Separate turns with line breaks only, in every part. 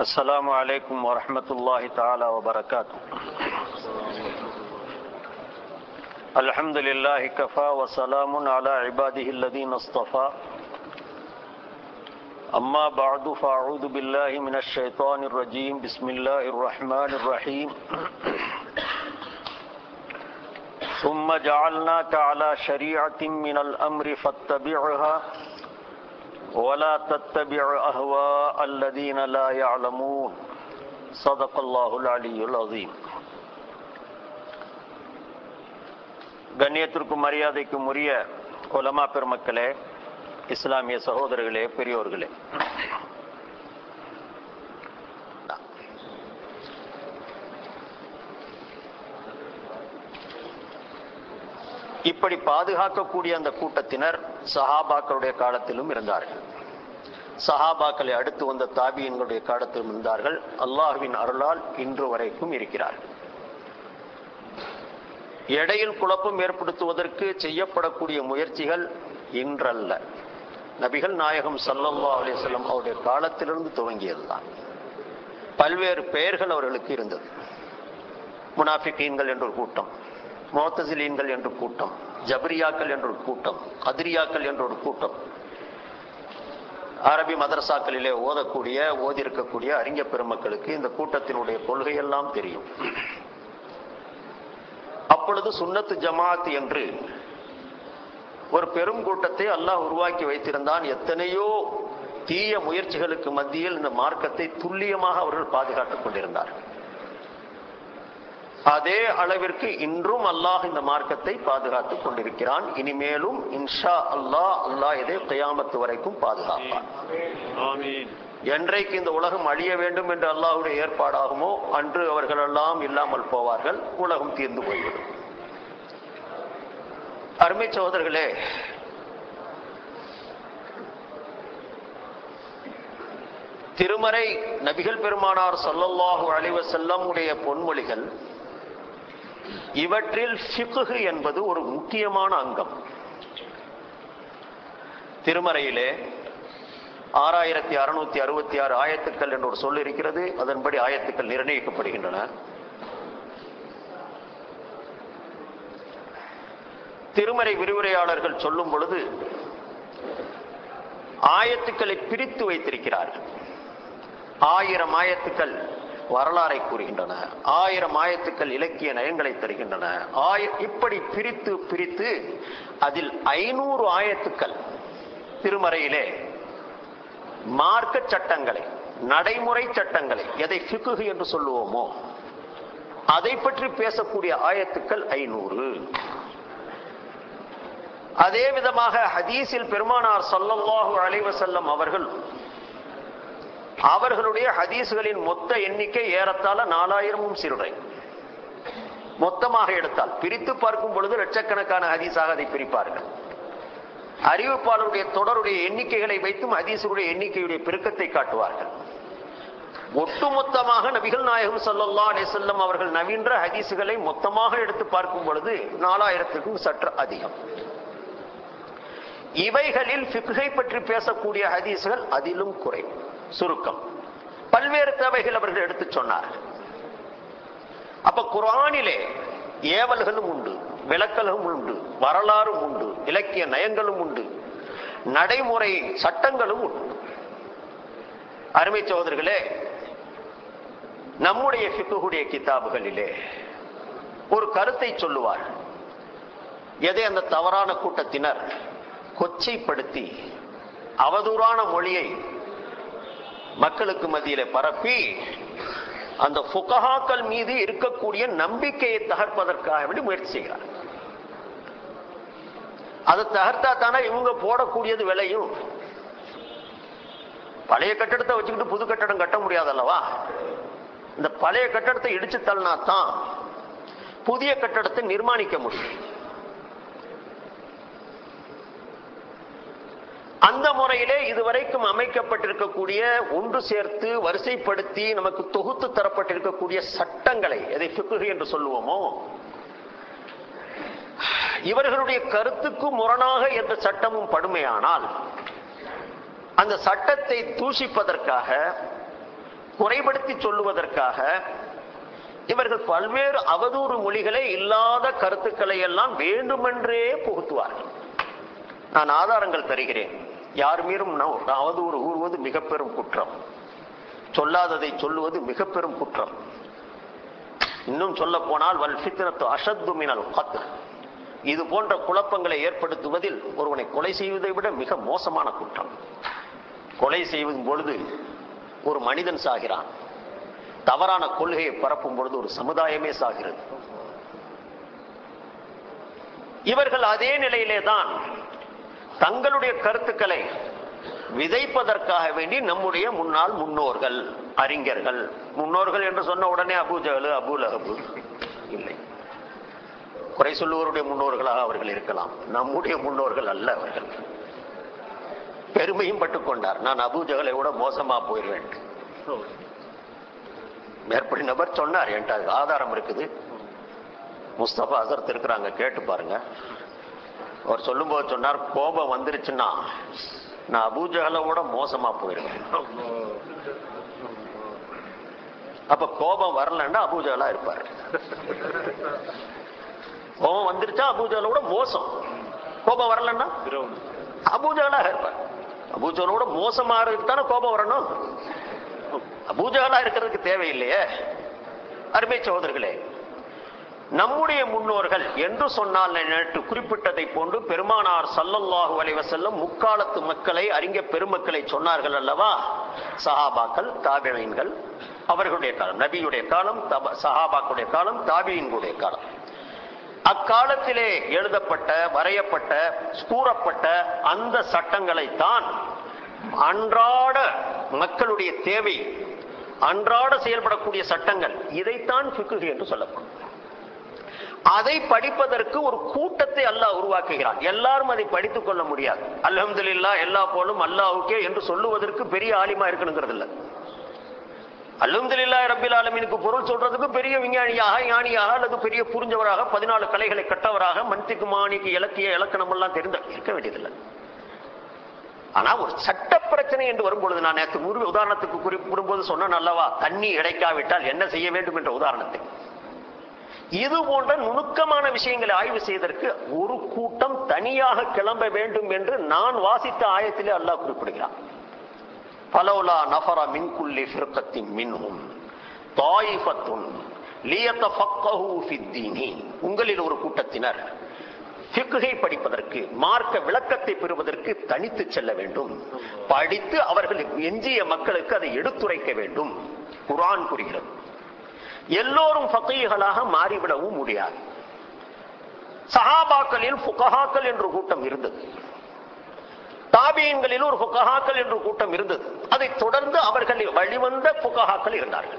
السلام عليكم ورحمة الله تعالى وبركاته الحمد لله كفى وسلام على عباده الذين اصطفى أما بعد فأعوذ بالله من الشيطان الرجيم بسم الله الرحمن الرحيم ثم جعلناك على شريعة من الأمر فاتبعها ولا تتبع أهواء الذين لا يعلمون صدق الله العلي العظيم கண்ணியத்திற்கும் மரியாதைக்கும் உரிய உலமா பெருமக்களே இஸ்லாமிய சகோதரர்களே பெரியோர்களே இப்படி பாதுகாக்கக்கூடிய அந்த கூட்டத்தினர் சஹாபாக்களுடைய காலத்திலும் இருந்தார்கள் சஹாபாக்களை அடுத்து வந்த தாபியன்களுடைய காலத்திலும் இருந்தார்கள் அல்லாஹுவின் அருளால் இன்று வரைக்கும் இருக்கிறார்கள் எடையில் குழப்பம் ஏற்படுத்துவதற்கு செய்யப்படக்கூடிய முயற்சிகள் இன்றல்ல நபிகள் நாயகம் சல்லல்லா அலிசல்லம் அவருடைய காலத்திலிருந்து துவங்கியதுதான் பல்வேறு பெயர்கள் அவர்களுக்கு இருந்தது முனாஃபிகீன்கள் என்ற ஒரு கூட்டம் மோத்தசிலீன்கள் என்ற கூட்டம் ஜபரியாக்கள் என்ற ஒரு கூட்டம் கதிரியாக்கள் என்ற ஒரு கூட்டம் அரபி மதரசாக்களிலே ஓதக்கூடிய ஓதிருக்கக்கூடிய அறிஞ பெருமக்களுக்கு இந்த கூட்டத்தினுடைய கொள்கையெல்லாம் தெரியும் அப்பொழுது சுன்னத்து ஜமாத் என்று ஒரு பெரும் கூட்டத்தை அல்லாஹ் உருவாக்கி வைத்திருந்தான் எத்தனையோ தீய முயற்சிகளுக்கு மத்தியில் இந்த மார்க்கத்தை துல்லியமாக அவர்கள் பாதுகாத்துக் கொண்டிருந்தார்கள் அதே அளவிற்கு இன்றும் அல்லாஹ் இந்த மார்க்கத்தை பாதுகாத்துக் கொண்டிருக்கிறான் இனிமேலும் இன்ஷா அல்லாஹ் அல்லாஹ் இதை கயாமத்து வரைக்கும் பாதுகாப்பான் என்றைக்கு இந்த உலகம் அழிய வேண்டும் என்று அல்லாஹுடைய ஏற்பாடாகுமோ அன்று அவர்கள் எல்லாம் இல்லாமல் போவார்கள் உலகம் தீர்ந்து போய்விடும் அருமை சகோதரர்களே திருமறை நபிகள் பெருமானார் சொல்லல்லாஹு அழிவ செல்லம் உடைய பொன்மொழிகள் இவற்றில் ஃபிகுகு என்பது ஒரு முக்கியமான அங்கம் திருமறையிலே ஆறாயிரத்தி அறுநூத்தி அறுபத்தி ஆறு ஆயத்துக்கள் என்று ஒரு சொல் இருக்கிறது அதன்படி ஆயத்துக்கள் நிர்ணயிக்கப்படுகின்றன திருமறை விரிவுரையாளர்கள் சொல்லும் பொழுது ஆயத்துக்களை பிரித்து வைத்திருக்கிறார்கள் ஆயிரம் ஆயத்துக்கள் வரலாறை கூறுகின்றன ஆயிரம் ஆயத்துக்கள் இலக்கிய நயங்களை தருகின்றன ஆய இப்படி பிரித்து பிரித்து அதில் ஐநூறு ஆயத்துக்கள் திருமறையிலே மார்க்க சட்டங்களை நடைமுறை சட்டங்களை எதை ஃபிகுகு என்று சொல்லுவோமோ அதை பற்றி பேசக்கூடிய ஆயத்துக்கள் ஐநூறு அதே விதமாக ஹதீஸில் பெருமானார் சொல்லல்லாஹு அலைவசல்லம் அவர்கள் அவர்களுடைய ஹதீஸ்களின் மொத்த எண்ணிக்கை ஏறத்தாழ நாலாயிரமும் சிறுரை மொத்தமாக எடுத்தால் பிரித்து பார்க்கும் பொழுது லட்சக்கணக்கான ஹதீஸாக அதை பிரிப்பார்கள் அறிவிப்பாளருடைய தொடருடைய எண்ணிக்கைகளை வைத்தும் ஹதீசுடைய எண்ணிக்கையுடைய பெருக்கத்தை காட்டுவார்கள் ஒட்டுமொத்தமாக நபிகள் நாயகம் சல்லல்லா அலிசல்லம் அவர்கள் நவீன்ற ஹதீசுகளை மொத்தமாக எடுத்து பார்க்கும் பொழுது நாலாயிரத்துக்கும் சற்று அதிகம் இவைகளில் பிக்குகை பற்றி பேசக்கூடிய ஹதீசுகள் அதிலும் குறைவு சுருக்கம் பல்வேறு தேவைகள் அவர்கள் எடுத்து சொன்னார்கள் அப்ப குரானிலே ஏவல்களும் உண்டு விளக்கலும் உண்டு வரலாறும் உண்டு இலக்கிய நயங்களும் உண்டு நடைமுறை சட்டங்களும் உண்டு அருமை சகோதரர்களே நம்முடைய பிக்குடைய கிதாபுகளிலே ஒரு கருத்தை சொல்லுவார் எதை அந்த தவறான கூட்டத்தினர் கொச்சைப்படுத்தி அவதூறான மொழியை மக்களுக்கு மத்தியில பரப்பி அந்த புகஹாக்கள் மீது இருக்கக்கூடிய நம்பிக்கையை தகர்ப்பதற்காக வேண்டி முயற்சி செய்கிறார் அதை தகர்த்தா தானே இவங்க போடக்கூடியது விலையும் பழைய கட்டடத்தை வச்சுக்கிட்டு புது கட்டடம் கட்ட முடியாது அல்லவா இந்த பழைய கட்டடத்தை இடிச்சு தள்ளினா தான் புதிய கட்டடத்தை நிர்மாணிக்க முடியும் அந்த முறையிலே இதுவரைக்கும் அமைக்கப்பட்டிருக்கக்கூடிய ஒன்று சேர்த்து வரிசைப்படுத்தி நமக்கு தொகுத்து தரப்பட்டிருக்கக்கூடிய சட்டங்களை எதை பிக்குகு என்று சொல்லுவோமோ இவர்களுடைய கருத்துக்கு முரணாக எந்த சட்டமும் படுமையானால் அந்த சட்டத்தை தூஷிப்பதற்காக குறைபடுத்தி சொல்லுவதற்காக இவர்கள் பல்வேறு அவதூறு மொழிகளை இல்லாத கருத்துக்களை எல்லாம் வேண்டுமென்றே புகுத்துவார்கள் நான் ஆதாரங்கள் தருகிறேன் யார் மீதும் நான் அவதூறு கூறுவது மிக பெரும் குற்றம் சொல்லாததை சொல்லுவது மிக பெரும் குற்றம் இன்னும் சொல்ல போனால் வல் ஃபித்னத்து அஷத்து மினல் கத்ல் இது போன்ற குழப்பங்களை ஏற்படுத்துவதில் ஒருவனை கொலை செய்வதை விட மிக மோசமான குற்றம் கொலை செய்வதும் பொழுது ஒரு மனிதன் சாகிறான் தவறான கொள்கையை பரப்பும் பொழுது ஒரு சமுதாயமே சாகிறது இவர்கள் அதே நிலையிலே தான் தங்களுடைய கருத்துக்களை விதைப்பதற்காக வேண்டி நம்முடைய முன்னாள் முன்னோர்கள் அறிஞர்கள் முன்னோர்கள் என்று சொன்ன உடனே அபு ஜஹலு அபு லஹபு இல்லை குறை சொல்லுவருடைய முன்னோர்களாக அவர்கள் இருக்கலாம் நம்முடைய முன்னோர்கள் அல்ல அவர்கள் பெருமையும் பட்டுக் கொண்டார் நான் அபு ஜஹலை விட மோசமா போயிடுவேன் மேற்படி நபர் சொன்னார் என்கிட்ட அதுக்கு ஆதாரம் இருக்குது முஸ்தபா அசரத் இருக்கிறாங்க கேட்டு பாருங்க அவர் சொல்லும்போது சொன்னார் கோபம் வந்துருச்சுன்னா நான் அபூஜகலை விட மோசமா போயிடுவேன் அப்ப கோபம் வரலன்னா அபூஜகலா இருப்பார் கோபம் வந்துருச்சா அபூஜகலை விட மோசம் கோபம் வரலன்னா அபூஜகலா இருப்பார் அபூஜகலோட மோசமா இருக்கு தானே கோபம் வரணும் அபூஜகலா இருக்கிறதுக்கு தேவையில்லையே அருமை சகோதரர்களே நம்முடைய முன்னோர்கள் என்று சொன்னால் நேற்று குறிப்பிட்டதை போன்று பெருமானார் சல்லல்லாஹு அலைஹி வஸல்லம் முக்காலத்து மக்களை அறிஞ பெருமக்களை சொன்னார்கள் அல்லவா சஹாபாக்கள் தாபியன்கள் அவர்களுடைய காலம் நபியுடைய காலம் தப- சஹாபாக்களுடைய காலம் தாபியின்களுடைய காலம் அக்காலத்திலே எழுதப்பட்ட வரையப்பட்ட கூறப்பட்ட அந்த சட்டங்களை தான் அன்றாட மக்களுடைய தேவை அன்றாட செயல்படக்கூடிய சட்டங்கள் இதைத்தான் ஃபிக்ஹ் என்று சொல்லப்படும் அதை படிப்பதற்கு ஒரு கூட்டத்தை அல்லாஹ் உருவாக்குகிறான் எல்லாரும் அதை படித்துக் கொள்ள முடியாது அல்ஹம்துலில்லாஹ் எல்லா போலும் அல்லாஹ்வுக்கே என்று சொல்லுவதற்கு பெரிய ஆலிமா இருக்கணுங்கிறது இல்ல அல்ஹம்துலில்லாஹ் ரப்பில் ஆலமீனுக்கு பொருள் சொல்றதுக்கு பெரிய விஞ்ஞானியாக ஞானியாக அல்லது பெரிய புரிஞ்சவராக பதினாலு கலைகளை கற்றவராக மன்திக்கு மாணிக்கு இலக்கிய இலக்கணம் எல்லாம் தெரிந்த இருக்க வேண்டியதில்லை ஆனா ஒரு சட்ட பிரச்சனை என்று வரும்பொழுது நான் நேற்று ஒரு உதாரணத்துக்கு குறிப்பிடும்போது சொன்னேன் அல்லவா தண்ணி கிடைக்காவிட்டால் என்ன செய்ய வேண்டும் என்ற உதாரணத்தை இது போன்ற நுணுக்கமான விஷயங்களை ஆய்வு செய்வதற்கு ஒரு கூட்டம் தனியாக கிளம்ப வேண்டும் என்று நான் வாசித்த ஆயத்திலே அல்லாஹ் குறிப்பிடுகிறான் பலோலா நஃபர மின் குல்லி ஃபிர்கத்தின் மின்ஹும் தாயிஃபத்துன் லியதஃபக்கஹு ஃபித்தீனி உங்களில் ஒரு கூட்டத்தினர் ஃபிக்ஹை படிப்பதற்கு மார்க்க விளக்கத்தை பெறுவதற்கு தனித்து செல்ல வேண்டும் படித்து அவர்கள் எஞ்சிய மக்களுக்கு அதை எடுத்துரைக்க வேண்டும் குர்ஆன் கூறுகிறது எல்லோரும் ஃபகீஹலாக மாறிவிடவும் முடியாது சஹாபாக்களில் ஃபுகஹாக்கள் என்ற கூட்டம் இருந்தது தாபியன்களில் ஒரு ஃபுகஹாக்கள் என்ற கூட்டம் இருந்தது அதை தொடர்ந்து அவர்கள் வழிவந்த ஃபுகஹாக்கள் இருந்தார்கள்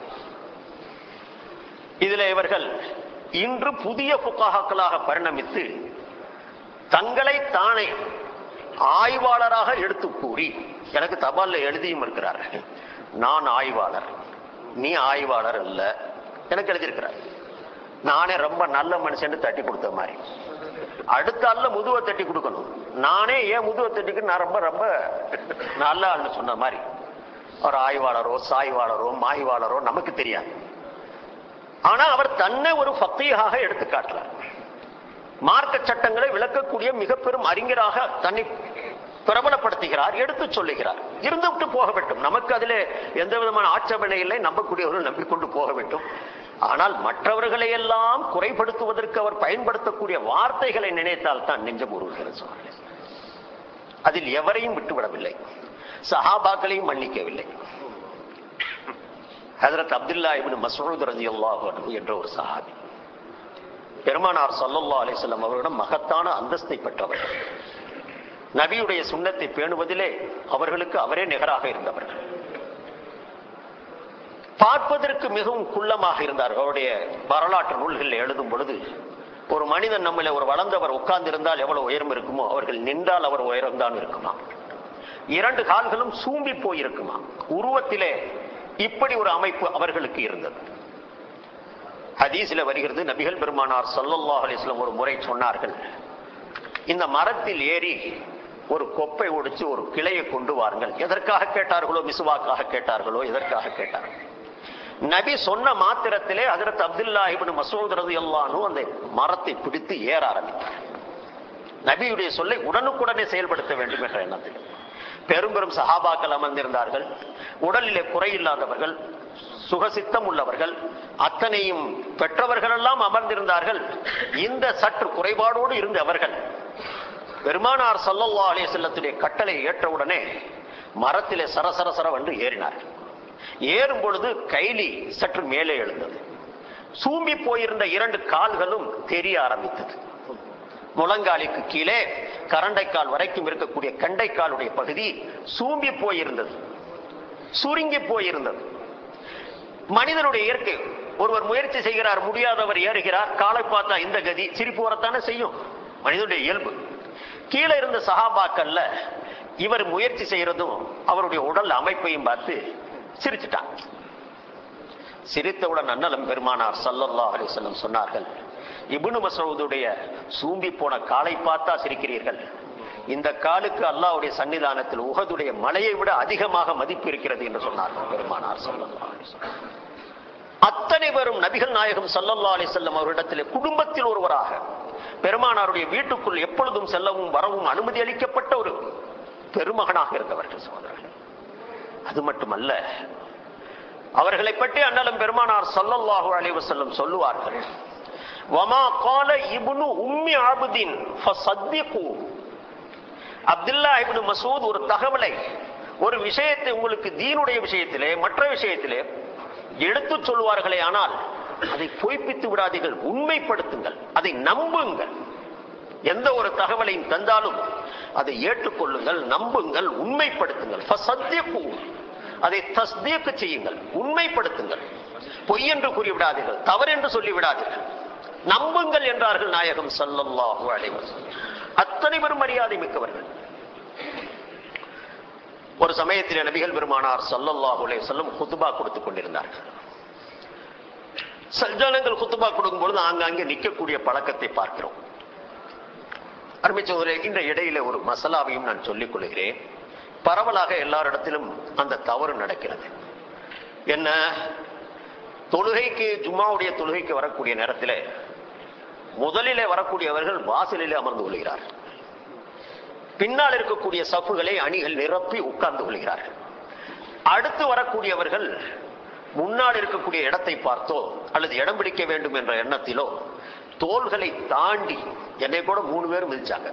இதில் இவர்கள் இன்று புதிய ஃபுகஹாக்களாக பரிணமித்து தங்களை தானே ஆய்வாளராக எடுத்து கூறி எனக்கு தபால்ல எழுதியும் இருக்கிறார்கள் நான் ஆய்வாளர் நீ ஆய்வாளர் அல்ல எனக்கு எழுதியிருக்கிறார் நானே ரொம்ப நல்ல மனுஷன் தட்டி கொடுத்த மாதிரி அடுத்த ஆள்ல முதுவை தட்டி கொடுக்கணும் நானே ஏன் முதுவை தட்டிக்கு நான் ரொம்ப ரொம்ப நல்ல ஆள்னு சொன்ன மாதிரி ஒரு ஆய்வாளரோ சாய்வாளரோ மாய்வாளரோ நமக்கு தெரியாது ஆனா அவர் தன்னை ஒரு ஃபக்கீஹாக எடுத்து காட்டலாம் மார்க்க சட்டங்களை விளக்கக்கூடிய மிக பெரும் அறிஞராக தன்னை பிரபலப்படுத்துகிறார் எடுத்து சொல்லுகிறார் இருந்து விட்டு போக வேண்டும் நமக்கு அதிலே எந்த விதமான ஆட்சேபனை இல்லை நம்பக்கூடியவர்கள் நம்பிக்கொண்டு போக வேண்டும் ஆனால் மற்றவர்களை எல்லாம் குறைபடுத்துவதற்கு அவர் பயன்படுத்தக்கூடிய வார்த்தைகளை நினைத்தால் தான் நெஞ்சம் உருவுகிறது சொன்னார்கள் அதில் எவரையும் விட்டுவிடவில்லை சஹாபாக்களையும் மன்னிக்கவில்லை ஹதரத் அப்துல்லா இப்னு மசூத் ரலியல்லாஹு அன்ஹு என்ற ஒரு சஹாபி பெருமானார் ஸல்லல்லாஹு அலைஹி வஸல்லம் அவர்களிடம் மகத்தான அந்தஸ்தை பெற்றவர் நபியுடைய சுண்ணத்தை பேணுவதிலே அவர்களுக்கு அவரே நிகராக இருந்தவர்கள் பார்ப்பதற்கு மிகவும் குள்ளமாக இருந்தார் அவருடைய வரலாற்று நூல்களில் எழுதும் பொழுது ஒரு மனிதன் நம்மள ஒரு வளர்ந்தவர் உட்கார்ந்து இருந்தால் எவ்வளவு உயரம் இருக்குமோ அவர்கள் நின்றால் அவர் உயரம்தான் இருக்குமா இரண்டு கால்களும் சூம்பி போயிருக்குமா உருவத்திலே இப்படி ஒரு அமைப்பு அவர்களுக்கு இருந்தது ஹதீஸ்ல வருகிறது நபிகள் பெருமானார் ஸல்லல்லாஹு அலைஹி வஸல்லம் ஒரு முறை சொன்னார்கள் இந்த மரத்தில் ஏறி ஒரு கொப்பை ஒடிச்சு ஒரு கிளையை கொண்டு வாருங்கள் எதற்காக கேட்டார்களோ மிசுவாக்காக கேட்டார்களோ எதற்காக கேட்டார்கள் நபி சொன்ன மாத்திரத்திலே ஹஜரத் அப்துல்லா இப்னு மசூத் ரலியல்லாஹு அந்த மரத்தை பிடித்து ஏற ஆரம்பித்தார் நபியுடைய சொல்லை உடனுக்குடனே செயல்படுத்த வேண்டும் என்ற எண்ணத்தில் பெரும் பெரும் சஹாபாக்கள் அமர்ந்திருந்தார்கள் உடலிலே குறையில்லாதவர்கள் சுகசித்தம் உள்ளவர்கள் அத்தனையும் பெற்றவர்கள் எல்லாம் அமர்ந்திருந்தார்கள் இந்த சற்று குறைபாடோடு இருந்த அவர்கள் பெருமானார் சல்லல்லா அலைஹி செல்லத்துடைய கட்டளை ஏற்றவுடனே மரத்திலே சரசர சரவென்று ஏறினார்கள் ஏறும் பொழுது கைலி சற்று மேலே எழுந்தது சூம்பி போயிருந்த இரண்டு கால்களும் தெரிய ஆரம்பித்தது முழங்காலிக்கு கீழே கரண்டைக்கால் வரைக்கும் இருக்கக்கூடிய கண்டைக்காலுடைய பகுதி சூம்பி போயிருந்தது சுருங்கி போயிருந்தது மனிதனுடைய இயற்கை ஒருவர் முயற்சி செய்கிறார் முடியாதவர் ஏறுகிறார் காலை பார்த்தா இந்த கதி சிரிப்பு வரத்தானே செய்யும் மனிதனுடைய இயல்பு கீழே இருந்த சகாபாக்கல்ல இவர் முயற்சி செய்யறதும் அவருடைய உடல் அமைப்பையும் பார்த்து சிரிச்சுட்டான் சிரித்தவுடன் அண்ணலம் பெருமானார் சல்லல்லா அலிசல்லம் சொன்னார்கள் இபுனு மசூதுடைய சூம்பி போன காலை பார்த்தா சிரிக்கிறீர்கள் இந்த காலுக்கு அல்லாஹ்வுடைய சன்னிதானத்தில் உகதுடைய மலையை விட அதிகமாக மதிப்பு இருக்கிறது என்று சொன்னார்கள் பெருமானார் சல்லல்லா அலிசல்லம் அத்தனை பேரும் நபிகள் நாயகம் சல்லல்லா அலிசல்லம் அவரிடத்திலே குடும்பத்தில் ஒருவராக பெருமானாருடைய வீட்டுக்குள் எப்பொழுதும் செல்லவும் வரவும் அனுமதி அளிக்கப்பட்ட ஒரு பெருமகனாக இருந்தவர்கள் சகோதரர்கள் அது மட்டுமல்ல அவர்களை பற்றி அண்ணலம் பெருமானார் சல்லல்லாஹு அலைஹி வஸல்லம் சொல்லுவார்கள் வமா கால இப்னு உம்மி ஆபுதீன் ஃபஸத்திகு அப்துல்லா இப்னு மசூத் ஒரு தகவலை ஒரு விஷயத்தை உங்களுக்கு தீனுடைய விஷயத்திலே மற்ற விஷயத்திலே எடுத்து சொல்வார்களே ஆனால் அதை பொய்ப்பித்து விடாதீர்கள் உண்மைப்படுத்துங்கள் அதை நம்புங்கள் எந்த ஒரு தகவலையும் தந்தாலும் அதை ஏற்றுக்கொள்ளுங்கள் நம்புங்கள் உண்மைப்படுத்துங்கள் ஃபஸத்திகு. அதை தஸ்தீக்கு செய்யுங்கள் உண்மைப்படுத்துங்கள் பொய் என்று கூறிவிடாதீர்கள் தவறு என்று சொல்லிவிடாதீர்கள் நம்புங்கள் என்றார்கள் நாயகம் ஸல்லல்லாஹு அலைஹி வஸல்லம் அத்தனை பெரும் மரியாதை மிக்கவர்கள் ஒரு சமயத்தில் நபிகள் பெருமானார் ஸல்லல்லாஹு அலைஹி வஸல்லம் குத்துபா கொடுத்துக் கொண்டிருந்தார்கள் சல்ஜானங்கள் குத்துபா கொடுக்கும் பொழுது ஆங்காங்கே நிற்கக்கூடிய பழக்கத்தை பார்க்கிறோம் அருமைச்சோதரே இந்த இடையில ஒரு மசாலாவையும் நான் சொல்லிக் கொள்கிறேன் பரவலாக எல்லாரிடத்திலும் அந்த தவறு நடக்கிறது என்ன தொழுகைக்கு ஜும்மாவுடைய தொழுகைக்கு வரக்கூடிய நேரத்தில் முதலிலே வரக்கூடியவர்கள் வாசலிலே அமர்ந்து கொள்கிறார்கள் பின்னால் இருக்கக்கூடிய சப்புகளை அணிகள் நிரப்பி உட்கார்ந்து கொள்கிறார்கள் அடுத்து வரக்கூடியவர்கள் முன்னால் இருக்கக்கூடிய இடத்தை பார்த்தோ அல்லது இடம் பிடிக்க வேண்டும் என்ற எண்ணத்திலோ தோள்களை தாண்டி என்னை கூட மூணு பேரும் மிதிச்சாங்க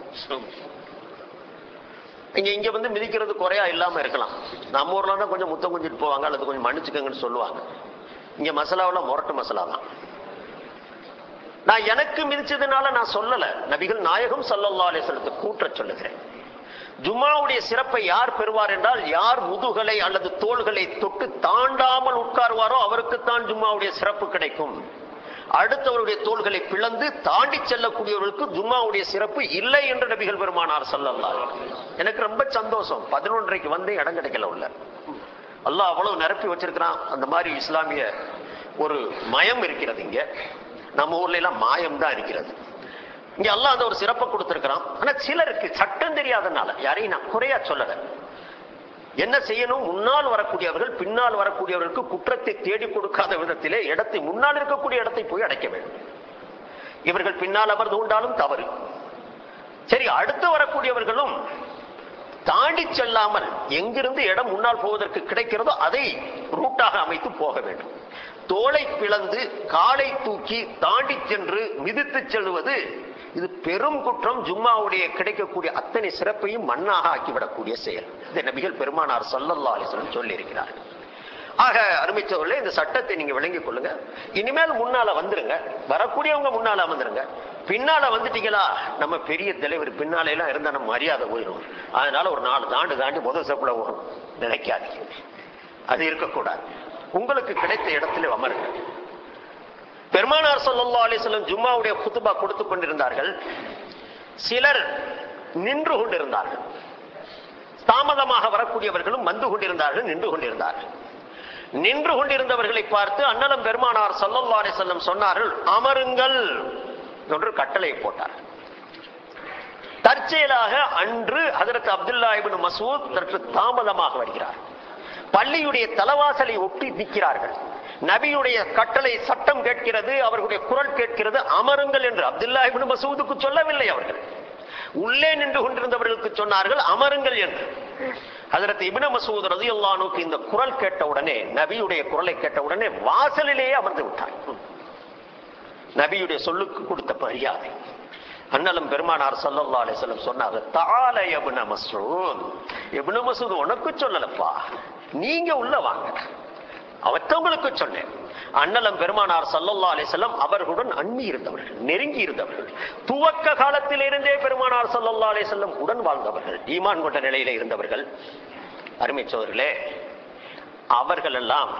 இங்க இங்க வந்து மிதிக்கிறது குறையா இல்லாம இருக்கலாம் நம்ம ஊர்ல கொஞ்சம் முத்தம் கொஞ்சிட்டு போவாங்க அல்லது கொஞ்சம் மன்னிச்சுக்கங்கன்னு சொல்லுவாங்க இங்க மசாலாவில் முரட்டு மசாலா தான் நான் எனக்கு மிதிச்சதுனால நான் சொல்லல நபிகள் நாயகம் சல்லல்லா அலிஸ்லத்தை கூற்ற சொல்லுகிறேன் ஜும்மாவுடைய சிறப்பை யார் பெறுவார் என்றால் யார் முதுகலை அல்லது தோள்களை தொட்டு தாண்டாமல் உட்காருவாரோ அவருக்குத்தான் ஜும்மாவுடைய சிறப்பு கிடைக்கும் அடுத்தவருடைய தோள்களை பிளந்து தாண்டி செல்லக்கூடியவர்களுக்கு ஜும்மாவுடைய சிறப்பு இல்லை என்று நபிகள் பெருமானார் சொல்லல்லா எனக்கு ரொம்ப சந்தோஷம் பதினொன்றைக்கு வந்து இடம் கிடைக்கல உள்ள அல்லாஹ் அவ்வளவு நிரப்பி வச்சிருக்கிறான் அந்த மாதிரி இஸ்லாமிய ஒரு மயம் இருக்கிறது இங்க நம்ம ஊர்ல எல்லாம் மாயம் தான் இருக்கிறது இங்க அல்லாஹ் அந்த ஒரு சிறப்பை கொடுத்திருக்கிறான் ஆனா சிலருக்கு சட்டம் தெரியாதனால யாரையும் நான் குறையா சொல்லல என்ன செய்யணும் முன்னால் வரக்கூடியவர்கள் பின்னால் வரக்கூடியவர்களுக்கு குற்றத்தை தேடி கொடுக்காத விதத்திலே இடத்தை முன்னால் இருக்கக்கூடிய இடத்தை போய் அடைக்க வேண்டும் இவர்கள் பின்னால் அமர்ந்து கொண்டாலும் தவறு சரி அடுத்து வரக்கூடியவர்களும் தாண்டி செல்லாமல் எங்கிருந்து இடம் முன்னால் போவதற்கு கிடைக்கிறதோ அதை ரூட்டாக அமைத்து போக வேண்டும் தோலை பிளந்து காலை தூக்கி தாண்டி சென்று மிதித்து செல்வது இது பெரும் குற்றம் ஜும்மாவுடைய கிடைக்கக்கூடிய அத்தனை சிறப்பையும் மண்ணாக ஆக்கிவிடக்கூடிய செயல் இந்த நபிகள் பெருமானார் சல்லல்லா அலிஸ்வரன் சொல்லி இருக்கிறார் ஆக அருமைச்சவர்களே இந்த சட்டத்தை நீங்க விளங்கிக் கொள்ளுங்க இனிமேல் முன்னால வந்துருங்க வரக்கூடியவங்க முன்னால வந்துருங்க பின்னால வந்துட்டீங்களா நம்ம பெரிய தலைவர் பின்னால எல்லாம் இருந்தா நம்ம மரியாதை போயிடும் அதனால ஒரு நாலு தாண்டு தாண்டி முதல் செப்பல வரும் நினைக்காதீங்க அது இருக்கக்கூடாது உங்களுக்கு கிடைத்த இடத்துல அமருங்க பெருமானார் ஸல்லல்லாஹு அலைஹி வஸல்லம் ஜும்மாவுடைய குத்துபா கொடுத்து கொண்டிருந்தார்கள் சிலர் நின்று கொண்டிருந்தார்கள் தாமதமாக வரக்கூடியவர்களும் வந்து கொண்டிருந்தார்கள் நின்று கொண்டிருந்தார்கள் நின்று கொண்டிருந்தவர்களை பார்த்து அண்ணலம் பெருமானார் ஸல்லல்லாஹு அலைஹி வஸல்லம் சொன்னார்கள் அமருங்கள் என்று கட்டளை போட்டார் தற்செயலாக அன்று ஹதரத் அப்துல்லா இப்னு மசூத் சற்று தாமதமாக வருகிறார் பள்ளியுடைய தலவாசலை ஒட்டி நிற்கிறார்கள் நபியுடைய கட்டளை சட்டம் கேட்கிறது அவர்களுடைய குரல் கேட்கிறது அமருங்கள் என்று அப்துல்லா இப்னு மசூதுக்கு சொல்லவில்லை அவர்கள் உள்ளே நின்று கொண்டிருந்தவர்களுக்கு சொன்னார்கள் அமருங்கள் என்று ஹதரத் இப்னு மசூத் ரலியல்லாஹுக்கு இந்த குரல் கேட்ட உடனே நபியுடைய குரலை கேட்ட உடனே வாசலிலேயே அமர்ந்து விட்டார் நபியுடைய சொல்லுக்கு கொடுத்த மரியாதை அண்ணலும் பெருமானார் ஸல்லல்லாஹு அலைஹி வஸல்லம் சொன்னாங்க தால இப்னு மஸ்ஊத் இப்னு மஸ்ஊத் உனக்கு சொல்லலப்பா நீங்க உள்ள வாங்க அவற்றவங்களுக்கு சொன்னேன் அண்ணலம் பெருமானார் ஸல்லல்லாஹு அலைஹி வஸல்லம் அவர்களுடன் அண்ணி இருந்தவர்கள் நெருங்கி இருந்தவர்கள் துவக்க காலத்திலிருந்தே பெருமானார் ஸல்லல்லாஹு அலைஹி வஸல்லம் உடன் வாழ்ந்தவர்கள் ஈமான் கொண்ட நிலையில இருந்தவர்கள் அருமை சோதர்களே அவர்கள் எல்லாம்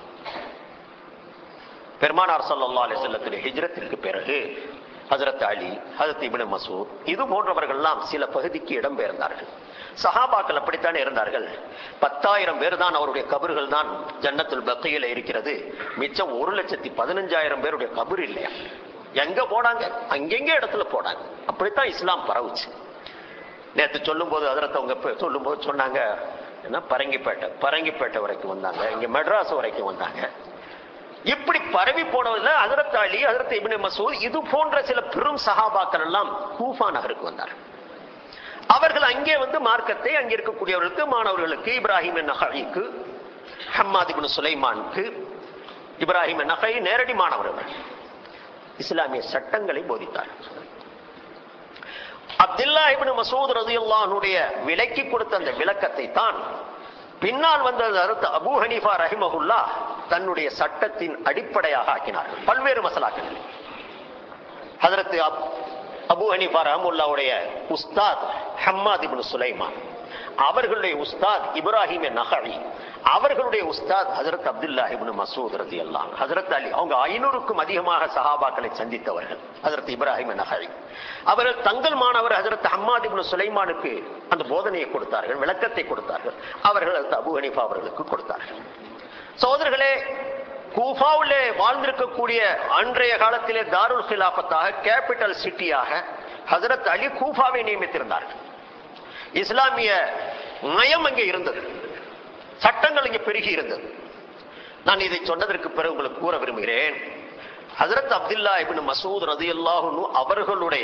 பெருமானார் ஸல்லல்லாஹு அலைஹி வஸல்லத்துடைய ஹிஜ்ரத்திற்கு பிறகு ஹஜரத் அலி ஹஜரத் இப்னு மசூத் இது போன்றவர்கள் எல்லாம் சில பகுதிக்கு இடம்பெயர்ந்தார்கள் சஹாபாக்கள் அப்படித்தானே இருந்தார்கள் பத்தாயிரம் பேர் தான் அவருடைய கபர்கள் தான் ஜன்னத்துல் பக்கையில இருக்கிறது மிச்சம் ஒரு லட்சத்தி பதினஞ்சாயிரம் பேருடைய கபர் இல்லையா எங்க போனாங்க அங்கெங்க இடத்துல போனாங்க அப்படித்தான் இஸ்லாம் பரவுச்சு நேத்து சொல்லும் போது அதிரத்தை அவங்க சொல்லும் போது சொன்னாங்க என்ன பரங்கிப்பேட்டை பரங்கிப்பேட்டை வரைக்கும் வந்தாங்க இங்க மெட்ராஸ் வரைக்கும் வந்தாங்க இப்படி பரவி போனதுல ஹஜரத் அலி ஹஜரத் இப்னு மசூத் இது போன்ற சில பெரும் சஹாபாக்கள் எல்லாம் கூஃபா நகருக்கு வந்தார்கள் அவர்கள் அங்கே வந்து மார்க்கத்தை அங்கே இருக்கக்கூடியவர்களுக்கு மாணவர்களுக்கு இப்ராஹிம் நஹைக்கு ஹம்மாத் இப்னு சுலைமானுக்கு இப்ராஹிம் நஹை நேரடி மாணவர்கள் இஸ்லாமிய சட்டங்களை போதித்தார்கள் அப்துல்லா இப்னு மசூத் ரதியுல்லாஹுடைய விலக்கி கொடுத்த அந்த விளக்கத்தை தான் பின்னால் வந்த அருத்த அபூ ஹனீஃபா ரஹிமஹுல்லா தன்னுடைய சட்டத்தின் அடிப்படையாக ஆக்கினார்கள் பல்வேறு மசலாக்கள் ஹதரத் அபு ஹனீஃபா ரஹமுல்லாவுடைய உஸ்தாத் ஹம்மாத் இப்னு சுலைமான் அவர்களுடைய உஸ்தாத் இப்ராஹிம் நஹவி அவர்களுடைய உஸ்தாத் ஹஜரத் அப்துல்லா இப்னு மசூத் ரதி அல்லாஹ் ஹஜரத் அலி அவங்க ஐநூறுக்கும் அதிகமாக சஹாபாக்களை சந்தித்தவர்கள் ஹஜரத் இப்ராஹிம் நஹவி அவர்கள் தங்கள் மாணவர் ஹஜரத் ஹம்மாத் இப்னு சுலைமானுக்கு அந்த போதனையை கொடுத்தார்கள் விளக்கத்தை கொடுத்தார்கள் அவர்கள் ஹஜரத் அபு ஹனீஃபா அவர்களுக்கு கொடுத்தார்கள் சோதர்களே கூஃபாவிலே வாழ்ந்திருக்கக்கூடிய அன்றைய காலத்திலே தாருல் ஹிலாபத்தாக கேபிட்டல் சிட்டியாக ஹசரத் அலி கூஃபாவை நியமித்திருந்தார்கள் இஸ்லாமிய நயம் அங்கே இருந்தது சட்டங்கள் இங்கே பெருகி இருந்தது நான் இதை சொன்னதற்கு பிறகு உங்களுக்கு கூற விரும்புகிறேன் ஹசரத் அப்துல்லா இபின் மசூத் ரதி அல்லாஹு அவர்களுடைய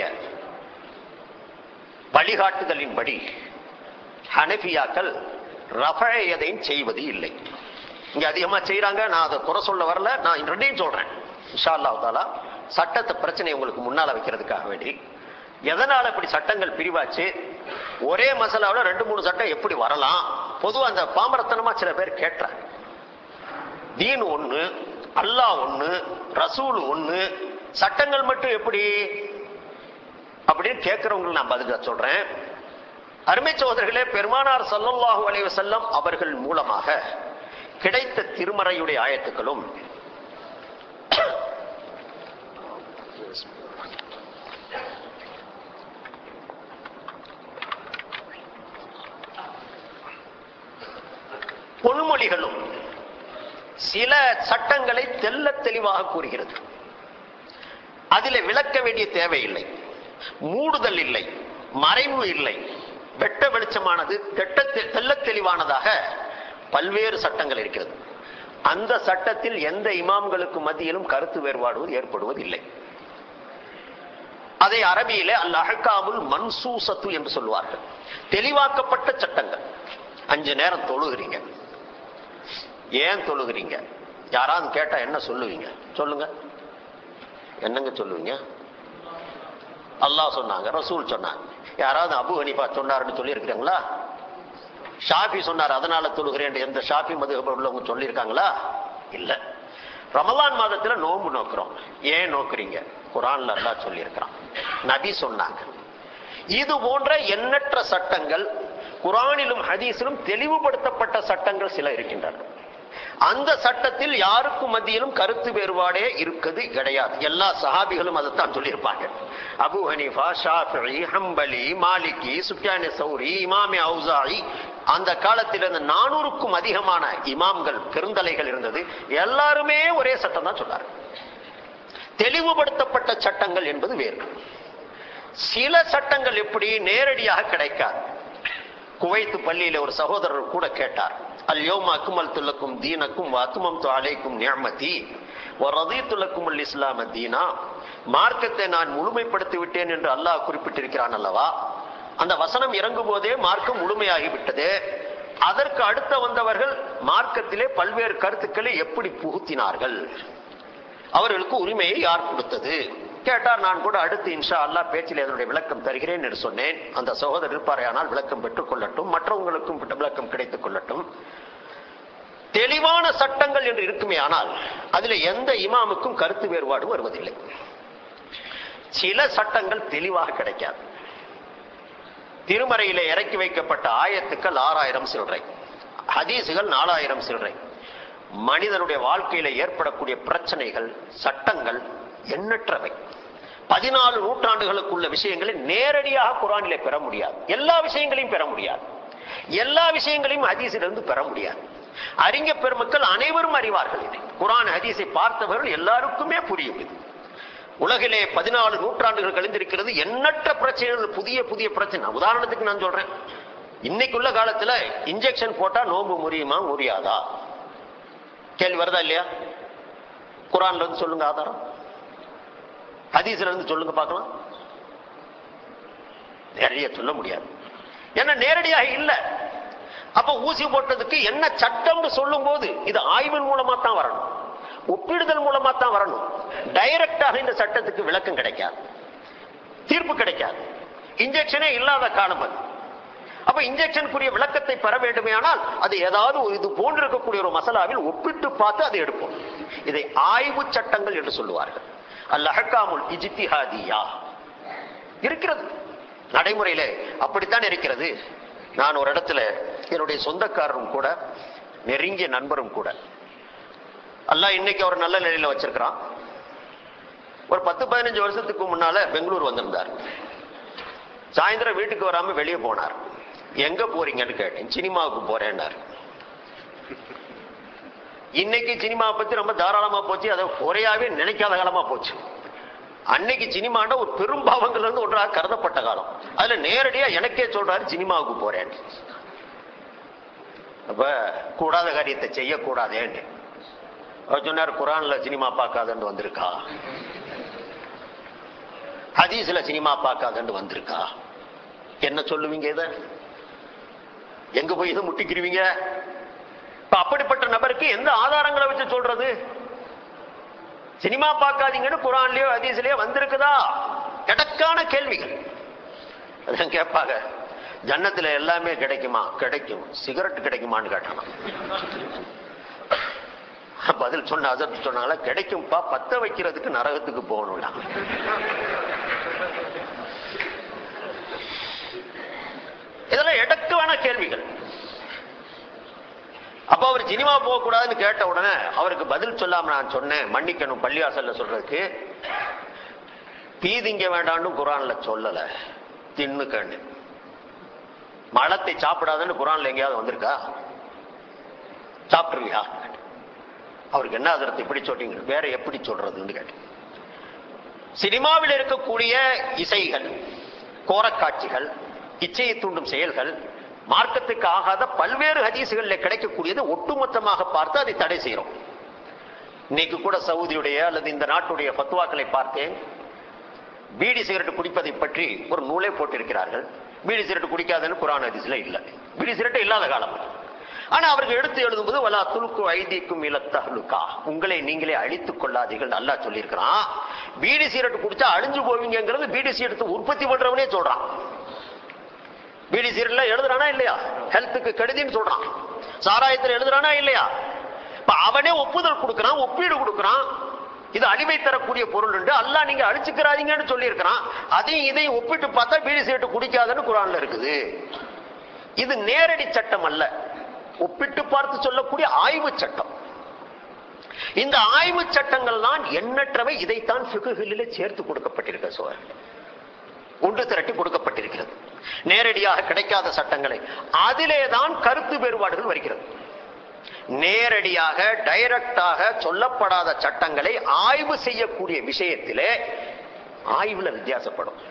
வழிகாட்டுதலின்படி ஹனபியாக்கள் ரஃபையதையும் செய்வது இல்லை இங்க அதிகமா செய்யறாங்க நான் அதை குறை சொல்ல வரல நான் ரெண்டையும் சொல்றேன் இன்ஷா அல்லாஹ் தாலா சட்டத்தை பிரச்சனை உங்களுக்கு முன்னால வைக்கிறதுக்காக வேண்டி எதனால இப்படி சட்டங்கள் பிரிவாச்சு ஒரே மசாலாவில் ரெண்டு மூணு சட்டம் எப்படி வரலாம் பொதுவா அந்த பாமரத்தனமா சில பேர் கேட்டாங்க தீன் ஒண்ணு அல்லாஹ் ஒண்ணு ரசூல் ஒண்ணு சட்டங்கள் மட்டும் எப்படி அப்படின்னு கேட்கிறவங்களுக்கு நான் பதிலா சொல்றேன் அருமை சோதர்களே பெருமானார் சல்லல்லாஹு அலைஹி வஸல்லம் அவர்கள் மூலமாக கிடைத்த திருமறையுடைய ஆயத்துக்களும் பொன்மொழிகளும் சில சட்டங்களை தெல்ல தெளிவாக கூறுகிறது அதில் விளக்க வேண்டிய தேவையில்லை மூடுதல் இல்லை மறைவு இல்லை வெட்ட வெளிச்சமானது தெட்ட தெல்ல தெளிவானதாக பல்வேறு சட்டங்கள் இருக்கிறது அந்த சட்டத்தில் எந்த இமாம்களுக்கு மத்தியிலும் கருத்து வேறுபாடு ஏற்படுவதில்லை அதை அரபியில அல் அஹகாமுல் மன்சூசத்து என்று சொல்வார்கள் தெளிவாக்கப்பட்ட சட்டங்கள் அஞ்சு நேரம் தொழுகிறீங்க ஏன் தொழுகிறீங்க யாராவது கேட்டா என்ன சொல்லுவீங்க சொல்லுங்க என்னங்க சொல்லுவீங்க அல்லாஹ் சொன்னாங்க ரசூல் சொன்னாங்க யாராவது அபு ஹனிஃபா சொன்னாருன்னு சொல்லி இருக்கிறீங்களா ஷாஃபி சொன்னார் அதனால தொழுகிறேன் எந்த ஷாஃபி மது உள்ளவங்க சொல்லியிருக்காங்களா இல்ல ரமலான் மாதத்துல நோன்பு நோக்குறோம் ஏன் நோக்குறீங்க குரான்ல அல்லாஹ் சொல்லியிருக்கிறான் நபி சொன்னாங்க இது போன்ற எண்ணற்ற சட்டங்கள் குரானிலும் ஹதீஸிலும் தெளிவுபடுத்தப்பட்ட சட்டங்கள் சில இருக்கின்றன அந்த சட்டத்தில் யாருக்கும் மத்தியிலும் கருத்து வேறுபாடே இருக்குது கிடையாது எல்லா சஹாபிகளும் அதைத்தான் சொல்லியிருப்பாங்க Abu Hanifa Shafi Hanbali Maliki Sufyani Thawri இமாமி அவுசாயி அந்த காலத்தில் இருந்த நானூறுக்கும் அதிகமான இமாம்கள் பெருந்தலைகள் இருந்தது எல்லாருமே ஒரே சட்டம் தான் சொன்னார் தெளிவுபடுத்தப்பட்ட சட்டங்கள் என்பது வேறு சில சட்டங்கள் எப்படி நேரடியாக கிடைக்காது குவைத்து பள்ளியில ஒரு சகோதரர் கூட கேட்டார் அல்யோம் அக்குமல் துல்லக்கும் தீனக்கும் அத்துமம் அலைக்கும் நியமதி ரதீத்துலக்கும் அல் இஸ்லாம தீனா மார்க்கத்தை நான் முழுமைப்படுத்தி விட்டேன் என்று அல்லாஹ் குறிப்பிட்டிருக்கிறான் அல்லவா அந்த வசனம் இறங்கும் போதே மார்க்கம் முழுமையாகிவிட்டது அதற்கு அடுத்த வந்தவர்கள் மார்க்கத்திலே பல்வேறு கருத்துக்களை எப்படி புகுத்தினார்கள் அவர்களுக்கு உரிமையை யார் கொடுத்தது கேட்டார் நான் கூட அடுத்து இன்ஷா அல்லாஹ் பேச்சில் அதனுடைய விளக்கம் தருகிறேன் என்று சொன்னேன் அந்த சகோதரர் இருப்பாரையானால் விளக்கம் பெற்றுக் கொள்ளட்டும் மற்றவங்களுக்கும் விளக்கம் கிடைத்துக் கொள்ளட்டும் தெளிவான சட்டங்கள் என்று இருக்குமே ஆனால் அதில் எந்த இமாமுக்கும் கருத்து வேறுபாடு வருவதில்லை சில சட்டங்கள் தெளிவாக கிடைக்காது திருமறையில இறக்கி வைக்கப்பட்ட ஆயத்துக்கள் ஆறாயிரம் சில்லறை ஹதீசுகள் நாலாயிரம் சில்லறை மனிதனுடைய வாழ்க்கையில ஏற்படக்கூடிய பிரச்சனைகள் சட்டங்கள் எண்ணற்றவை பதினாலு நூற்றாண்டுகளுக்குள்ள விஷயங்களை நேரடியாக குரானிலே பெற முடியாது எல்லா விஷயங்களையும் பெற முடியாது எல்லா விஷயங்களையும் ஹதீஸிலிருந்து பெற முடியாது அறிஞ பெருமக்கள் அனைவரும் அறிவார்கள் இதை குரான் ஹதீஸை பார்த்தவர்கள் எல்லாருக்குமே புரியும் இது உலகிலே பதினாலு நூற்றாண்டுகள் கழிந்திருக்கிறது எண்ணற்ற பிரச்சனைகள் புதிய புதிய பிரச்சனை உதாரணத்துக்கு நான் சொல்றேன் இன்னைக்குள்ள காலத்துல இன்ஜெக்ஷன் போட்டா நோன்பு முறியுமா முறியாதா கேள்வி வருதா இல்லையா குரான்ல இருந்து சொல்லுங்க ஆதாரம் ஹதீஸ்ல இருந்து சொல்லுங்க பார்க்கலாம் நிறைய சொல்ல முடியாது ஏன்னா நேரடியாக இல்ல அப்ப ஊசி போட்டதுக்கு என்ன சட்டம்னு சொல்லும் போது இது ஆய்வின் மூலமா தான் வரணும் ஒப்பிடுதல் மூலமா தான் வரணும் டைரக்டாக இந்த சட்டத்துக்கு விளக்கம் கிடைக்காது தீர்ப்பு கிடைக்காது இன்ஜெக்ஷனே இல்லாத காலம் அது அப்ப இன்ஜெக்ஷனுக்குரிய விளக்கத்தை பெற வேண்டுமே ஆனால் அது ஏதாவது ஒரு இது போன்று இருக்கக்கூடிய ஒரு மசாலாவில் ஒப்பிட்டு பார்த்து அதை எடுப்போம் இதை ஆய்வு சட்டங்கள் என்று சொல்லுவார்கள் அல் அஹக்காமுல் இஜித்திஹாதியா இருக்கிறது நடைமுறையில அப்படித்தான் இருக்கிறது நான் ஒரு இடத்துல என்னுடைய சொந்தக்காரரும் கூட நெருங்கிய நண்பரும் கூட அல்லாஹ் இன்னைக்கு அவர் நல்ல நிலையில வச்சிருக்கிறான் ஒரு பத்து பதினஞ்சு வருஷத்துக்கு முன்னால பெங்களூர் வந்திருந்தார் சாயந்தரம் வீட்டுக்கு வராம வெளியே போனார் எங்க போறீங்கன்னு கேட்டேன் சினிமாவுக்கு போறேன்னார் இன்னைக்கு சினிமாவை பத்தி ரொம்ப தாராளமா போச்சு அதை குறையாவே நினைக்காத காலமா போச்சு அன்னைக்கு சினிமாண்ட ஒரு பெரும் பாவங்கள்ல இருந்து ஒன்றாக கருதப்பட்ட காலம் அதுல நேரடியா எனக்கே சொல்றாரு சினிமாவுக்கு போறேன் அப்ப கூடாத காரியத்தை செய்யக்கூடாதேன்னு அவர் சொன்னார் குரான்ல சினிமா பார்க்காதன்னு வந்திருக்கா ஹதீஸ்ல சினிமா பார்க்காதன்னு வந்திருக்கா என்ன சொல்லுவீங்க இத எங்க போய் இதை முட்டிக்கிருவீங்க இப்ப அப்படிப்பட்ட நபருக்கு எந்த ஆதாரங்களை வச்சு சொல்றது சினிமா பார்க்காதீங்கன்னு குரான்லயோ ஹதீஸ்லயோ வந்திருக்குதா எடக்கான கேள்விகள் அதான் கேட்பாங்க ஜன்னத்துல எல்லாமே கிடைக்குமா கிடைக்கும் சிகரெட் கிடைக்குமான்னு கேட்டானா பதில் சொன்ன அதற்கு சொன்னாங்களா கிடைக்கும்பா பத்த வைக்கிறதுக்கு நரகத்துக்கு போகணும்னா இதெல்லாம் எடக்குவான கேள்விகள் அப்ப அவர் சினிமா போக கூடாதுன்னு கேட்ட உடனே அவருக்கு பதில் சொல்லாம நான் சொன்னேன் மன்னிக்கணும் பள்ளிவாசல்ல சொல்றதுக்கு பீதிங்க வேண்டாம்னு குரான்ல சொல்லல தின்னு கண்ணு மலத்தை சாப்பிடாதுன்னு குரான்ல எங்கேயாவது வந்திருக்கா சாப்பிட்டுருவியா அவருக்கு என்ன அதற்கு இப்படி சொல்றீங்க வேற எப்படி சொல்றதுன்னு கேட்டேன் சினிமாவில் இருக்கக்கூடிய இசைகள் கோரக்காட்சிகள் இச்சையை தூண்டும் செயல்கள் மார்க்கத்துக்கு ஆகாத பல்வேறு ஹதீசுகளில் கிடைக்கக்கூடியது ஒட்டுமொத்தமாக பார்த்து அதை தடை செய்யறோம் இன்னைக்கு கூட சவுதியுடைய அல்லது இந்த நாட்டுடைய பத்துவாக்களை பார்த்தேன் பீடி சிகரெட் குடிப்பதை பற்றி ஒரு நூலே போட்டிருக்கிறார்கள் பீடி சிகரெட் குடிக்காதுன்னு குரான் ஹதீஸ்ல இல்ல பீடி சிகரெட் இல்லாத காலம் ஆனா அவர்கள் எடுத்து எழுதும்போது வலா துலுக்கு ஐதீக்கும் இலத்தலுக்கா உங்களை நீங்களே அழித்துக் கொள்ளாதீர்கள் நல்லா சொல்லியிருக்கிறான் பீடி சிகரெட் குடிச்சா அழிஞ்சு போவீங்கிறது பீடி சிகரெட் உற்பத்தி பண்றவனே சொல்றான் பீடி சீரியல்ல எழுதுறானா இல்லையா ஹெல்த்துக்கு கெடுதின்னு சொல்றான் சாராயத்தில் எழுதுறானா இல்லையா இப்ப அவனே ஒப்புதல் கொடுக்கறான் ஒப்பீடு கொடுக்கறான் இது அடிமை தரக்கூடிய பொருள் உண்டு அல்லாஹ் நீங்க அழிச்சுக்கிறாதீங்கன்னு சொல்லி இருக்கிறான் அதையும் இதையும் ஒப்பிட்டு பார்த்தா பீடி சீட்டு குடிக்காதுன்னு குரான்ல இருக்குது இது நேரடி சட்டம் அல்ல ஒப்பிட்டு பார்த்து சொல்லக்கூடிய ஆய்வு சட்டம் இந்த ஆய்வு சட்டங்கள் தான் எண்ணற்றவை இதைத்தான் பிகுகளிலே சேர்த்து கொடுக்கப்பட்டிருக்க சோழர் ஒன்று திரட்டி கொடுக்கப்பட்டிருக்கிறது நேரடியாக கிடைக்காத சட்டங்களை அதிலே தான் கருத்து வேறுபாடுகள் வருகிறது நேரடியாக டைரக்டாக சொல்லப்படாத சட்டங்களை ஆய்வு செய்யக்கூடிய விஷயத்திலே ஆய்வுல வித்தியாசப்படும்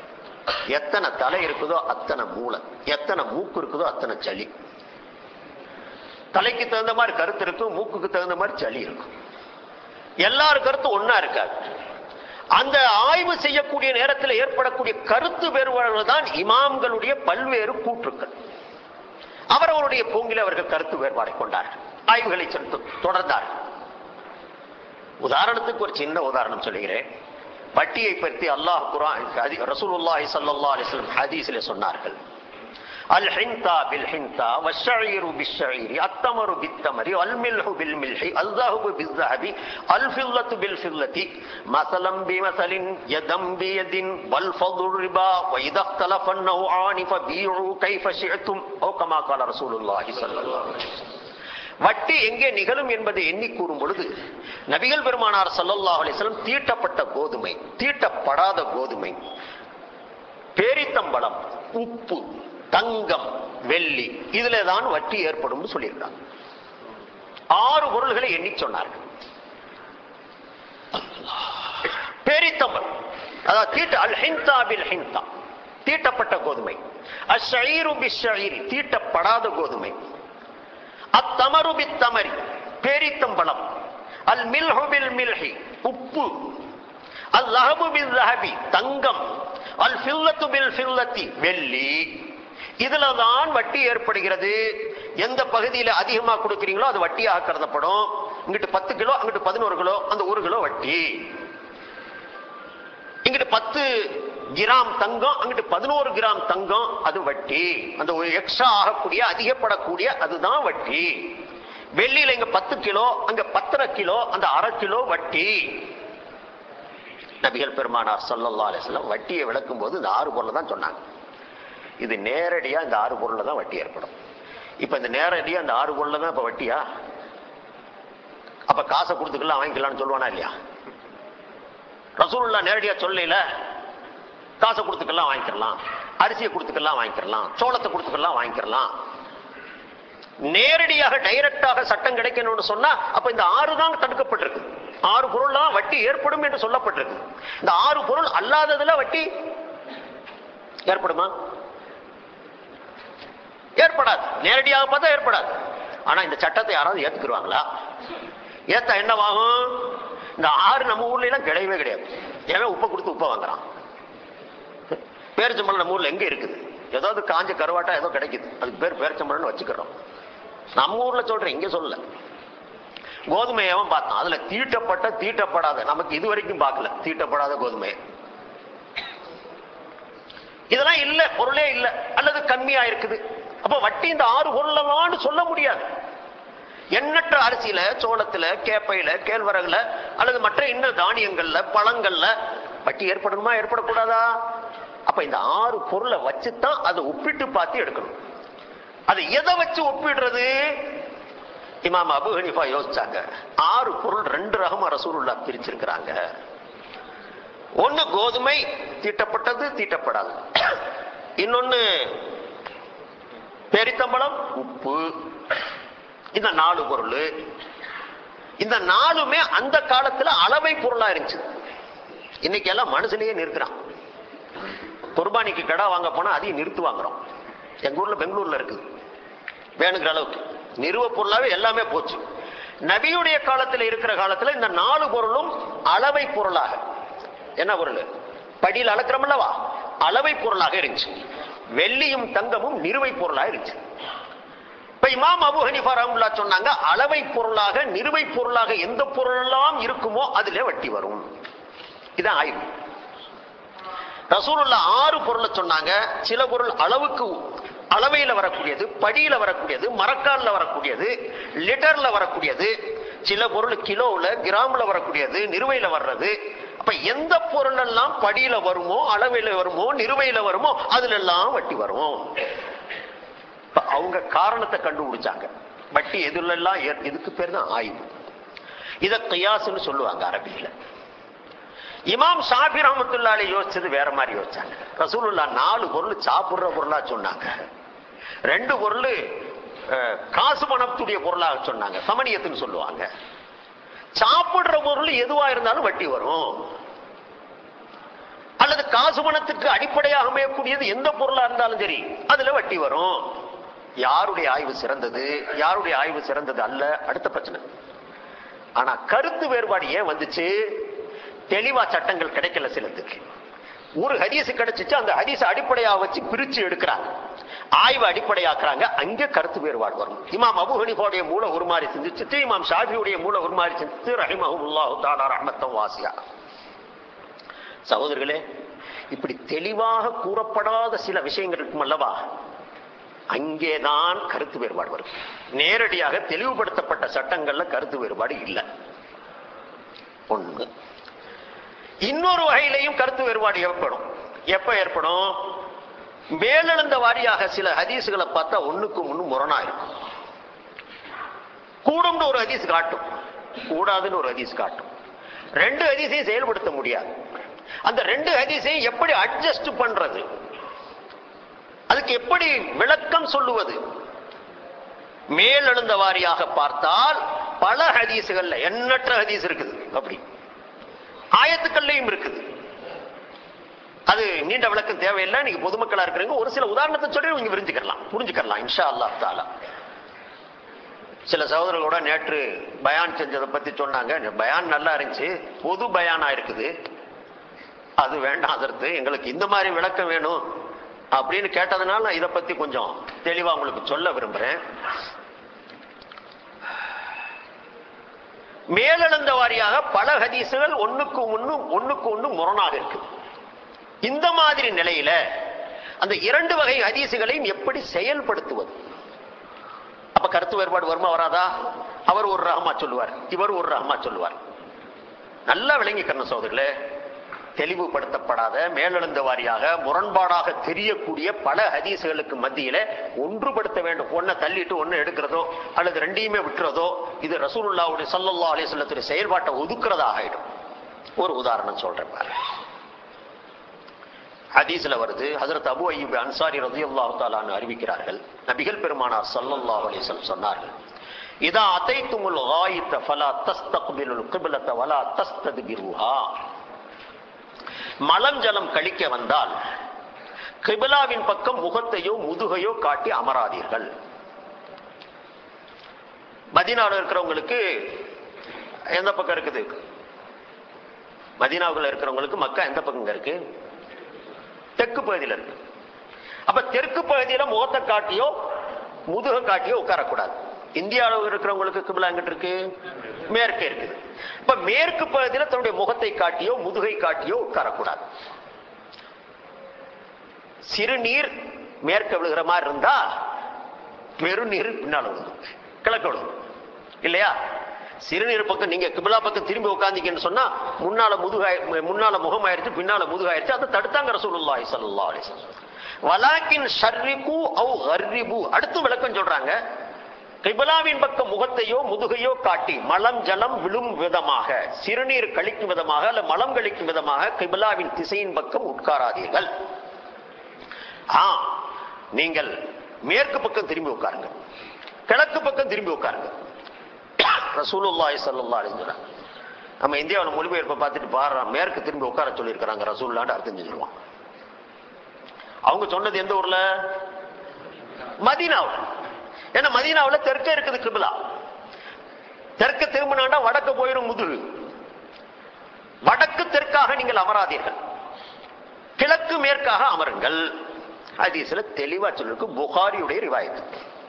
எத்தனை தலை இருக்குதோ அத்தனை மூளை எத்தனை மூக்கு இருக்குதோ அத்தனை சளி தலைக்கு தகுந்த மாதிரி கருத்து இருக்கும் மூக்குக்கு தகுந்த மாதிரி சளி இருக்கும் எல்லார் கருத்தும் ஒன்னா இருக்காது அந்த ஆய்வு செய்யக்கூடிய நேரத்தில் ஏற்படக்கூடிய கருத்து வேறுபாடுகள் தான் இமாம்களுடைய பல்வேறு கூற்றுக்கள் அவரவருடைய போங்கில் அவர்கள் கருத்து வேறுபாடை கொண்டார்கள் ஆய்வுகளை சென்று தொடர்ந்தார்கள் உதாரணத்துக்கு ஒரு சின்ன உதாரணம் சொல்லுகிறேன் வட்டியை பற்றி அல்லாஹ் குரான் ரசூலுல்லாஹி ஸல்லல்லாஹு அலைஹி வஸல்லம் ஹதீஸில் சொன்னார்கள் அல் ஹிந்தா பில் ஹிந்தா வஷ்ஷஈரு பிஷ்ஷஈரி அத்தமரு பித்தமரி அல் மில்ஹு பில் மில்ஹி அல் ذهب بالذهب الفضة بالفضة مثلا بمثل يدا بيد والفضل الربا وإذا اختلف النوعان فبيعوا كيف شئتم أو كما قال رسول الله صلى الله عليه وسلم வட்டி எங்கே நிகழும் என்பதை எண்ணி கூறும் பொழுது நபிகள் பெருமானார் சல்லல்லாஹு அலைஹி வஸல்லம் தீட்டப்பட்ட கோதுமை தீட்டப்படாத கோதுமை பேரித்தம்பழம் உப்பு தங்கம் வெள்ளி இதுல தான் வட்டி ஏற்படும் சொல்லியிருக்காங்க ஆறு பொருள்களை எண்ணி சொன்னார்கள் பேரித்தம்பழம் அதாவது தீட்ட அல் ஹிந்தா பில் ஹிந்தா தீட்டப்பட்ட கோதுமை அஷ்ஷஈரு பிஷ்ஷஈரி தீட்டப்படாத கோதுமை அத்தமரு பித்தமரி பேரித்தம்பழம் அல் மில்ஹு பில் மில்ஹி உப்பு அல் லஹபு பில் லஹபி தங்கம் அல் ஃபில்லத்து பில் ஃபில்லத்தி வெள்ளி இதுல தான் வட்டி ஏற்படுகிறது எந்த பகுதியில அதிகமா கொடுக்குறீங்களோ அது வட்டியாக கருதப்படும் இங்கிட்டு பத்து கிலோ அங்கிட்டு பதினோரு கிலோ அந்த ஒரு கிலோ வட்டி இங்கிட்டு பத்து கிராம் தங்கம் அங்கிட்டு பதினோரு கிராம் தங்கம் அது வட்டி அந்த ஒரு எக்ஸ்ட்ரா ஆகக்கூடிய அதிகப்படக்கூடிய அதுதான் வட்டி வெள்ளியில இங்க பத்து கிலோ அங்க பத்தரை கிலோ அந்த அரை கிலோ வட்டி நபிகள் பெருமானார் சல்லல்லா அலிஸ்லாம் வட்டியை விளக்கும் போது இந்த ஆறு பொருளை தான் சொன்னாங்க இது நேரடியா இந்த ஆறு பொருள்ல தான் வட்டி ஏற்படும் இப்ப இந்த நேரடியா இந்த ஆறு பொருள்ல தான் இப்ப வட்டியா அப்ப காசை கொடுத்துக்கலாம் வாங்கிக்கலாம்னு சொல்லுவானா இல்லையா ரசூலுல்லா நேரடியா சொல்லல காசை கொடுத்துக்கலாம் வாங்கிக்கலாம் அரிசியை கொடுத்துக்கலாம் வாங்கிக்கலாம் சோளத்தை கொடுத்துக்கலாம் வாங்கிக்கலாம் நேரடியாக டைரக்டாக சட்டம் கிடைக்கணும்னு சொன்னா அப்ப இந்த ஆறு தான் தடுக்கப்பட்டிருக்கு ஆறு பொருள் தான் வட்டி ஏற்படும் என்று சொல்லப்பட்டிருக்கு இந்த ஆறு பொருள் அல்லாததுல வட்டி ஏற்படுமா ஏற்படாது நேரடியாக பார்த்தா ஏற்படாது ஆனா இந்த சட்டத்தை யாராவது ஏத்துக்குருவாங்களா ஏத்தா என்னவாகும் இந்த ஆறு நம்ம ஊர்ல எல்லாம் கிடையவே கிடையாது ஏன் உப்பை கொடுத்து உப்பை வாங்குறான் பேரிச்சம்பழம் நம்ம ஊர்ல எங்க இருக்குது ஏதாவது காஞ்ச கருவாட்டா ஏதோ கிடைக்குது அதுக்கு பேர் பேரிச்சம்பழம்னு வச்சுக்கிறோம் நம்ம ஊர்ல சொல்றேன் இங்க சொல்லல கோதுமை எவன் பார்த்தான் அதுல தீட்டப்பட்ட தீட்டப்படாத நமக்கு இது வரைக்கும் பார்க்கல தீட்டப்படாத கோதுமை இதெல்லாம் இல்ல பொருளே இல்ல அல்லது கம்மியா இருக்குது அப்ப வட்டி இந்த ஆறு பொருளமான்னு சொல்ல முடியாது எண்ணற்ற அரிசியில சோளத்துல கேப்பையில கேழ்வரகுல அல்லது மற்ற இன்னும் தானியங்கள்ல பழங்கள்ல வட்டி ஏற்படணுமா ஏற்படக்கூடாதா அப்ப இந்த ஆறு பொருளை வச்சுதான் அதை ஒப்பிட்டு பார்த்து எடுக்கணும் அது எதை வச்சு ஒப்பிடுறது இமாம் அபு ஹனிஃபா யோசிச்சாங்க ஆறு பொருள் ரெண்டு ரகமா ரசூலுல்லா பிரிச்சிருக்கிறாங்க ஒண்ணு கோதுமை தீட்டப்பட்டது தீட்டப்படாது இன்னொன்னு பெரித்தம்பளம் உப்பு இந்த நாலு பொருள் இந்த நாலுமே அந்த காலத்துல அளவை பொருளா இருந்துச்சு இன்னைக்கு எல்லாம் மனுஷனையே நிறுத்துறான் குர்பானிக்கு கடை வாங்க போனா அதையும் நிறுத்து வாங்குறோம் எங்க ஊர்ல பெங்களூர்ல இருக்குது வேணுங்கிற அளவுக்கு நிறுவ பொருளாவே எல்லாமே போச்சு நபியுடைய காலத்துல இருக்கிற காலத்துல இந்த நாலு பொருளும் அளவை பொருளாக என்ன பொருள் படியில் அளக்கிறோம்லவா அளவை பொருளாக இருந்துச்சு வெள்ளியும் தங்கமும் நிறுவை பொருளாக இருந்துச்சு இப்ப இமாம் அபு ஹனிஃபா ரஹமுல்லா சொன்னாங்க அளவை பொருளாக நிறுவை பொருளாக எந்த பொருளெல்லாம் இருக்குமோ அதுல வட்டி வரும் இதான் ஆய்வு ரசூலுல்லா ஆறு பொருளை சொன்னாங்க சில பொருள் அளவுக்கு அளவையில வரக்கூடியது படியில வரக்கூடியது மரக்கால்ல வரக்கூடியது லிட்டர்ல வரக்கூடியது சில பொருள் கிலோவுல கிராம்ல வரக்கூடியது நிறுவையில வர்றது அப்ப எந்த பொருள் எல்லாம் படியில வருமோ அளவையில வருமோ நிறுவையில வருமோ அதுல எல்லாம் வட்டி வரும் இப்ப அவங்க காரணத்தை கண்டுபிடிச்சாங்க வட்டி எதுல எல்லாம் ஏற்- இதுக்கு பேர் தான் ஆய்வு இத கியாஸ்னு சொல்லுவாங்க அரபியில இமாம் ஷாபி ரஹமத்துல்லாலே யோசிச்சது வேற மாதிரி யோசிச்சாங்க ரசூலுல்லா நாலு பொருள் சாப்பிடுற பொருளா சொன்னாங்க ரெண்டு பொருள் அஹ், காசு பணத்துடைய பொருளாக சொன்னாங்க சமணியத்துன்னு சொல்லுவாங்க சாப்பிடுற பொருள் எதுவா இருந்தாலும் வட்டி வரும் அல்லது காசு பணத்துக்கு அடிப்படையாக அமையக்கூடியது எந்த பொருளா இருந்தாலும் சரி அதுல வட்டி வரும் யாருடைய ஆய்வு சிறந்தது யாருடைய ஆய்வு சிறந்தது அல்ல அடுத்த பிரச்சனை ஆனா கருத்து வேறுபாடு ஏன் வந்துச்சு தெளிவா சட்டங்கள் கிடைக்கல சிலத்துக்கு ஒரு ஹதீஸ் கிடைச்சிச்சு அந்த ஹதீஸ் அடிப்படையா வச்சு பிரிச்சு எடுக்கிறாங்க ஆய்வு அடிப்படையாக்குறாங்க அங்க கருத்து வேறுபாடு வரும் இமாம் அபு ஹனிஃபாவுடைய மூல ஒரு மாதிரி சிந்திச்சுட்டு இமாம் ஷாஃபியுடைய மூல ஒரு மாதிரி சிந்திச்சு ரஹிமஹுல்லாஹு தஆலா ரஹ்மத்தம் வாசியா சகோதரர்களே இப்படி தெளிவாக கூறப்படாத சில விஷயங்கள் இருக்கும் அல்லவா அங்கேதான் கருத்து வேறுபாடு வரும் நேரடியாக தெளிவுபடுத்தப்பட்ட சட்டங்கள்ல கருத்து வேறுபாடு இல்லை ஒண்ணு இன்னொரு வகையிலையும் கருத்து வேறுபாடு ஏற்படும் எப்ப ஏற்படும் மேலெழுந்த வாரியாக சில ஹதீசுகளை பார்த்தா ஒண்ணுக்கு முன்னு முரணா இருக்கும் கூடும்னு ஒரு ஹதீஸ் காட்டும் கூடாதுன்னு ஒரு ஹதீஸ் காட்டும் ரெண்டு ஹதீஸையும் செயல்படுத்த முடியாது அந்த ரெண்டு ஹதீஸையும் எப்படி அட்ஜஸ்ட் பண்றது அதுக்கு எப்படி விளக்கம் சொல்லுவது மேலெழுந்த வாரியாக பார்த்தால் பல ஹதீசுகள்ல எண்ணற்ற ஹதீஸ் இருக்குது அப்படி ஆயத்துக்கள்லையும் இருக்குது அது நீண்ட விளக்கம் தேவையில்லை நீங்க பொதுமக்களா இருக்கிறீங்க ஒரு சில உதாரணத்தை சொல்லி நீங்க விரிஞ்சுக்கலாம் புரிஞ்சுக்கலாம் இன்ஷா அல்லாஹ் தாலா சில சகோதரர்களோட நேற்று பயான் செஞ்சதை பத்தி சொன்னாங்க பயான் நல்லா இருந்துச்சு பொது பயானா இருக்குது அது வேண்டாம் அதற்கு எங்களுக்கு இந்த மாதிரி விளக்கம் வேணும் அப்படின்னு கேட்டதுனால நான் இதை பத்தி கொஞ்சம் தெளிவா உங்களுக்கு சொல்ல விரும்புறேன் மேலெழுந்த வாரியாக பல ஹதீசுகள் ஒண்ணுக்கு ஒண்ணு ஒண்ணுக்கு ஒண்ணு முரணாக இருக்கு இந்த மாதிரி நிலையில அந்த இரண்டு வகை ஹதீசுகளையும் எப்படி செயல்படுத்துவது அப்ப கருத்து வேறுபாடு வருமா வராதா அவர் ஒரு ரகமா சொல்லுவார் இவர் ஒரு ரகமா சொல்லுவார் நல்லா விளங்கிக்கணும் சோதர்களே தெளிவுபடுத்தப்படாத மேலெழுந்த வாரியாக முரண்பாடாக தெரியக்கூடிய பல ஹதீசுகளுக்கு மத்தியில ஒன்றுபடுத்த வேண்டும் ஒன்ன தள்ளிட்டு ஒன்னு எடுக்கிறதோ அல்லது ரெண்டையுமே விட்டுறதோ இது ரசூலுல்லாவுடைய சல்லல்லா அலிஸ்லத்துடைய செயல்பாட்டை ஒதுக்குறதாக ஆயிடும் ஒரு உதாரணம் சொல்றேன் பாரு ஹதீஸ்ல வருது ஹசரத் அபு அய்யூப் அன்சாரி ரதியல்லாஹு தாலான்னு அறிவிக்கிறார்கள் நபிகள் பெருமானார் ஸல்லல்லாஹு அலைஹி வஸல்லம் சொன்னார்கள் இதா அதைத்துமுல் காயித்த ஃபலா தஸ்தக்பிலுல் கிப்லத வலா தஸ்தத்பிருஹா மலம் ஜலம் கழிக்க வந்தால் கிபிலாவின் பக்கம் முகத்தையோ முதுகையோ காட்டி அமராதீர்கள் மதீனாவில் இருக்கிறவங்களுக்கு எந்த பக்கம் இருக்குது மதீனாவில் இருக்கிறவங்களுக்கு மக்கா எந்த பக்கம் இருக்கு தெற்கு பகுதியில் இருக்கு அப்ப தெற்கு பகுதியில முகத்தை காட்டியோ முதுக காட்டியோ உட்காரக்கூடாது இந்தியாவில் இருக்கிறவங்களுக்கு கிபிலா எங்கிட்டு இருக்கு மேற்கே இருக்குது இப்ப மேற்கு பகுதியில் தன்னுடைய முகத்தை காட்டியோ முதுகை காட்டியோ உட்காரக்கூடாது சிறுநீர் மேற்க விழுகிற மாதிரி இருந்தா பெருநீர் பின்னால் விழுகும் கிழக்கு விழுகும் இல்லையா சிறுநீர் பக்கம் நீங்க கிபிலா பக்கம் திரும்பி உட்காந்தீங்கன்னு சொன்னா முன்னால முதுகாய் முன்னால முகம் ஆயிருச்சு பின்னால முதுகாயிருச்சு அதை தடுத்தாங்க ரசூலுல்லாஹி ஸல்லல்லாஹு அலைஹி வஸல்லம் வலாக்கின் ஷர்ரிபு அவ் கர்ரிபு அடுத்து விளக்கம் சொல்றாங்க கிபிலாவின் பக்கம் முகத்தையோ முதுகையோ காட்டி மலம் ஜலம் விழும் விதமாக சிறுநீர் கழிக்கும் விதமாக அல்ல மலம் கழிக்கும் விதமாக கிபிலாவின் திசையின் பக்கம் உட்காராதீர்கள் ஆ நீங்கள் மேற்கு பக்கம் திரும்பி உட்காருங்க கிழக்கு பக்கம் திரும்பி உட்காருங்க ரசூலுல்லாஹி ஸல்லல்லாஹு அலைஹி வஸல்லம் நம்ம இந்தியாவில் மொழிபெயர்ப்பை பார்த்துட்டு பாடுறோம் மேற்கு திரும்பி உட்கார சொல்லியிருக்கிறாங்க ரசூல்லான்னு அர்த்தம் செஞ்சிருவான் அவங்க சொன்னது எந்த ஊர்ல மதீனாவில் ஏன்னா மதீனாவுல தெற்கே இருக்குது கிபிலா தெற்கு திரும்பினாண்டா வடக்கு போயிடும் முதுகு வடக்கு தெற்காக நீங்கள் அமராதீர்கள் கிழக்கு மேற்காக அமருங்கள் ஹதீஸ்ல தெளிவா சொல்லிருக்கு புகாரியுடைய ரிவாயத்து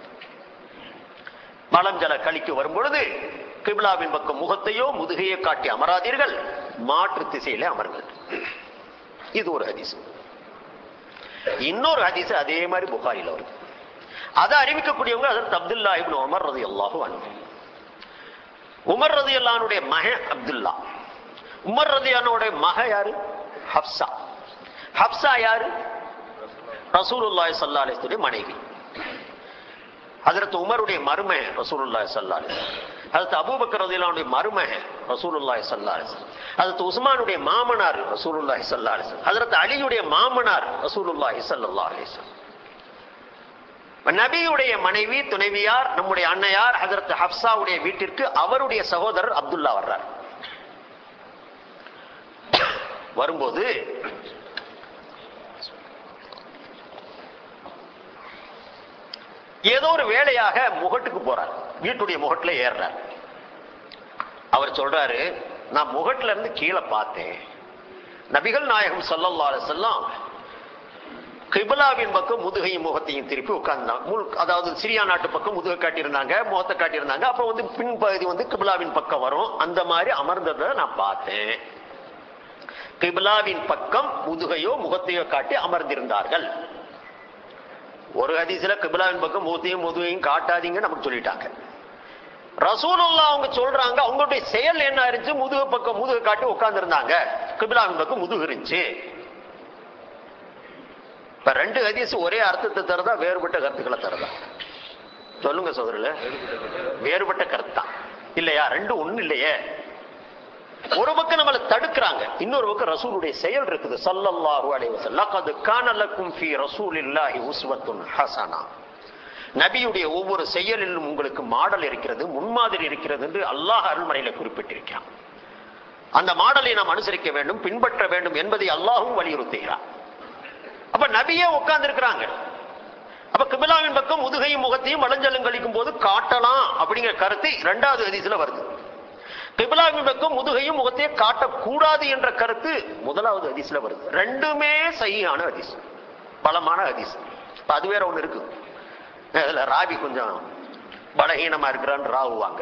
மலம் ஜல கழிக்கு வரும் பொழுது கிபிலாவின் பக்கம் முகத்தையோ முதுகையோ காட்டி அமராதீர்கள் மாற்று திசையிலே அமருங்கள் இது ஒரு ஹதீஸ் இன்னொரு ஹதீஸ் அதே மாதிரி புகாரில வருது அதை அறிவிக்கக்கூடியவங்க அதற்கு அப்துல்லா இப்னு உமர் ரதி அல்லாஹு உமர் ரதி அல்லானுடைய மக அப்துல்லா உமர் ரதியானுடைய மக யாரு ஹப்சா ஹப்சா யாரு ரசூலுல்லாஹி ஸல்லல்லாஹு அலைஹி வஸல்லம் மனைவி ஹஜரத் உமருடைய மருமக ரசூலுல்லாஹி ஸல்லல்லாஹு அலைஹி வஸல்லம் ஹஜரத் அபூபக்கர் ரலியல்லாஹுடைய மருமக ரசூலுல்லாஹி ஸல்லல்லாஹு அலைஹி வஸல்லம் ஹஜரத் உஸ்மானுடைய மாமனார் ரசூலுல்லாஹி ஸல்லல்லாஹு அலைஹி வஸல்லம் ஹஜரத் அலியுடைய மாமனார் ரசூலுல்லாஹி ஸல்லல்லாஹு அலைஹி வஸல்லம் நபியுடைய மனைவி துணைவியார் நம்முடைய அன்னையார் ஹசரத் ஹப்சாவுடைய வீட்டிற்கு அவருடைய சகோதரர் அப்துல்லா வர்றார் வரும்போது ஏதோ ஒரு வேலையாக முகட்டுக்கு போறார் வீட்டுடைய முகட்டுல ஏறுறார் அவர் சொல்றாரு நான் முகட்டுல இருந்து கீழே பார்த்தேன் நபிகள் நாயகம் ஸல்லல்லாஹு அலைஹி வஸல்லம் கிபிலாவின் பக்கம் முதுகையும் முகத்தையும் திருப்பி உட்கார்ந்தாங்க முழு அதாவது சிரியா நாட்டு பக்கம் முதுகை காட்டியிருந்தாங்க முகத்தை காட்டியிருந்தாங்க அப்ப வந்து பின்பகுதி வந்து கிபிலாவின் பக்கம் வரும் அந்த மாதிரி அமர்ந்ததை நான் பார்த்தேன் கிபிலாவின் பக்கம் முதுகையோ முகத்தையோ காட்டி அமர்ந்திருந்தார்கள் ஒரு ஹதீஸ்ல கிபிலாவின் பக்கம் முகத்தையும் முதுகையும் காட்டாதீங்க நமக்கு சொல்லிட்டாங்க ரசூலுல்லா அவங்க சொல்றாங்க அவங்களுடைய செயல் என்ன இருந்துச்சு முதுகு பக்கம் முதுகு காட்டி உட்கார்ந்து இருந்தாங்க கிபிலாவின் பக்கம் முதுகு இருந்துச்சு இப்ப ரெண்டு ஹதீஸ் ஒரே அர்த்தத்தை தரதா வேறுபட்ட கருத்துக்களை தரதா சொல்லுங்க சோதரில வேறுபட்ட கருத்து தான் இல்லையா ரெண்டு ஒண்ணு இல்லையே ஒரு பக்கம் நம்மளை தடுக்கிறாங்க இன்னொரு பக்கம் ரசூலுடைய செயல் இருக்குது ஸல்லல்லாஹு அலைஹி வஸல்லம் லகத் கான லக்கும் ஃபீ ரசூலில்லாஹி உஸ்வத்துன் ஹஸனா நபியுடைய ஒவ்வொரு செயலிலும் உங்களுக்கு மாடல் இருக்கிறது முன்மாதிரி இருக்கிறது என்று அல்லாஹ் அருள்மறையில குறிப்பிட்டிருக்கிறான் அந்த மாடலை நாம் அனுசரிக்க வேண்டும் பின்பற்ற வேண்டும் என்பதை அல்லாஹும் வலியுறுத்துகிறார் அப்ப நபியே உட்கார்ந்து இருக்கிறாங்க அப்ப கிபிலாவின் பக்கம் முதுகையும் முகத்தையும் வளஞ்சலும் கழிக்கும் போது காட்டலாம் அப்படிங்கிற கருத்து இரண்டாவது ஹதீஸ்ல வருது கிபிலாவின் பக்கம் முதுகையும் முகத்தையும் காட்டக்கூடாது என்ற கருத்து முதலாவது ஹதீஸ்ல வருது ரெண்டுமே சகியான ஹதீஸ் பலமான ஹதீஸ் இப்ப அது வேற ஒண்ணு இருக்கு அதுல ராபி கொஞ்சம் பலகீனமா இருக்கிறான்னு ராவுவாங்க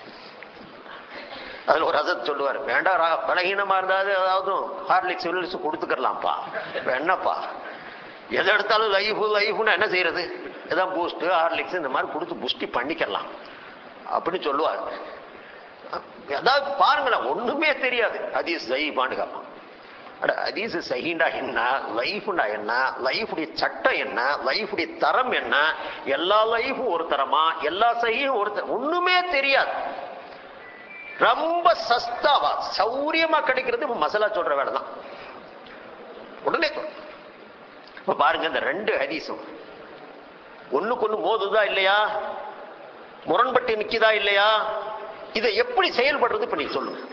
அதுல ஒரு அசத் சொல்லுவார் வேண்டாம் ரா பலகீனமா இருந்தாது அதாவது ஹார்லிக்ஸ் வில்லிக்ஸ் கொடுத்துக்கலாம்ப்பா என்னப்பா எதை எடுத்தாலும் லைஃபு லைஃப்னு என்ன செய்யறது எதான் பூஸ்ட் ஹார்லிக்ஸ் இந்த மாதிரி கொடுத்து புஷ்டி பண்ணிக்கலாம் அப்படின்னு சொல்லுவார் அதாவது பாருங்களேன் ஒண்ணுமே தெரியாது ஹதீஸ் ஜெயிபான்னு கேட்பான் அட ஹதீஸ் சஹீண்டா என்ன லைஃப்னா என்ன லைஃபுடைய சட்டம் என்ன லைஃபுடைய தரம் என்ன எல்லா லைஃபும் ஒரு தரமா எல்லா சகியும் ஒரு தரம் ஒண்ணுமே தெரியாது ரொம்ப சஸ்தாவா சௌரியமா கிடைக்கிறது இப்ப மசாலா சொல்ற வேலை தான் உடனே சொல். இப்ப பாருங்க இந்த ரெண்டு ஹதீஸும் ஒண்ணுக்கு ஒண்ணு மோதுதா இல்லையா முரண்பட்டு நிக்குதா இல்லையா இதை எப்படி செயல்படுறது இப்ப நீங்க சொல்லுங்க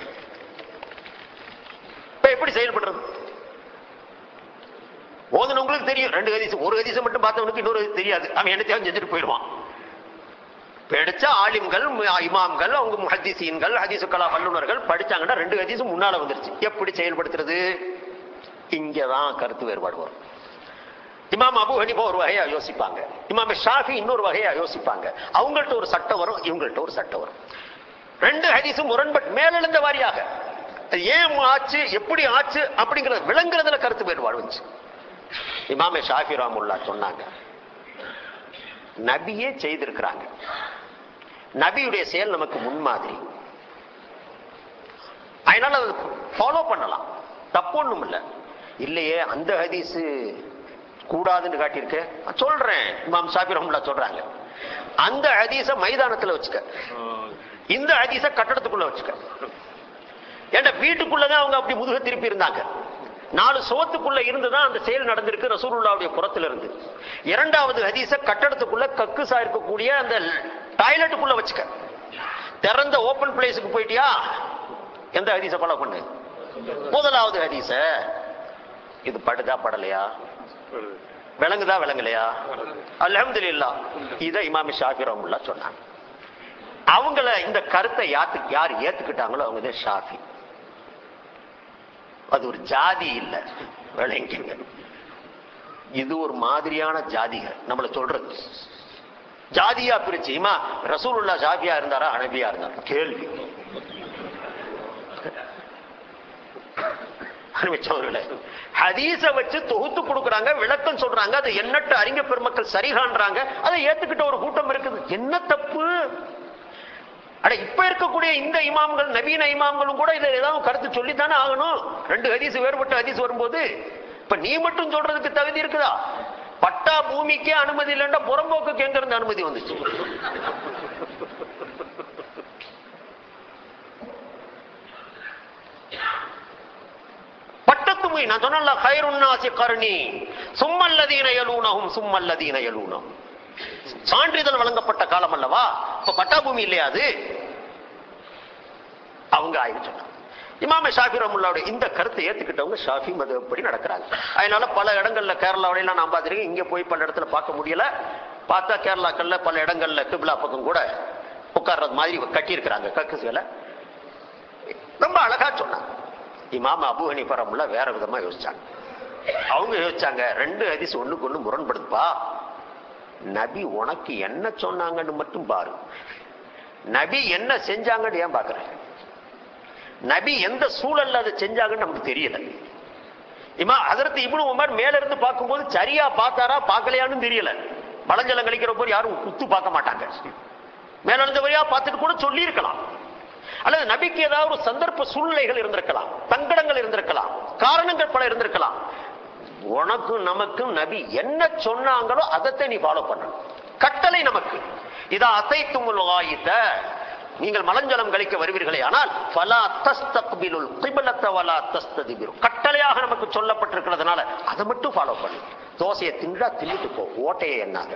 இப்ப எப்படி செயல்படுறது ஓதுனவங்களுக்கு தெரியும் ரெண்டு ஹதீஸ் ஒரு ஹதீஸை மட்டும் பார்த்தவனுக்கு இன்னொரு ஹதீஸ் தெரியாது அவன் என்னத்தையும் செஞ்சுட்டு போயிடுவான் படிச்ச ஆலிம்கள் மு- இமாம்கள் அவங்க முஹத்திசீன்கள் ஹதீசு கலா வல்லுநர்கள் படிச்சாங்கன்னா ரெண்டு ஹதீஸும் முன்னால வந்துருச்சு எப்படி செயல்படுத்துறது இங்கதான் கருத்து வேறுபாடு வரும் இமாம் அபு ஹனிஃபா ஒரு வகையா யோசிப்பாங்க இமாம் ஷாஃபி இன்னொரு வகையா யோசிப்பாங்க அவங்கள்ட்ட ஒரு சட்டம் வரும் இவங்கள்ட்ட ஒரு சட்டம் வரும் ரெண்டு ஹதீஸும் முரண்பட்டு மேலெழுந்த வாரியாக அது ஏன் ஆச்சு எப்படி ஆச்சு அப்படிங்கறது விளங்குறதுல கருத்து வேறுபாடு வந்துச்சு இமாமே ஷாஃபி ராமுல்லா சொன்னாங்க நபியே செய்திருக்கிறாங்க நபியுடைய செயல் நமக்கு முன்மாதிரி அதனால அதை ஃபாலோ பண்ணலாம் தப்பு ஒண்ணும் இல்ல இல்லையே அந்த ஹதீஸ் கூடாதுன்னு காட்டியிருக்க சொல்றேன் இமாம் ஷாஃபி ரஹ்மத்துல்லாஹ் சொல்றாங்க அந்த ஹதீஸ மைதானத்துல வச்சுக்க இந்த ஹதீஸ கட்டடத்துக்குள்ள வச்சுக்க ஏன்டா வீட்டுக்குள்ளதான் அவங்க அப்படி முதுக திருப்பி இருந்தாங்க நாலு சுவத்துக்குள்ள இருந்துதான் அந்த செயல் நடந்திருக்கு ரசூலுல்லாவுடைய புறத்துல இருந்து இரண்டாவது ஹதீஸ கட்டடத்துக்குள்ள கக்குசா இருக்கக்கூடிய அந்த டாய்லெட்டுக்குள்ள வச்சுக்க திறந்த ஓபன் பிளேஸுக்கு போயிட்டியா எந்த ஹதீஸ ஃபாலோ பண்ணு முதலாவது ஹதீஸ இது படுதா படலையா விளங்குதா விளங்கலையா அல்ஹம்துலில்லாஹ் இதை இமாமி ஷாஃபி ரஹ்மத்துல்லாஹ் சொன்னாங்க அவங்கள இந்த கருத்தை யாத்து யார் ஏத்துக்கிட்டாங்களோ அவங்க தான் ஷாஃபி அது ஒரு ஜாதி இல்ல விளங்கிங்க இது ஒரு மாதிரியான ஜாதிகள் நம்மள சொல்றது ஜாதியா பிரிச்சு இமா ரசூலுல்லா ஷாஃபியா இருந்தாரா அனபியா இருந்தாரா கேள்வி அறிவிச்சவர்களே ஹதீஸ வச்சு தொகுத்து கொடுக்கறாங்க விளக்கம் சொல்றாங்க அது எண்ணற்ற அறிஞர் பெருமக்கள் சரிகான்றாங்க அதை ஏத்துக்கிட்ட ஒரு கூட்டம் இருக்குது என்ன தப்பு அட இப்ப இருக்கக்கூடிய இந்த இமாம்கள் நவீன இமாம்களும் கூட இதை ஏதாவது கருத்து சொல்லித்தானே ஆகணும் ரெண்டு ஹதீஸ் வேறுபட்ட ஹதீஸ் வரும்போது இப்ப நீ மட்டும் சொல்றதுக்கு தகுதி இருக்குதா பட்டா பூமிக்கே அனுமதி இல்லைன்னா புறம்போக்குக்கு எங்க இருந்து அனுமதி வந்துச்சு பட்டத்து மூய் நான் சொன்னல ஹைருன்னாசி கருணி சும்மல்லதீன யலூனஹும் சும்மல்லதீன யலூனஹும் சான்றிதழ் வழங்கப்பட்ட காலம் அல்லவா இப்ப பட்டா பூமி இல்லையா அது அவங்க ஆய்வு சொன்னாங்க இமாம ஷாஃபி ரமுல்லாவுடைய இந்த கருத்தை ஏத்துக்கிட்டவங்க ஷாஃபி மதுபடி நடக்கிறாங்க அதனால பல இடங்கள்ல கேரளாவில நான் பார்த்திருக்கேன் இங்க போய் பல இடத்துல பார்க்க முடியல பார்த்தா கேரளாக்கள்ல பல இடங்கள்ல கிபிலா பக்கம் கூட உட்கார்றது மாதிரி கட்டி இருக்கிறாங்க கக்குசுகளை ரொம்ப அழகா சொன்னாங்க இமாம் அபு ஹனிபரம்ல வேற விதமா யோசிச்சாங்க அவங்க யோசிச்சாங்க ரெண்டு ஹதீஸ் ஒண்ணுக்கு ஒண்ணு முரண்படுதுப்பா நபி உனக்கு என்ன சொன்னாங்கன்னு மட்டும் பாரு நபி என்ன செஞ்சாங்கன்னு ஏன் பாக்குற நபி எந்த சூழல்ல அதை செஞ்சாங்கன்னு நமக்கு தெரியல இமா அதற்கு இப்னு உமர் மேல இருந்து பார்க்கும்போது சரியா பார்த்தாரா பார்க்கலையான்னு தெரியல மலஞ்சலம் கழிக்கிற போது யாரும் குத்து பார்க்க மாட்டாங்க மேல இருந்த வழியா பார்த்துட்டு கூட சொல்லி இருக்கலாம் அல்லது நபிக்கு ஏதாவது ஒரு சந்தர்ப்ப சூழ்நிலைகள் இருந்திருக்கலாம் தங்கடங்கள் இருந்திருக்கலாம் காரணங்கள் பல இருந்திருக்கலாம் உனக்கும் நமக்கும் நபி என்ன சொன்னாங்களோ அதைத்தான் நீ ஃபாலோ பண்ணணும் கட்டளை நமக்கு இதா அசைத்துமுல் ஆயித்த நீங்கள் மலஞ்சலம் கழிக்க வருவீர்களே ஆனால் ஃபலா தஸ்தக்பிலுல் கிப்லத்த வலா தஸ்ததிபிரு கட்டளையாக நமக்கு சொல்லப்பட்டிருக்கிறதுனால அதை மட்டும் ஃபாலோ பண்ணு தோசையை தின்றா தின்னுட்டு போ ஓட்டையை என்னாங்க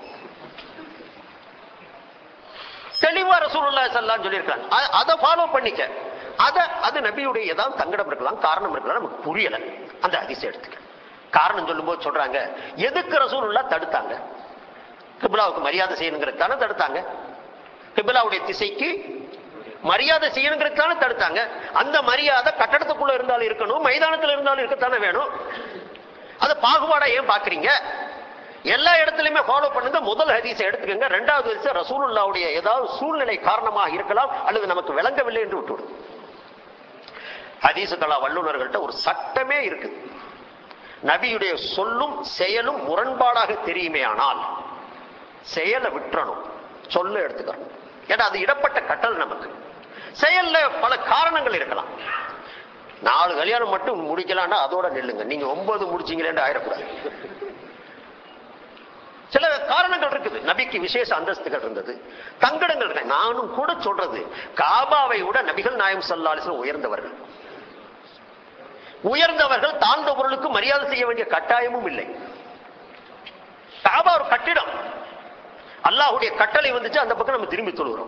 தெளிவா ரசூலுல்லாஹி ஸல்லல்லாஹு அலைஹி சொல்லியிருக்காங்க அ- அதை ஃபாலோ பண்ணிக்க அத அது நபியுடைய ஏதாவது தங்கடம் இருக்கலாம் காரணம் இருக்கலாம் நமக்கு புரியல அந்த ஹதீஸை எடுத்துக்க காரணம் சொல்லும்போது சொல்றாங்க எதுக்கு ரசூலுல்லாஹ் தடுத்தாங்க கிபிலாவுக்கு மரியாதை செய்யணுங்கிறது தானே தடுத்தாங்க கிபிலாவுடைய திசைக்கு மரியாதை செய்யணுங்கிறது தானே தடுத்தாங்க அந்த மரியாதை கட்டடத்துக்குள்ள இருந்தாலும் இருக்கணும் மைதானத்துல இருந்தாலும் இருக்கத்தானே வேணும் அதை பாகுபாடா ஏன் பாக்குறீங்க எல்லா இடத்துலயுமே ஃபாலோ பண்ணுங்க முதல் ஹதீஸை எடுத்துக்கங்க ரெண்டாவது ஹதீஸ் ரசூலுல்லாவுடைய ஏதாவது சூழ்நிலை காரணமாக இருக்கலாம் அல்லது நமக்கு விளங்கவில்லை என்று விட்டுவிடும் ஹதீசுகளா வல்லுநர்கள்ட்ட ஒரு சட்டமே இருக்குது நபியுடைய சொல்லும் செயலும் முரண்பாடாக தெரியுமே ஆனால் செயலை விட்டுறணும் சொல்ல எடுத்துக்கணும் ஏன்னா அது இடப்பட்ட கட்டல் நமக்கு செயல்ல பல காரணங்கள் இருக்கலாம் நாலு கல்யாணம் மட்டும் முடிக்கலாம்னா அதோட நில்லுங்க நீங்க ஒன்பது முடிச்சீங்களேன்னு ஆயிடக்கூடாது சில காரணங்கள் இருக்குது நபிக்கு விசேஷ அந்தஸ்துகள் இருந்தது தங்கடங்கள் இருக்கு நானும் கூட சொல்றது காபாவை விட நபிகள் நாயம் சல்லாலிசம் உயர்ந்தவர்கள் உயர்ந்தவர்கள் தாழ்ந்த பொருளுக்கு மரியாதை செய்ய வேண்டிய கட்டாயமும் இல்லை காபா ஒரு கட்டிடம் அல்லாஹ்வுடைய கட்டளை வந்துச்சு அந்த பக்கம் நம்ம திரும்பி தொழுகிறோம்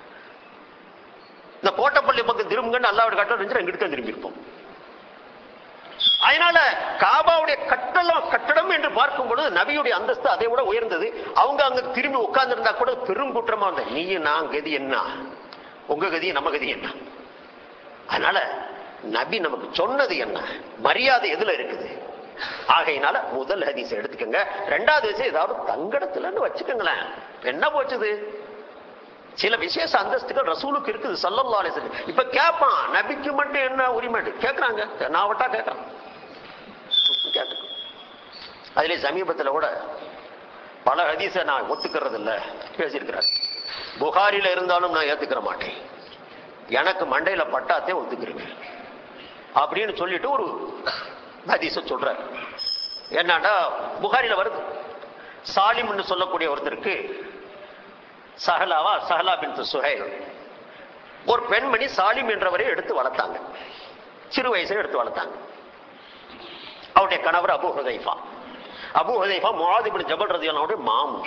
இந்த கோட்டப்பள்ளி பக்கம் திரும்புங்கன்னு அல்லாஹ்வுடைய கட்டளை இருந்துச்சு எங்கிட்டு தான் திரும்பி இருப்போம் அதனால காபாவுடைய கட்டளம் கட்டடம் என்று பார்க்கும் பொழுது நபியுடைய அந்தஸ்து அதை விட உயர்ந்தது அவங்க அங்க திரும்பி உட்கார்ந்து இருந்தா கூட பெரும் குற்றமா இருந்த நீ நான் கதி என்ன உங்க கதி நம்ம கதி என்ன அதனால நபி நமக்கு சொன்னது என்ன மரியாதை எதுல இருக்குது ஆகையினால முதல் ஹதீஸ் எடுத்துக்கங்க ரெண்டாவது விஷயம் ஏதாவது தங்கடத்துலன்னு வச்சுக்கோங்களேன் என்ன போச்சுது சில விசேஷ அந்தஸ்துகள் ரசூலுக்கு இருக்குது சல்லல்லா அலைஹி இப்ப கேட்பான் நபிக்கு மட்டும் என்ன உரிமை கேக்குறாங்க நான் வட்டா கேட்கறேன் கேட்டு அதுல சமீபத்துல கூட பல ஹதீஸை நான் ஒத்துக்கிறது இல்ல பேசியிருக்கிறார் புகாரில இருந்தாலும் நான் ஏத்துக்கிற மாட்டேன் எனக்கு மண்டையில பட்டாத்தே ஒத்துக்கிறீங்க அப்படின்னு சொல்லிட்டு ஒரு ஹதீஸ சொல்றார் என்னடா புகாரில வருது சாலிம்னு சொல்லக்கூடிய ஒருத்தருக்கு சஹலாவா சஹலா பின் சுஹைல் ஒரு பெண்மணி சாலிம் என்றவரை எடுத்து வளர்த்தாங்க சிறு வயசுல எடுத்து வளர்த்தாங்க அவருடைய கணவர் அபு ஹுதைஃபா அபு ஹுதைஃபா முஆது பின் ஜபல் ரதியல்லாஹுடைய மாமு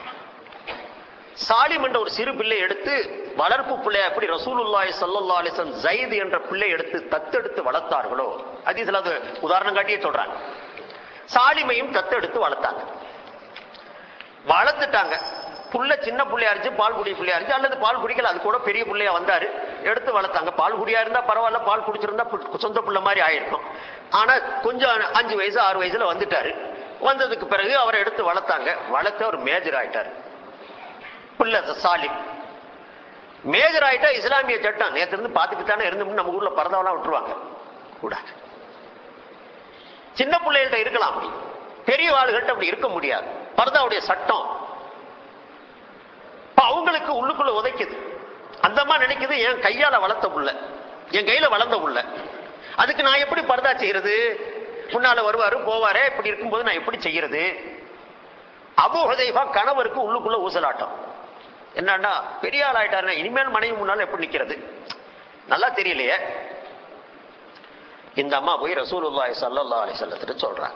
சாலிம் என்ற ஒரு சிறு பிள்ளை எடுத்து வளர்ப்பு பிள்ளை அப்படி ரசூலுல்லாஹி ஸல்லல்லாஹு அலைஹி வஸல்லம் ஜைத் என்ற பிள்ளை எடுத்து தத்தெடுத்து வளர்த்தார்களோ ஹதீஸ்ல அது உதாரணம் காட்டியே சொல்றாங்க சாலிமையும் தத்தெடுத்து வளர்த்தாங்க வளர்த்துட்டாங்க புள்ள சின்ன புள்ளையா இருந்துச்சு பால் குடி புள்ளையா இருந்துச்சு அல்லது பால் குடிக்கல அது கூட பெரிய புள்ளையா வந்தாரு எடுத்து வளர்த்தாங்க பால் குடியா இருந்தா பரவாயில்ல பால் குடிச்சிருந்தா பு- சொந்த புள்ள மாதிரி ஆயிருக்கும் ஆனா கொஞ்சம் அஞ்சு வயசு ஆறு வயசுல வந்துட்டாரு வந்ததுக்கு பிறகு அவரை எடுத்து வளர்த்தாங்க வளர்த்து அவர் மேஜர் ஆயிட்டாரு புள்ள சாலிம் மேஜர் ஆயிட்டா இஸ்லாமிய சட்டம் நேத்து இருந்து பாத்துக்கிட்டு தானே இருந்து நம்ம ஊர்ல பரதாவெல்லாம் விட்டுருவாங்க கூடாது சின்ன பிள்ளைகள்ட்ட இருக்கலாம் அப்படி பெரிய ஆளுகள்ட்ட அப்படி இருக்க முடியாது பரதாவுடைய சட்டம் இப்ப அவங்களுக்கு உள்ளுக்குள்ள உதைக்குது அந்தம்மா நினைக்குது என் கையால வளர்த்த புள்ள என் கையில வளர்ந்த புள்ள அதுக்கு நான் எப்படி பரதா செய்யறது முன்னால வருவாரு போவாரே இப்படி இருக்கும்போது நான் எப்படி செய்யறது அபு ஹுதைஃபா கணவருக்கு உள்ளுக்குள்ள ஊசலாட்டம் என்னன்னா பெரிய ஆள் ஆயிட்டாரு இனிமேல் மனைவி முன்னால எப்படி நிக்கிறது நல்லா தெரியலையே இந்த அம்மா போய் ரசூலுல்லாஹி ஸல்லல்லாஹு அலைஹி வஸல்லத்திட்ட சொல்றாங்க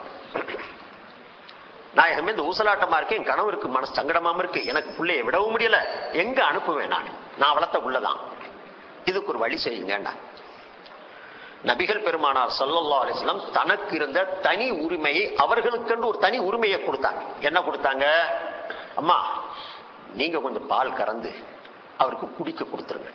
நான் என் இந்த ஊசலாட்டமா இருக்கேன் என் கணவருக்கு மனசு சங்கடமாம இருக்கு எனக்கு பிள்ளைய விடவும் முடியல எங்க அனுப்புவேன் நான் நான் வளர்த்த புள்ளதான் இதுக்கு ஒரு வழி செய்யுங்கண்ணா நபிகள் பெருமானார் ஸல்லல்லாஹு அலைஹி வஸல்லம் தனக்கு இருந்த தனி உரிமையை அவர்களுக்கென்று ஒரு தனி உரிமையை கொடுத்தாங்க என்ன கொடுத்தாங்க அம்மா நீங்க கொஞ்சம் பால் கறந்து அவருக்கு குடிக்க கொடுத்துருங்க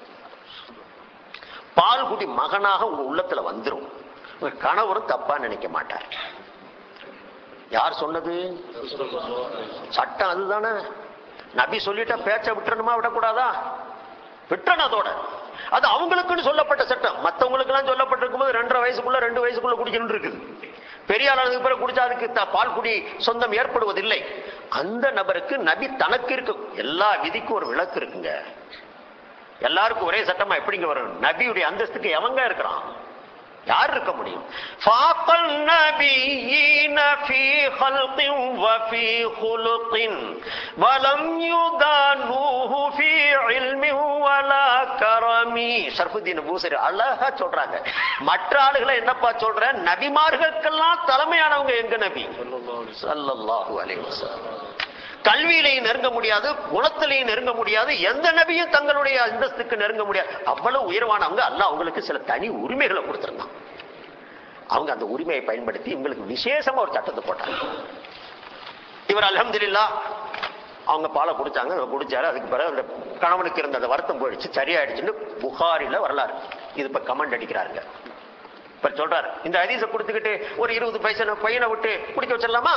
பால் குடி மகனாக உங்க உள்ளத்துல வந்துரும் உங்க கணவரும் தப்பா நினைக்க மாட்டார் யார் சொன்னது சட்டம் அதுதானே நபி சொல்லிட்டா பேச்ச விட்டுறணுமா விடக்கூடாதா விட்டுறணும் அதோட அது அவங்களுக்குன்னு சொல்லப்பட்ட சட்டம் மத்தவங்களுக்கு எல்லாம் சொல்லப்பட்டிருக்கும் போது ரெண்டரை வயசுக்குள்ள ரெண்டு வயசுக்குள்ள குடிக்கணும் இருக்குது பெரிய ஆளானதுக்கு பிறகு குடிச்சா அதுக்கு த- பால் குடி சொந்தம் ஏற்படுவதில்லை அந்த நபருக்கு நபி தனக்கு இருக்கு எல்லா விதிக்கும் ஒரு விளக்கு இருக்குங்க எல்லாருக்கும் ஒரே சட்டமா எப்படிங்க வரும் நபியுடைய அந்தஸ்துக்கு எவங்க இருக்கிறான் யார் இருக்க முடியும் فاق النبيين في خلق وفي خلق ولم يدانوه في علم ولا كرم சர்ஃபுத்தீன் பூசரி அழகா சொல்றாங்க மற்ற ஆளுகளை என்னப்பா சொல்ற நபிமார்களுக்கெல்லாம் தலைமையானவங்க எங்க நபி ஸல்லல்லாஹு அலைஹி வஸல்லம் கல்வியிலையும் நெருங்க முடியாது குணத்திலையும் நெருங்க முடியாது எந்த நபியும் தங்களுடைய அந்தஸ்துக்கு நெருங்க முடியாது அவ்வளவு உயர்வானவங்க அல்லாஹ் அவங்களுக்கு சில தனி உரிமைகளை கொடுத்திருந்தான் அவங்க அந்த உரிமையை பயன்படுத்தி இவங்களுக்கு விசேஷமா ஒரு சட்டத்தை போட்டாங்க இவர் அல்ஹம்துலில்லாஹ் அவங்க பாலை குடிச்சாங்க இவர் குடிச்சாரு அதுக்கு பிறகு அந்த கணவனுக்கு இருந்த அந்த வருத்தம் போயிடுச்சு சரியாயிடுச்சுன்னு புகாரில வரலாறு இது இப்ப கமெண்ட் அடிக்கிறாருங்க இப்ப சொல்றாரு இந்த ஹதீஸை கொடுத்துக்கிட்டு ஒரு இருபது பைசா பையனை விட்டு குடிக்க வச்சிடலாமா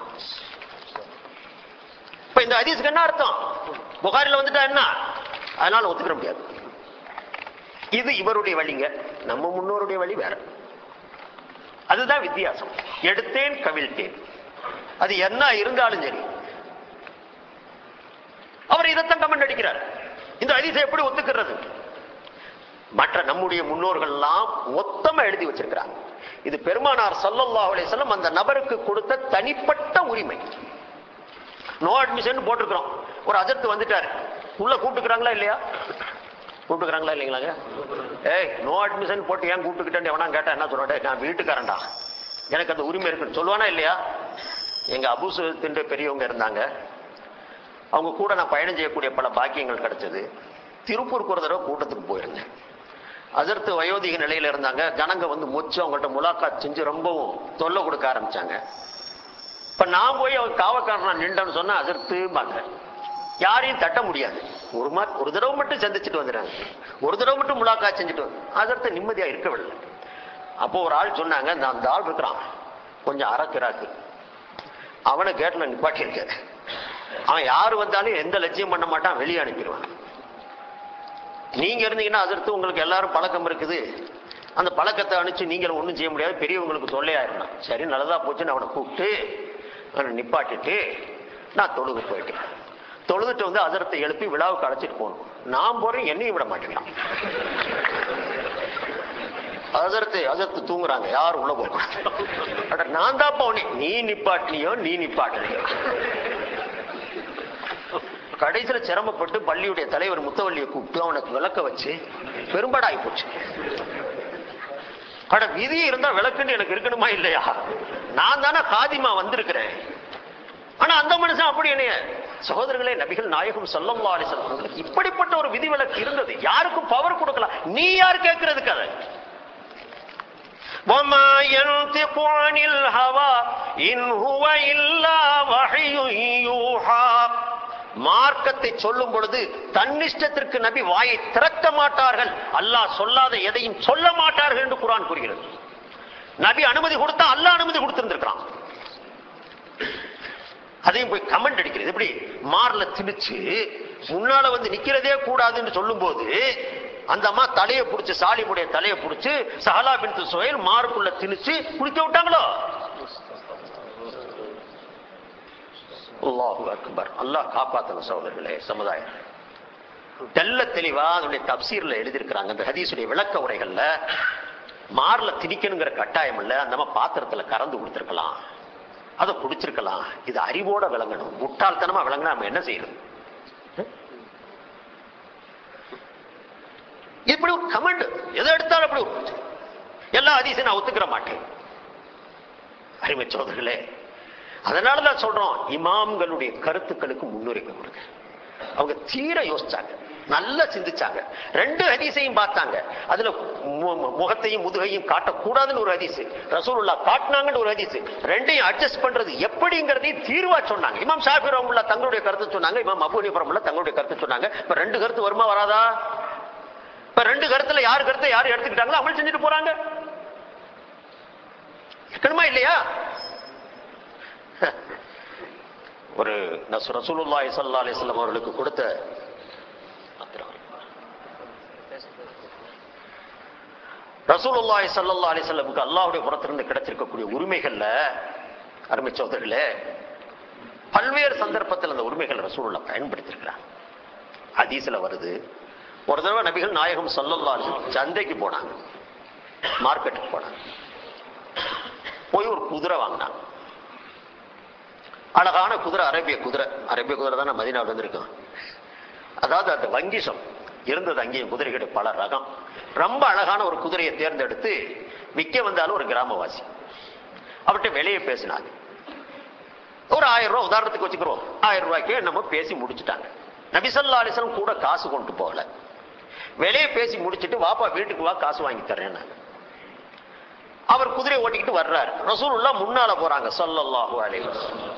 இப்ப இந்த ஹதீஸ்க்கு என்ன அர்த்தம் புகாரில வந்துட்டா என்ன அதனால ஒத்துக்கிற முடியாது இது இவருடைய வழிங்க நம்ம முன்னோருடைய வழி வேற அதுதான் வித்தியாசம் எடுத்தேன் கவிழ்த்தேன் அது என்ன இருந்தாலும் சரி அவர் இதைத்தான் கமெண்ட் அடிக்கிறார் இந்த ஹதீஸை எப்படி ஒத்துக்கிறது மற்ற நம்முடைய முன்னோர்கள் எல்லாம் மொத்தமா எழுதி வச்சிருக்கிறாங்க இது பெருமானார் ஸல்லல்லாஹு அலைஹி வஸல்லம் அந்த நபருக்கு கொடுத்த தனிப்பட்ட உரிமை நோ அட்மிஷன் போட்டிருக்கிறோம் ஒரு அஜர்த்து வந்துட்டாரு உள்ள கூப்பிட்டுக்கிறாங்களா இல்லையா கூப்பிட்டுக்கிறாங்களா இல்லைங்களாங்க ஏய் நோ அட்மிஷன் போட்டு ஏன் கூப்பிட்டுக்கிட்டேன்னு எவனா கேட்டா என்ன சொல்றேன் நான் வீட்டுக்காரன்டா எனக்கு அந்த உரிமை இருக்குன்னு சொல்லுவானா இல்லையா எங்க அபுசுத்தின்ற பெரியவங்க இருந்தாங்க அவங்க கூட நான் பயணம் செய்யக்கூடிய பல பாக்கியங்கள் கிடைச்சது திருப்பூருக்கு ஒரு தடவை கூட்டத்துக்கு போயிருந்தேன் அஜர்த்து வயோதிக நிலையில இருந்தாங்க ஜனங்க வந்து மொச்சு அவங்கள்ட்ட முலாக்காத் செஞ்சு ரொம்பவும் தொல்லை கொடுக்க ஆரம்பிச்சாங்க இப்ப நான் போய் அவன் காவக்காரனா நின்றேன்னு சொன்னா அதிர்த்துமாங்க யாரையும் தட்ட முடியாது ஒரு மா ஒரு தடவை மட்டும் சந்திச்சுட்டு வந்துடுறாங்க ஒரு தடவை மட்டும் முலாக்கா செஞ்சுட்டு வந்து அதற்கு நிம்மதியா இருக்கவில்லை அப்போ ஒரு ஆள் சொன்னாங்க இந்த அந்த ஆள் இருக்கிறான் கொஞ்சம் அறக்கிறாக்கு அவனை கேட்ல நிப்பாட்டியிருக்க அவன் யாரு வந்தாலும் எந்த லட்சியம் பண்ண மாட்டான் வெளியே அனுப்பிடுவான் நீங்க இருந்தீங்கன்னா அதற்கு உங்களுக்கு எல்லாரும் பழக்கம் இருக்குது அந்த பழக்கத்தை அனுப்பிச்சு நீங்களும் ஒண்ணும் செய்ய முடியாது பெரியவங்களுக்கு தொல்லையாயிரணும் சரி நல்லதா போச்சுன்னு அவனை கூப்பிட்டு அவனை நிப்பாட்டிட்டு நான் தொழுகு போயிட்டேன் தொழுதுட்டு வந்து அதரத்தை எழுப்பி விழாவுக்கு அழைச்சிட்டு போகணும் நான் போறேன் என்னையும் விட மாட்டேங்கிறான் அதரத்து அதரத்து தூங்குறாங்க யாரும் உள்ள போக அட நான் தான் போனேன் நீ நிப்பாட்டினியோ நீ நிப்பாட்டினியோ கடைசியில சிரமப்பட்டு பள்ளியுடைய தலைவர் முத்தவள்ளியை கூப்பிட்டு அவனுக்கு விளக்க வச்சு பெரும்பாடாகி போச்சு அட விதி இருந்தா விளக்குன்னு எனக்கு இருக்கணுமா இல்லையா நான் தானே காதிமா வந்திருக்கிறேன் ஆனா அந்த மனுஷன் அப்படி என்னைய சகோதரர்களே நபிகள் நாயகம் சொல்லம்லா அலிசல்லாம் அவங்களுக்கு இப்படிப்பட்ட ஒரு விதிவிலக்கு இருந்தது யாருக்கும் பவர் கொடுக்கலாம் நீ யார் கேட்கறதுக்கு அதை وما ينطق عن الهوى إن هو إلا وحي يوحى மார்க்கத்தை சொல்லும் பொழுது தன்னிஷ்டத்திற்கு நபி வாயை திறக்க மாட்டார்கள் அல்லாஹ் சொல்லாத எதையும் சொல்ல மாட்டார்கள் என்று குரான் கூறுகிறது நபி அனுமதி கொடுத்தா அல்லாஹ் அனுமதி கொடுத்திருந்திருக்கிறான் அதையும் போய் கமெண்ட் அடிக்கிறது எப்படி மார்ல திணிச்சு முன்னால வந்து நிக்கிறதே கூடாதுன்னு சொல்லும் போது அந்த அம்மா தலையை புடிச்சு சாலிமுடைய தலையை புடிச்சு சஹலா பின் சுவைல் மாருக்குள்ள திணிச்சு குடிக்க விட்டாங்களோ அல்லாஹு அக்பர் அல்லாஹ் காப்பாத்தணும் சகோதரர்களே சமுதாயம் தெல்ல தெளிவா அதனுடைய தப்சீர்ல எழுதியிருக்கிறாங்க அந்த ஹதீஸுடைய விளக்க உரைகள்ல மார்ல திணிக்கணுங்கிற கட்டாயம் இல்ல அந்த அம்மா பாத்திரத்துல கறந்து கொடுத்திருக்கலாம் அதை குடிச்சிருக்கலாம் இது அறிவோட விளங்கணும் முட்டாள்தனமா விளங்கினா நம்ம என்ன செய்யறது இப்படி ஒரு கமெண்ட் எதை எடுத்தாலும் அப்படி ஒரு எல்லா அதிசயம் நான் ஒத்துக்கிற மாட்டேன் அருமை சோதர்களே அதனாலதான் சொல்றோம் இமாம்களுடைய கருத்துக்களுக்கு முன்னுரிமை கொடுங்க அவங்க தீர யோசிச்சாங்க நல்லா சிந்திச்சாங்க ரெண்டு ஹதீஸையும் பார்த்தாங்க அதுல மு- மு- முகத்தையும் முதுகையும் காட்டக்கூடாதுன்னு ஒரு ஹதீஸ் ரசூலுல்லா காட்டினாங்கன்னு ஒரு ஹதீஸ் ரெண்டையும் அட்ஜஸ்ட் பண்றது எப்படிங்கிறதையும் தீர்வா சொன்னாங்க இமாம் ஷாஃபி ரஹ்மத்துல்லா தங்களுடைய கருத்து சொன்னாங்க இமாம் அபூ ஹனீஃபா ரஹ்மத்துல்லா தங்களுடைய கருத்து சொன்னாங்க இப்ப ரெண்டு கருத்து வருமா வராதா இப்ப ரெண்டு கருத்துல யார் கருத்தை யார் எடுத்துக்கிட்டாங்களோ அமல் செஞ்சுட்டு போறாங்க இருக்கணுமா இல்லையா ஒரு நஸ் ரசூலுல்லாஹி ஸல்லல்லாஹு அலைஹி வஸல்லம் அவர்களுக்கு கொடுத்த ரசூலுல்லாஹி ஸல்லல்லாஹு அலைஹி வஸல்லமுக்கு அல்லாஹ்வுடைய புறத்திலிருந்து கிடைச்சிருக்கக்கூடிய உரிமைகள்ல அருமை சோதர்களே பல்வேறு சந்தர்ப்பத்தில் அந்த உரிமைகள் ரசூலுல்லா பயன்படுத்தியிருக்கிறாங்க ஹதீஸ்ல வருது ஒரு தடவை நபிகள் நாயகம் ஸல்லல்லாஹு அலைஹி வஸல்லம் சந்தைக்கு போனாங்க மார்க்கெட்டுக்கு போனாங்க போய் ஒரு குதிரை வாங்கினாங்க அழகான குதிரை அரேபிய குதிரை அரேபிய குதிரை தான் மதினாவில் வந்திருக்கோம் அதாவது அந்த வங்கிசம் இருந்தது அங்கேயும் குதிரைகிட்ட பல ரகம் ரொம்ப அழகான ஒரு குதிரையை தேர்ந்தெடுத்து விற்க வந்தாலும் ஒரு கிராமவாசி அவர்கிட்ட விலையை பேசினாங்க ஒரு ஆயிரம் ரூபாய் உதாரணத்துக்கு வச்சுக்கிறோம் ஆயிரம் ரூபாய்க்கு நம்ம பேசி முடிச்சுட்டாங்க நபிசல்லா அலிஸ்லாம் கூட காசு கொண்டு போகல விலையை பேசி முடிச்சிட்டு வாப்பா வீட்டுக்கு வா காசு வாங்கி தரேன் அவர் குதிரை ஓட்டிக்கிட்டு வர்றாரு ரசூலுல்லா முன்னால போறாங்க ஸல்லல்லாஹு அலைஹி வஸல்லம்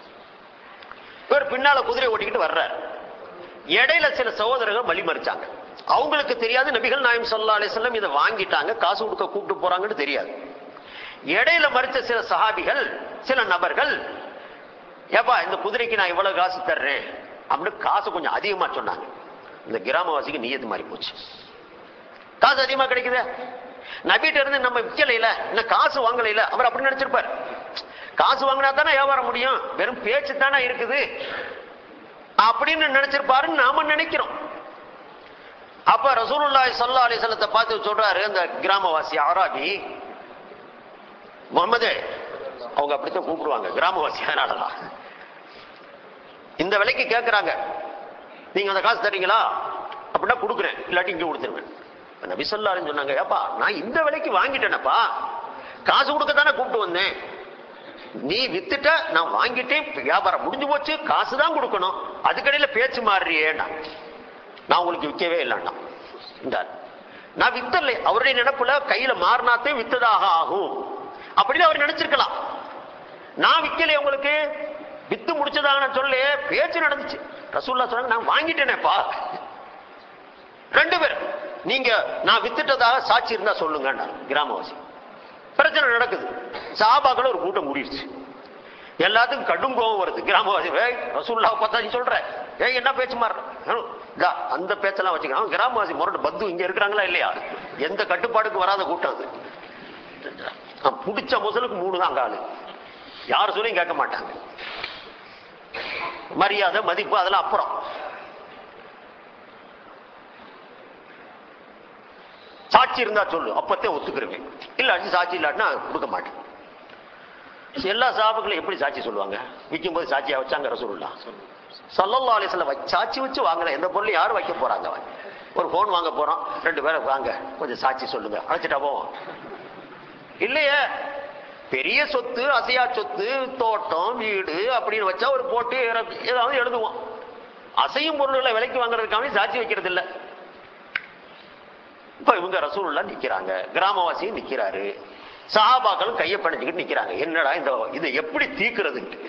இவர் பின்னால குதிரை ஓட்டிக்கிட்டு வர்றாரு இடையில சில சகோதரர்கள் வழி மறிச்சாங்க அவங்களுக்கு தெரியாது நபிகள் நாயம் சல்லா அலிஸ்லம் இதை வாங்கிட்டாங்க காசு கொடுக்க கூப்பிட்டு போறாங்கன்னு தெரியாது இடையில மறிச்ச சில சஹாபிகள் சில நபர்கள் ஏப்பா இந்த குதிரைக்கு நான் இவ்வளவு காசு தர்றேன் அப்படின்னு காசு கொஞ்சம் அதிகமா சொன்னாங்க இந்த கிராமவாசிக்கு நீயத்து மாறி போச்சு காசு அதிகமா கிடைக்குதே நபிட்ட இருந்து நம்ம விற்கலையில இன்னும் காசு வாங்கலையில அவர் அப்படி நினைச்சிருப்பார் காசு வாங்கினா தானே வியாபாரம் முடியும் வெறும் பேச்சு தானே இருக்குது அப்படின்னு நினைச்சிருப்பாருன்னு நாம நினைக்கிறோம் அப்ப ரசூலுல்லாஹி ஸல்லல்லாஹு அலைஹி வஸல்லத்தை பார்த்து சொல்றாரு அந்த கிராமவாசி அராபி முகமது அவங்க அப்படித்தான் கூப்பிடுவாங்க கிராமவாசி அதனாலதான் இந்த விலைக்கு கேட்கறாங்க நீங்க அந்த காசு தரீங்களா அப்படின்னா கொடுக்குறேன் இல்லாட்டி இங்க கொடுத்துருவேன் இப்ப நபி ஸல்லல்லாஹு அலைஹி சொன்னாங்க ஏப்பா நான் இந்த விலைக்கு வாங்கிட்டேனப்பா காசு கொடுக்க தானே கூப்பிட்டு வந்தேன் நீ வித்துட்ட நான் வாங்கிட்டேன் வியாபாரம் முடிஞ்சு போச்சு காசு தான் கொடுக்கணும் அதுக்கடையில பேச்சு மாறுறியேன்னா நான் உங்களுக்கு விற்கவே இல்லைன்னா இந்தார். நான் வித்தலை அவருடைய நினைப்புல கையில மாறினாத்தே வித்ததாக ஆகும் அப்படின்னு அவர் நினைச்சிருக்கலாம் நான் விக்கல உங்களுக்கு வித்து முடிச்சதாக நான் சொல்ல பேச்சு நடந்துச்சு ரசூல்லா சொன்னாங்க நான் வாங்கிட்டேனேப்பா ரெண்டு பேர் நீங்க நான் வித்துட்டதாக சாட்சி இருந்தா சொல்லுங்க கிராமவாசி பிரச்சனை நடக்குது சாபாக்கள் ஒரு கூட்டம் முடிடுச்சு எல்லாத்துக்கும் கடும் கோபம் வருது கிராமவாசி ஏய் ரசூல்லா பார்த்தா நீ சொல்ற ஏய் என்ன பேச்சு மாறுற இதா, அந்த பேச்செல்லாம் வச்சுக்க அவன் கிராமவாசி முரட்டு பத்து இங்க இருக்கிறாங்களா இல்லையா எந்த கட்டுப்பாடுக்கு வராத கூட்டம் அது அவன் புடிச்ச முசலுக்கு மூணு தான் காலு யார் சொல்லியும் கேட்க மாட்டாங்க மரியாதை மதிப்பு அதெல்லாம் அப்புறம் சாட்சி இருந்தா சொல்லு அப்பத்தே ஒத்துக்கிறேன் இல்லாட்டி சாட்சி இல்லாட்டினா கொடுக்க மாட்டேன் எல்லா சாபுகளும் எப்படி சாட்சி சொல்லுவாங்க விற்கும் போது சாட்சியா வச்சாங்க ரசூலுல்லா சல்லல்லா அலிஸ்ல சாட்சி வச்சு வாங்கல எந்த பொருளும் யாரும் வைக்க போறாங்க அவன் ஒரு போன் வாங்க போறோம் ரெண்டு பேரும் வாங்க கொஞ்சம் சாட்சி சொல்லுங்க அழைச்சிட்டா போவோம் இல்லையே பெரிய சொத்து அசையா சொத்து தோட்டம் வீடு அப்படின்னு வச்சா ஒரு போட்டு இற- ஏதாவது எழுதுவோம் அசையும் பொருள்களை விலைக்கு வாங்குறதுக்காக சாட்சி வைக்கிறது இல்ல இப்ப இவங்க ரசூலுல்லா நிக்கிறாங்க கிராமவாசியும் நிக்கிறாரு சஹாபாக்களும் கையை பணிச்சுக்கிட்டு நிக்கிறாங்க என்னடா இந்த இதை எப்படி தீக்குறதுன்ட்டு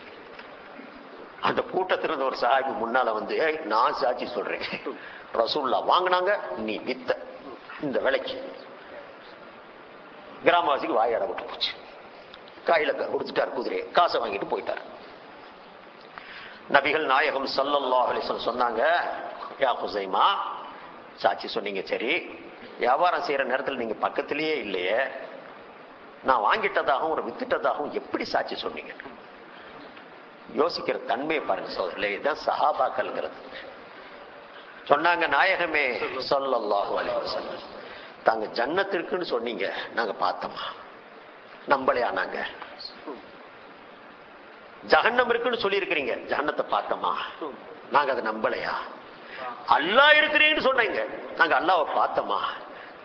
அந்த கூட்டத்துல இருந்த ஒரு சாஹிபு முன்னால வந்து "ஏய், நான் சாட்சி சொல்றேன் ரசூல்லா வாங்குனாங்க நீ வித்த இந்த விலைக்கு கிராமவாசிக்கு வாயாட விட்டு போச்சு கையில க- கொடுத்துட்டார் குதிரையை காசை வாங்கிட்டு போயிட்டார் நபிகள் நாயகம் ஸல்லல்லாஹு அலைஹி வஸல்லம் சொன்னாங்க யா ஹுசைமா சாட்சி சொன்னீங்க சரி வியாபாரம் செய்யற நேரத்தில் நீங்க பக்கத்திலேயே இல்லையே நான் வாங்கிட்டதாகவும் ஒரு வித்துட்டதாகவும் எப்படி சாட்சி சொன்னீங்க யோசிக்கிற தன்மையை பாருங்க சோதரிலே இதுதான் சஹாபாக்கள்ங்கிறது சொன்னாங்க நாயகமே ஸல்லல்லாஹு அலைஹி வஸல்லம் தாங்க ஜன்னத்திற்குன்னு சொன்னீங்க நாங்க பார்த்தோமா நம்பலையா நாங்க ஜஹன்னம் இருக்குன்னு சொல்லி இருக்கிறீங்க ஜஹன்னத்தை பார்த்தோமா நாங்க அதை நம்பலையா அல்லாஹ் இருக்கிறீங்கன்னு சொன்னீங்க நாங்க அல்லாஹ்வை பார்த்தோமா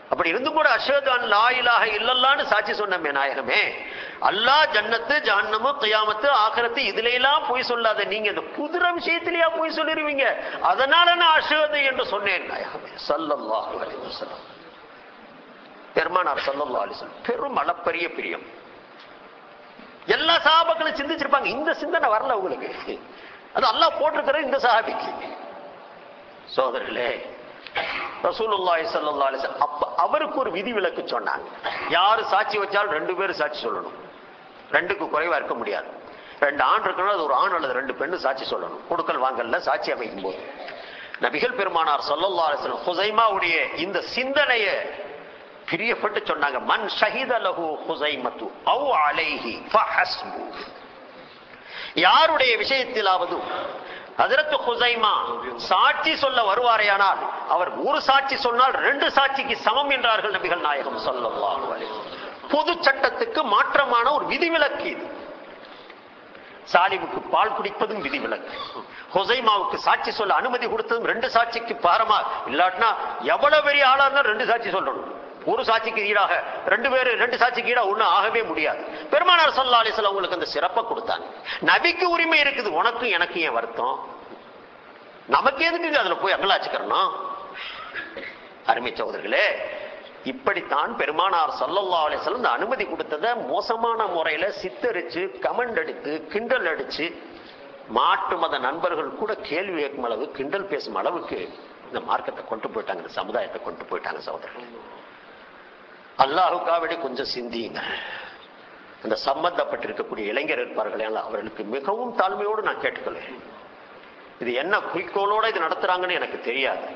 அப்படி இருந்து கூட அஷது அன் லா இலாஹ இல்லல்லான்னு சாட்சி சொன்னமே நாயகமே அல்லாஹ் ஜன்னத்து ஜஹன்னமு கியாமத்து ஆகிரத்து இதுல எல்லாம் பொய் சொல்லாத நீங்க இந்த குதிரை விஷயத்திலேயா பொய் சொல்லிருவீங்க அதனால நான் அஷது என்று சொன்னேன் நாயகமே ஸல்லல்லாஹு அலைஹி வஸல்லம் பெருமானார் ஸல்லல்லாஹு அலைஹி வஸல்லம் பெரும் அளப்பரிய பிரியம் எல்லா சஹாபாக்களும் சிந்திச்சிருப்பாங்க இந்த சிந்தனை வரல உங்களுக்கு அது அல்லாஹ் போட்டிருக்கிற இந்த சஹாபிக்கு சோதரர்களே ரசூலுல்லாஹி ஸல்லல்லாஹு அலைஹி வஸல்லம் அப்ப அவருக்கு ஒரு விதி விலக்கு சொன்னாங்க யாரு சாட்சி வச்சாலும் ரெண்டு பேரும் சாட்சி சொல்லணும் ரெண்டுக்கு குறைவா இருக்க முடியாது ரெண்டு ஆண் இருக்கணும் அது ஒரு ஆண் அல்லது ரெண்டு பெண்ணு சாட்சி சொல்லணும் கொடுக்கல் வாங்கல்ல சாட்சி அமைக்கும் போது நபிகள் பெருமானார் ஸல்லல்லாஹு அலைஹி வஸல்லம் ஹுசைமாவுடைய இந்த சிந்தனையை பிரியப்பட்டு சொன்னாங்க மன் ஷஹித லஹு ஹுசைமத்து அவ் அலைஹி ஃபஹஸ்பு யாருடைய விஷயத்திலாவது ஹஜரத்து ஹுசைமா சாட்சி சொல்ல வருவாரேயானால் அவர் ஒரு சாட்சி சொன்னால் ரெண்டு சாட்சிக்கு சமம் என்றார்கள் நபிகள் நாயகம் ஸல்லல்லாஹு அலைஹி வஸல்லம். பொது சட்டத்துக்கு மாற்றமான ஒரு விதிவிலக்கு இது சாலிமுக்கு பால் குடிப்பதும் விதிவிலக்கு ஹுசைமாவுக்கு சாட்சி சொல்ல அனுமதி கொடுத்ததும் ரெண்டு சாட்சிக்கு பாரமா இல்லாட்டினா எவ்வளவு பெரிய ஆளா இருந்தா ரெண்டு சாட்சி சொல்லணும் ஒரு சாட்சிக்கு ஈடாக ரெண்டு பேரு ரெண்டு சாட்சிக்கு ஈடாக ஒண்ணு ஆகவே முடியாது பெருமானார் ஸல்லல்லாஹு அலைஹி வஸல்லம் உங்களுக்கு அந்த சிறப்பை கொடுத்தாங்க நபிக்கு உரிமை இருக்குது உனக்கும் எனக்கு ஏன் வருத்தம் நமக்கு எதுக்கு அதுல போய் அங்கலாச்சுக்கிறணும் அருமை சகோதரர்களே இப்படித்தான் பெருமானார் ஸல்லல்லாஹு அலைஹி வஸல்லம் இந்த அனுமதி கொடுத்ததை மோசமான முறையில சித்தரிச்சு கமெண்ட் அடித்து கிண்டல் அடிச்சு மாட்டு மத நண்பர்கள் கூட கேள்வி கேட்கும் அளவு கிண்டல் பேசும் அளவுக்கு இந்த மார்க்கத்தை கொண்டு போயிட்டாங்க இந்த சமுதாயத்தை கொண்டு போயிட்டாங்க சகோதரர்கள் அல்லாஹுக்காவிட கொஞ்சம் சிந்தியுங்க அந்த சம்பந்தப்பட்டிருக்கக்கூடிய இளைஞர் இருப்பார்களே அவர்களுக்கு மிகவும் தாழ்மையோடு நான் கேட்டுக்கொள்வேன் இது என்ன குறிக்கோளோட இது நடத்துறாங்கன்னு எனக்கு தெரியாது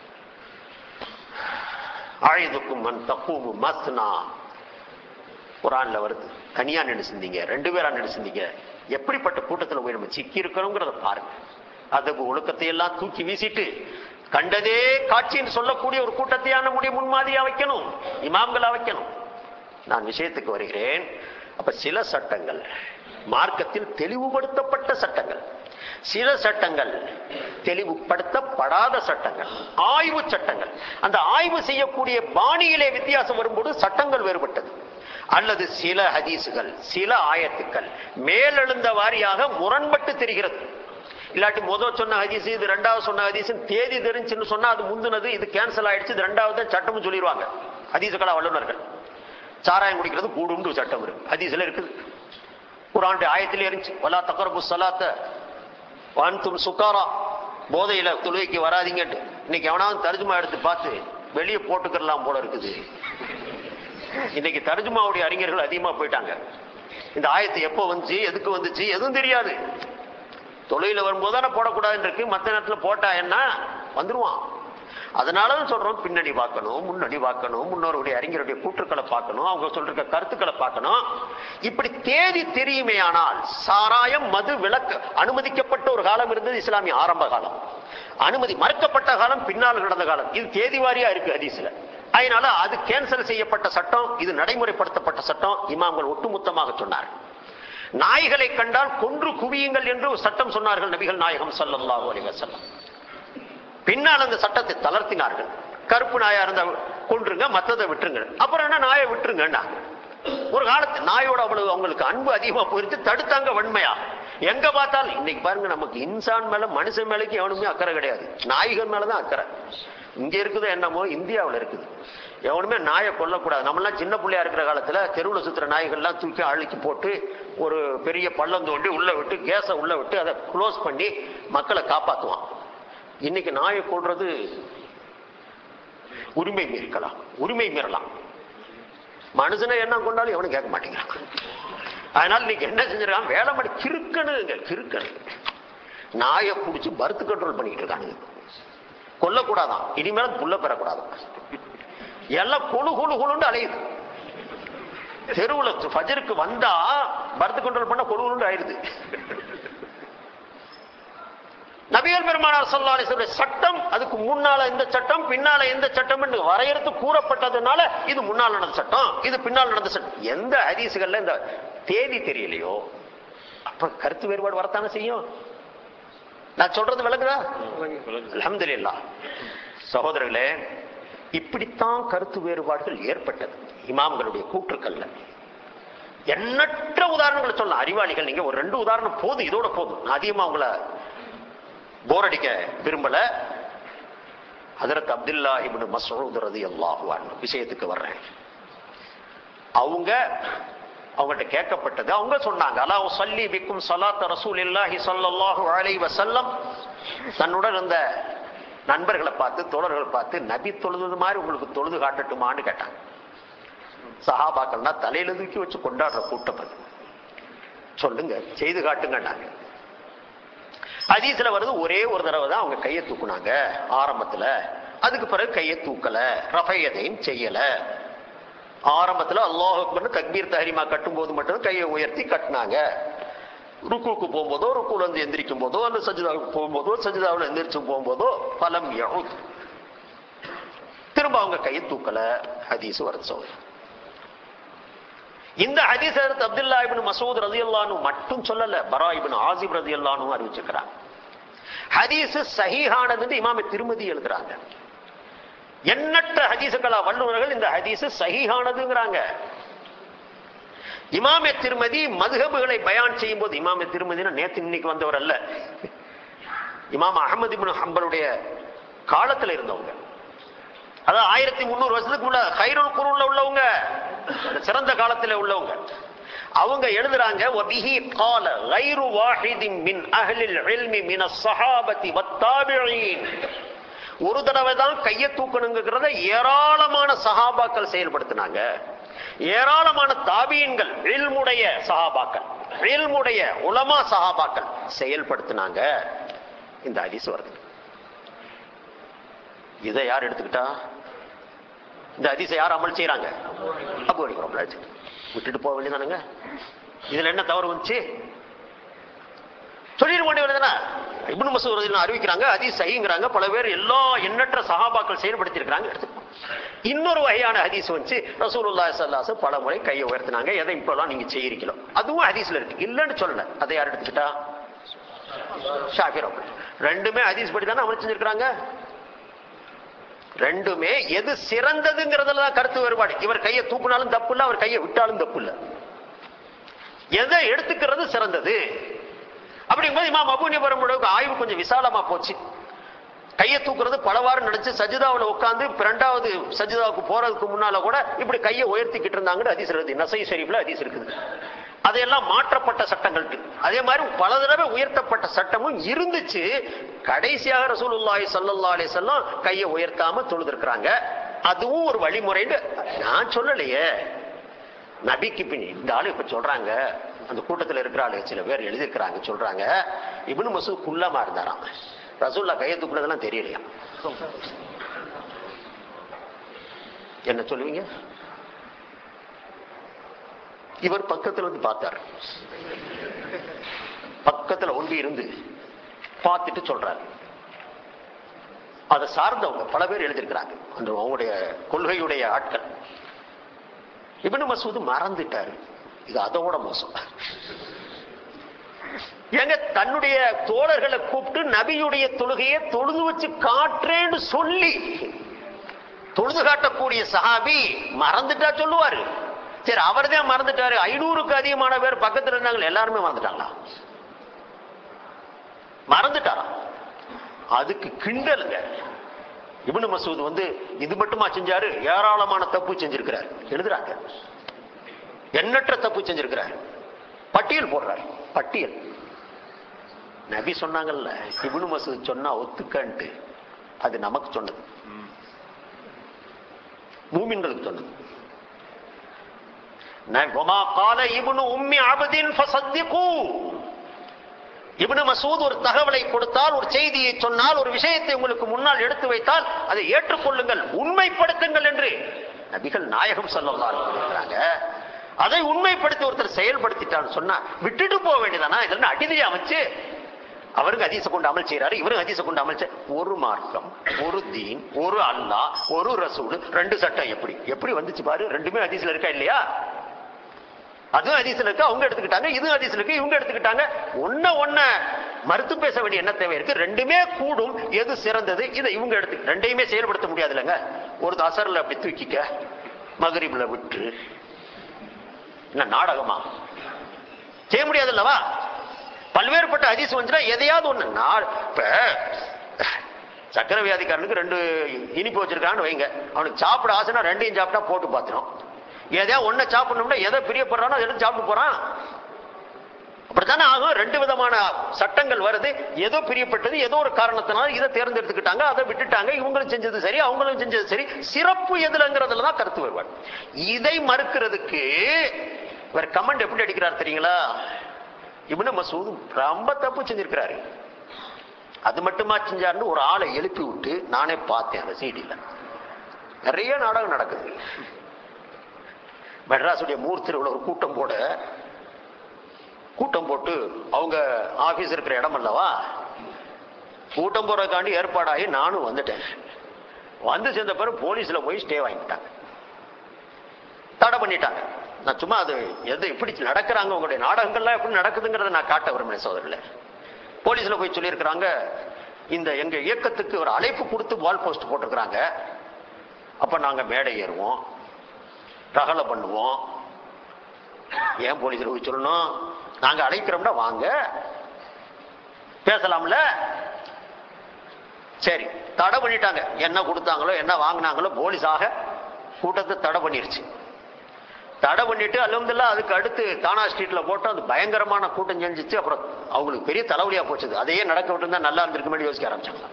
ஆயுதுக்கும் மண் தப்புமு மஸ்னா குரான்ல வருது தனியா நின்று சிந்திங்க ரெண்டு பேரா நின்று சிந்திங்க எப்படிப்பட்ட கூட்டத்துல போய் நம்ம சிக்கி இருக்கிறோங்கிறத பாருங்க அதற்கு ஒழுக்கத்தை எல்லாம் தூக்கி வீசிட்டு கண்டதே காட்சின்னு சொல்லக்கூடிய ஒரு கூட்டத்தையா நம்முடைய முன்மாதிரியா வைக்கணும் இமாம்களா வைக்கணும் நான் விஷயத்துக்கு வருகிறேன் அப்ப சில சட்டங்கள் மார்க்கத்தில் தெளிவுபடுத்தப்பட்ட சட்டங்கள் சில சட்டங்கள் தெளிவுபடுத்தப்படாத சட்டங்கள் ஆய்வு சட்டங்கள் அந்த ஆய்வு செய்யக்கூடிய பாணியிலே வித்தியாசம் வரும்போது சட்டங்கள் வேறுபட்டது அல்லது சில ஹதீசுகள் சில ஆயத்துக்கள் மேலெழுந்த வாரியாக முரண்பட்டு தெரிகிறது இல்லாட்டி முதல் சொன்ன ஹதீஸ் இது ரெண்டாவது சொன்ன ஹதீஸ் தேதி தெரிஞ்சுன்னு சொன்னா அது முந்தினது இது கேன்சல் ஆயிடுச்சு இது ரெண்டாவது தான் சட்டம்னு சொல்லிடுவாங்க ஹதீசுகளா வல்லுநர்கள் சாராயம் குடிக்கிறது கூடும்னு சட்டம் இருக்கு ஹதீஸ்ல இருக்குது குரானுடைய ஆயத்திலே இருந்துச்சு வலா தக்கரபு சலாத்த வான்தும் சுக்காரா போதையில தொழுகைக்கு வராதீங்கட்டு இன்னைக்கு எவனாவது தர்ஜுமா எடுத்து பார்த்து வெளியே போட்டுக்கிறலாம் போல இருக்குது இன்னைக்கு தர்ஜுமாவுடைய அறிஞர்கள் அதிகமா போயிட்டாங்க இந்த ஆயத்து எப்போ வந்துச்சு எதுக்கு வந்துச்சு எதுவும் தெரியாது தொழில வரும்போது தானே போடக்கூடாதுன்னு இருக்கு மற்ற நேரத்துல போட்டா என்ன வந்துருவான் அதனாலதான் சொல்றோம் பின்னணி பார்க்கணும் முன்னணி பார்க்கணும் முன்னோருடைய அறிஞருடைய கூற்றுக்களை பார்க்கணும் அவங்க சொல்ற கருத்துக்களை பார்க்கணும் இப்படி தேதி தெரியுமே ஆனால் சாராயம் மது விளக்கு அனுமதிக்கப்பட்ட ஒரு காலம் இருந்தது இஸ்லாமிய ஆரம்ப காலம் அனுமதி மறுக்கப்பட்ட காலம் பின்னால் நடந்த காலம் இது தேதி வாரியா இருக்கு ஹதீஸ்ல அதனால அது கேன்சல் செய்யப்பட்ட சட்டம் இது நடைமுறைப்படுத்தப்பட்ட சட்டம் இமாம்கள் ஒட்டுமொத்தமாக சொன்னார் நாய்களை கண்டால் கொன்று குவியுங்கள் என்று ஒரு சட்டம் சொன்னார்கள் நபிகள் நாயகம் ஸல்லல்லாஹு அலைஹி வஸல்லம் பின்னால் அந்த சட்டத்தை தளர்த்தினார்கள் கருப்பு நாயா இருந்தா கொன்றுங்க மத்ததை விட்டுருங்க அப்புறம் என்ன நாயை விட்டுருங்கண்ணா ஒரு காலத்து நாயோட அவ்வளவு அவங்களுக்கு அன்பு அதிகமா போயிருச்சு தடுத்தாங்க வன்மையா எங்க பார்த்தாலும் இன்னைக்கு பாருங்க நமக்கு இன்சான் மேல மனுஷன் மேலைக்கு எவனுமே அக்கறை கிடையாது நாய்கள் மேலதான் அக்கறை இங்க இருக்குதோ என்னமோ இந்தியாவுல இருக்குது எவனுமே நாயை கொல்லக்கூடாது நம்மளாம் சின்ன பிள்ளையா இருக்கிற காலத்துல தெருவுல சுத்துற நாய்கள்லாம் தூக்கி அழுக்கி போட்டு ஒரு பெரிய பள்ளம் தோண்டி உள்ள விட்டு கேஸை உள்ள விட்டு அதை க்ளோஸ் பண்ணி மக்களை காப்பாத்துவான் இன்னைக்கு நாயை கொள்றது உரிமை மீறிக்கலாம் உரிமை மீறலாம் மனுஷனை என்ன கொண்டாலும் எவனும் கேட்க மாட்டேங்கிறான் அதனால இன்னைக்கு என்ன செஞ்சிருக்கான் வேலை பண்ணி கிறுக்கணுங்க கிறுக்கணு நாயை பிடிச்சி பர்த் கண்ட்ரோல் பண்ணிட்டு இருக்கானுங்க கொல்லக்கூடாதான் இனிமேல் புள்ள பெறக்கூடாதான் எல்லாம் குழு குழு குழுன்னு அலையுது தெருவுல ஃபஜருக்கு வந்தா பர்த் கண்ட்ரோல் பண்ண குழு குழுன்னு ஆயிடுது நபிகள் பெருமானார் ஸல்லல்லாஹு அலைஹி வஸல்லம் சட்டம் அதுக்கு முன்னால இந்த சட்டம் பின்னால இந்த சட்டம் என்று வரையறுத்து கூறப்பட்டதுனால இது முன்னால் நடந்த சட்டம் இது பின்னால் நடந்த சட்டம் எந்த ஹதீசுகள்ல இந்த தேதி தெரியலையோ அப்ப கருத்து வேறுபாடு வரத்தானே செய்யும் நான் சொல்றது விளங்குதா அல்ஹம்துலில்லாஹ் சகோதரர்களே இப்படித்தான் கருத்து வேறுபாடுகள் ஏற்பட்டது இமாம்களுடைய கூற்றுக்கள்ல எண்ணற்ற உதாரணங்களை சொல்லலாம் அறிவாளிகள் நீங்க ஒரு ரெண்டு உதாரணம் போதும் இதோட போதும் நான் அதிகமா உங்களை போர் அடிக்க விரும்பல ஹதரத் அப்துல்லா இப்னு மஸ்ஊத் ரலியல்லாஹு அன்ஹு விஷயத்துக்கு வர்றேன் அவங்க அவங்கள்ட்ட கேட்கப்பட்டது அவங்க சொன்னாங்க அலா சல்லி பிக்கும் சலாத்த ரசூலில்லாஹி ஸல்லல்லாஹு அலைஹி வஸல்லம் தன்னுடன் இருந்த நண்பர்களை பார்த்து தோழர்களை பார்த்து நபி தொழுது மாதிரி உங்களுக்கு தொழுது காட்டட்டுமான்னு கேட்டாங்க சஹாபாக்கள்னா தலையில தூக்கி வச்சு கொண்டாடுற கூட்டம் அது சொல்லுங்க செய்து காட்டுங்கன்னாங்க ஹதீஸ்ல வருது ஒரே ஒரு தடவை தான் அவங்க கையை தூக்குனாங்க ஆரம்பத்துல அதுக்கு பிறகு கையை தூக்கல ரஃபையதையும் செய்யல ஆரம்பத்துல அல்லாஹ் அக்பர்னு தக்பீர் தஹரிமா கட்டும் போது மட்டும் கையை உயர்த்தி கட்டினாங்க ருக்குக்கு போகும்போதோ ருக்குல இருந்து எந்திரிக்கும் போதோ அல்ல சஜிதாவுக்கு போகும்போதோ சஜிதாவில் எந்திரிச்சு போகும்போதோ பலம் யஹுத் திரும்ப அவங்க கையை தூக்கல ஹதீஸ் வருது சொல்ல இந்த ஹதீஸ் எடுத்து அப்துல்லா இப்னு மசூத் ரலியல்லாஹு மட்டும் சொல்லல பரா இப்னு ஆசிப் ரலியல்லாஹு அறிவிச்சிருக்கிறாங்க ஹதீஸ் சஹீஹானதுன்னு இமாம திருமதி எழுதுறாங்க எண்ணற்ற ஹதீசுகளா வல்லுநர்கள் இந்த ஹதீஸ் சஹீஹானதுங்கிறாங்க இமாமே திருமதி மதுஹபுகளை பயான் செய்யும் போது இமாமே திருமதினா நேத்து இன்னைக்கு வந்தவர் அல்ல இமாம் அகமது இப்னு ஹம்பலுடைய காலத்துல இருந்தவங்க அதாவது ஆயிரத்தி முந்நூறு வருஷத்துக்கு முன்ன ஹைருல் குருன்ல உள்ளவங்க அந்த சிறந்த காலத்துல உள்ளவங்க அவங்க எழுதுறாங்க வபிஹி قال غير واحد من اهل العلم من الصحابه والتابعين ஒரு தடவை தான் கையை தூக்கணுங்கிறத ஏராளமான சஹாபாக்கள் செயல்படுத்தினாங்க ஏராளமான தாபியன்கள் இல்முடைய சஹாபாக்கள் இல்முடைய உலமா சஹாபாக்கள் செயல்படுத்தினாங்க இந்த ஹதீஸ் வருது இதை யார் எடுத்துக்கிட்டா இந்த ஹதீஸை யார் அமல் செய்யறாங்க அபு அடிக்கிறோம் விட்டுட்டு போக வேண்டியதானுங்க இதுல என்ன தவறு வந்துச்சு சொல்லிட வேண்டியதுதானே இப்னு மசூத் ரலியல்லாஹு அறிவிக்கிறாங்க ஹதீஸ் சஹீங்கிறாங்க பல பேர் எல்லா எண்ணற்ற சஹாபாக்கள் செயல்படுத்தி இருக்காங்க எடுத்துக்கோ இன்னொரு வகையான ஹதீஸ் வந்து ரசூலுல்லாஹி ஸல்லல்லாஹு அலைஹி பல முறை கையை உயர்த்தினாங்க எதை இப்பெல்லாம் நீங்க செய்யறீங்களோ அதுவும் ஹதீஸ்ல இருக்கு இல்லைன்னு சொல்லல அதை யார் எடுத்துக்கிட்டா ஷாஃபி ரஹ்மத் ரெண்டுமே ஹதீஸ் படி தானே அமல் செஞ்சிருக்காங்க ரெண்டுமே எது சிறந்ததுங்கிறதுல தான் கருத்து வேறுபாடு இவர் கையை தூக்குனாலும் தப்பு இல்ல அவர் கையை விட்டாலும் தப்பு இல்ல எதை எடுத்துக்கிறது சிறந்தது அப்படிங்கும்போது இமாம் அபு நிபரமுடைய ஆய்வு கொஞ்சம் விசாலமா போச்சு கையை தூக்குறது பலவாறு நினைச்சு சஜிதாவில் உட்காந்து இரண்டாவது சஜிதாவுக்கு போறதுக்கு முன்னால கூட இப்படி கையை உயர்த்திக்கிட்டு இருந்தாங்கன்னு அதிஸ் இருக்குது நசை ஷெரீஃப்ல அதிஸ் இருக்குது அதையெல்லாம் மாற்றப்பட்ட சட்டங்கள் இருக்கு. அதே மாதிரி பல தடவை உயர்த்தப்பட்ட சட்டமும் இருந்துச்சு கடைசியாக ரசூலுல்லாஹி ஸல்லல்லாஹு அலைஹி வஸல்லம் கையை உயர்த்தாம தொழுதுருக்காங்க அதுவும் ஒரு வழிமுறைன்னு நான் சொல்லலையே நபிக்கு பின் இந்த ஆளு இப்ப சொல்றாங்க அந்த கூட்டத்துல இருக்கிற ஆளு சில பேர் எழுதியிருக்கிறாங்க சொல்றாங்க இப்னு மசூத் குள்ளமா இருந்தாராம் ரசூல்லா கையை தூக்குனதெல்லாம் தெரியலையா என்ன சொல்லுவீங்க இவர் பக்கத்துல வந்து பார்த்தார் பக்கத்துல ஒண்டி இருந்து பார்த்துட்டு சொல்றாரு அதை சார்ந்தவங்க பல பேர் எழுதியிருக்கிறாங்க அந்த அவங்களுடைய கொள்கையுடைய ஆட்கள் இப்னு மசூத் மறந்துட்டாரு இது அதோட மோசம் எங்க தன்னுடைய தோழர்களை கூப்பிட்டு நபியுடைய தொழுகையை தொழுது வச்சு காட்டுறேன்னு சொல்லி தொழுது காட்டக்கூடிய சஹாபி மறந்துட்டா சொல்லுவாரு சரி அவர் தான் மறந்துட்டாரு ஐநூறுக்கு அதிகமான பேர் பக்கத்துல இருந்தாங்க எல்லாருமே மறந்துட்டாங்களா மறந்துட்டாரா அதுக்கு கிண்டலுங்க இப்னு மசூத் வந்து இது மட்டுமா செஞ்சாரு ஏராளமான தப்பு செஞ்சிருக்கிறார் எழுதுறாங்க எண்ணற்ற தப்பு செஞ்சிருக்கிறார் பட்டியல் போடுறார் பட்டியல் நபி சொன்னாங்கல்ல இப்னு மசூத் சொன்னா ஒத்துக்கன்ட்டு அது நமக்கு சொன்னது மூமின்களுக்கு சொன்னது ந- வமா கால இப்னு உம்மி அபதின் ஃபஸத்திகு இப்னு மசூத் ஒரு தகவலை கொடுத்தால் ஒரு செய்தியை சொன்னால் ஒரு விஷயத்தை உங்களுக்கு முன்னால் எடுத்து வைத்தால் அதை ஏற்றுக்கொள்ளுங்கள் உண்மைப்படுத்துங்கள் என்று நபிகள் நாயகம் சொல்லலாம் இருக்கிறாங்க அதை உண்மைப்படுத்தி ஒருத்தர் செயல்படுத்திட்டான்னு சொன்னா விட்டுட்டு போக வேண்டியதானா இதெல்லாம் அடிதையா வச்சு அவருக்கு அதிச கொண்டு அமல் செய்யறாரு இவரும் அதிச கொண்டு அமல் செய்ய ஒரு மார்க்கம் ஒரு தீன் ஒரு அல்லாஹ் ஒரு ரசூல் ரெண்டு சட்டம் எப்படி எப்படி வந்துச்சு பாரு ரெண்டுமே அதிசல இருக்கா இல்லையா அதுவும் ஹதீஸ்ல இருக்கு அவங்க எடுத்துக்கிட்டாங்க இதுவும் ஹதீஸ்ல இருக்கு இவங்க எடுத்துக்கிட்டாங்க ஒன்ன ஒன்ன மறுத்து பேச வேண்டிய என்ன தேவை இருக்கு ரெண்டுமே கூடும் எது சிறந்தது இதை இவங்க எடுத்து ரெண்டையுமே செயல்படுத்த முடியாது இல்லைங்க ஒரு அசர்ல அப்படி தூக்கிக்க மகரிப்ல விட்டு என்ன நாடகமா செய்ய முடியாது அல்லவா பல்வேறுபட்ட ஹதீஸ் வந்துச்சுன்னா எதையாவது ஒண்ணு நான் இப்ப சக்கரை வியாதிக்காரனுக்கு ரெண்டு இனிப்பு வச்சிருக்கான்னு வைங்க அவனுக்கு சாப்பிட ஆசைனா ரெண்டையும் சாப்பிட்டா போட்டு பார்த்துரும் எதையா ஒன்ன சாப்பிடணும்னா எதை பிரியப்படுறானோ அதை எடுத்து சாப்பிட்டு போறான் அப்படித்தானே ஆகும் ரெண்டு விதமான சட்டங்கள் வருது ஏதோ பிரியப்பட்டது ஏதோ ஒரு காரணத்தினால இதை தேர்ந்தெடுத்துக்கிட்டாங்க அதை விட்டுட்டாங்க இவங்களும் செஞ்சது சரி அவங்களும் செஞ்சது சரி சிறப்பு எதுலங்கிறதுல தான் கருத்து வருவார் இதை மறுக்கிறதுக்கு இவர் கமெண்ட் எப்படி அடிக்கிறார் தெரியுங்களா இவனு மசூத் ரொம்ப தப்பு செஞ்சிருக்கிறாரு அது மட்டுமா செஞ்சாருன்னு ஒரு ஆளை எழுப்பி விட்டு நானே பார்த்தேன் அந்த சீடியில் நிறைய நாடகம் நடக்குது மெட்ராஸுடைய மூர்த்தியில் ஒரு கூட்டம் போட கூட்டம் போட்டு அவங்க ஆபீஸ் இருக்கிற இடம் அல்லவா கூட்டம் போறதுக்காண்டி ஏற்பாடாகி நானும் வந்துட்டேன் வந்து சேர்ந்த பிறகு போலீஸ்ல போய் ஸ்டே வாங்கிட்டாங்க தடை பண்ணிட்டாங்க நான் சும்மா அது எது எப்படி நடக்கிறாங்க உங்களுடைய நாடகங்கள்லாம் எப்படி நடக்குதுங்கிறத நான் காட்ட விரும்பினேன் சோதரில் போலீஸ்ல போய் சொல்லியிருக்கிறாங்க இந்த எங்க இயக்கத்துக்கு ஒரு அழைப்பு கொடுத்து வால் போஸ்ட் போட்டிருக்கிறாங்க அப்ப நாங்க மேடை ஏறுவோம் ரகலை பண்ணுவோம் ஏன் போலீஸ்ல போய் சொல்லணும் நாங்க அழைக்கிறோம்னா வாங்க பேசலாம்ல சரி தடை பண்ணிட்டாங்க என்ன கொடுத்தாங்களோ என்ன வாங்கினாங்களோ போலீஸாக கூட்டத்தை தடை பண்ணிருச்சு தடை பண்ணிட்டு அலமதுல்லா அதுக்கு அடுத்து தானா ஸ்ட்ரீட்ல போட்டு அது பயங்கரமான கூட்டம் செஞ்சிச்சு அப்புறம் அவங்களுக்கு பெரிய தலைவலியா போச்சுது அதையே நடக்க விட்டுருந்தா நல்லா இருந்திருக்க மாதிரி யோசிக்க ஆரம்பிச்சாங்க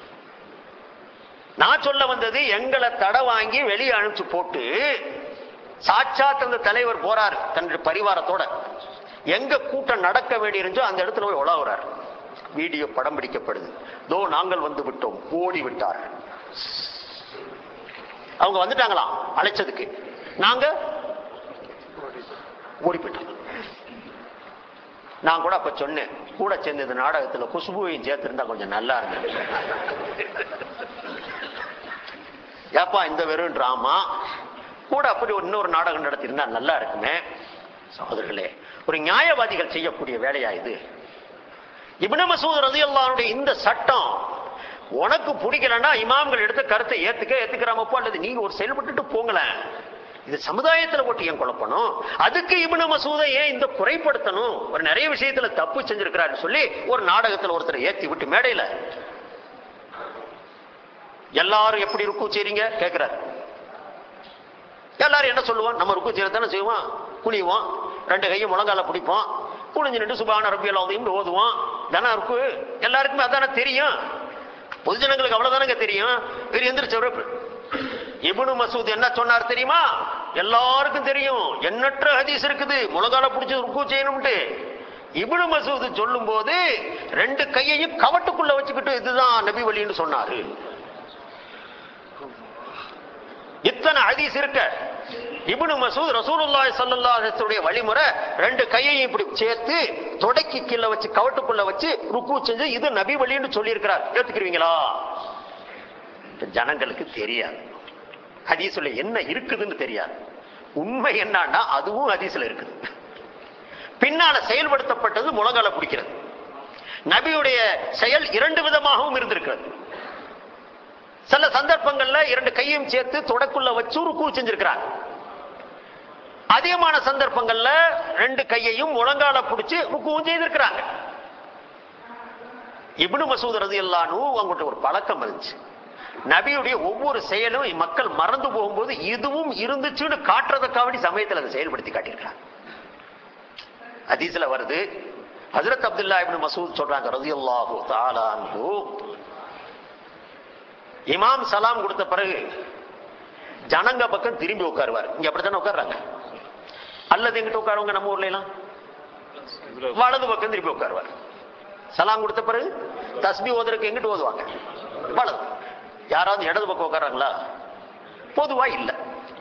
நான் சொல்ல வந்தது எங்களை தடை வாங்கி வெளியே அனுப்பிச்சு போட்டு சாட்சாத் அந்த தலைவர் போறார் தன்னுடைய பரிவாரத்தோட எங்க கூட்டம் நடக்க வேண்டி இருந்துச்சோ அந்த இடத்துல போய் உலாவுறார் வீடியோ படம் பிடிக்கப்படுது தோ நாங்கள் வந்து விட்டோம் ஓடி விட்டார் அவங்க வந்துட்டாங்களாம் அழைச்சதுக்கு நாங்க ஓடி போயிட்டோம் நான் கூட அப்ப சொன்னேன் கூட சேர்ந்து இந்த நாடகத்துல குஷ்புவையும் சேர்த்திருந்தா கொஞ்சம் நல்லா இருந்தது ஏப்பா இந்த வெறும் டிராமா கூட அப்படி ஒரு இன்னொரு நாடகம் நடத்தியிருந்தா நல்லா இருக்குமே சகோதரர்களே ஒரு நியாயவாதிகள் செய்யக்கூடிய வேலையா இது இப்னு மசூத் ரலியல்லாஹுடைய இந்த சட்டம் உனக்கு பிடிக்கலன்னா இமாம்கள் எடுத்த கருத்தை ஏத்துக்க ஏத்துக்கிறாமப்போ அல்லது நீங்க ஒரு செயல்பட்டுட்டு போங்களேன் இது சமுதாயத்துல போட்டு ஏன் குழப்பணும் அதுக்கு இப்னு மசூதை ஏன் இந்த குறைப்படுத்தணும் ஒரு நிறைய விஷயத்துல தப்பு செஞ்சிருக்கிறாரு சொல்லி ஒரு நாடகத்துல ஒருத்தரை ஏத்தி விட்டு மேடையில எல்லாரும் எப்படி ருக்கு செய்றீங்க கேக்குறாரு எல்லாரும் என்ன சொல்லுவோம் நம்ம ருக்கு செய்யறதானே செய்வோம் குனிவோம் ரெண்டு கையும் முழங்கால பிடிப்போம் குனிஞ்சு நின்று சுபான ரப்பியல் அதையும் ஓதுவோம் தானே இருக்கு எல்லாருக்குமே அதானே தெரியும் பொதுஜனங்களுக்கு அவ்வளவுதானங்க தெரியும் இவர் எந்திரிச்சவர் இப்னு மசூத் என்ன சொன்னார் தெரியுமா எல்லாருக்கும் தெரியும் எண்ணற்ற ஹதீஸ் இருக்குது முழங்கால பிடிச்சு ருக்கு செய்யணும்ட்டு இப்னு மசூத் சொல்லும் போது ரெண்டு கையையும் கவட்டுக்குள்ள வச்சுக்கிட்டு இதுதான் நபி வழின்னு சொன்னாரு இத்தனை ஹதீஸ் இருக்க இப்னு மசூத் ரசூலுல்லாஹி ஸல்லல்லாஹு அலைஹி வஸல்லம் வழிமுறை ரெண்டு கையையும் இப்படி சேர்த்து தொடைக்கு கீழ வச்சு கவட்டுக்குள்ள வச்சு ருக்கு செஞ்சு இது நபி வழின்னு சொல்லி இருக்கிறார் ஏத்துக்கிறீங்களா ஜனங்களுக்கு தெரியாது ஹதீஸ்ல என்ன இருக்குதுன்னு தெரியாது உண்மை என்னன்னா அதுவும் ஹதீஸ்ல இருக்குது பின்னால செயல்படுத்தப்பட்டது முழங்கால பிடிக்கிறது நபியுடைய செயல் இரண்டு விதமாகவும் இருந்திருக்கிறது சில சந்தர்ப்பங்கள்ல இரண்டு கையும் சேர்த்து தொடக்குள்ள வச்சு ருக்கு செஞ்சிருக்கிறாங்க அதிகமான சந்தர்ப்பங்கள்ல ரெண்டு கையையும் முழங்கால பிடிச்சு ருக்குவும் செய்திருக்கிறாங்க இப்னு மசூத் ரதியல்லானு அவங்கள்ட்ட ஒரு பழக்கம் இருந்துச்சு நபியுடைய ஒவ்வொரு செயலும் மக்கள் மறந்து போகும்போது இதுவும் இருந்துச்சுன்னு காட்டுறதுக்காக சமயத்தில் அதை செயல்படுத்தி காட்டியிருக்கிறாங்க ஹதீஸ்ல வருது ஹஜரத் அப்துல்லா இப்னு மசூத் சொல்றாங்க ரதியல்லாஹு தஆலா அன்ஹு இமாம் சலாம் கொடுத்த பிறகு ஜனங்க பக்கம் திரும்பி உட்காருவார் இங்க அப்படித்தானே உட்கார்றாங்க அல்லது எங்கிட்ட உட்காருவாங்க நம்ம ஊர்ல எல்லாம் வலது பக்கம் திரும்பி உட்காருவார் சலாம் கொடுத்த பிறகு தஸ்பி ஓதுறதுக்கு எங்கிட்டு ஓதுவாங்க வலது யாராவது இடது பக்கம் உட்கார்றாங்களா பொதுவா இல்ல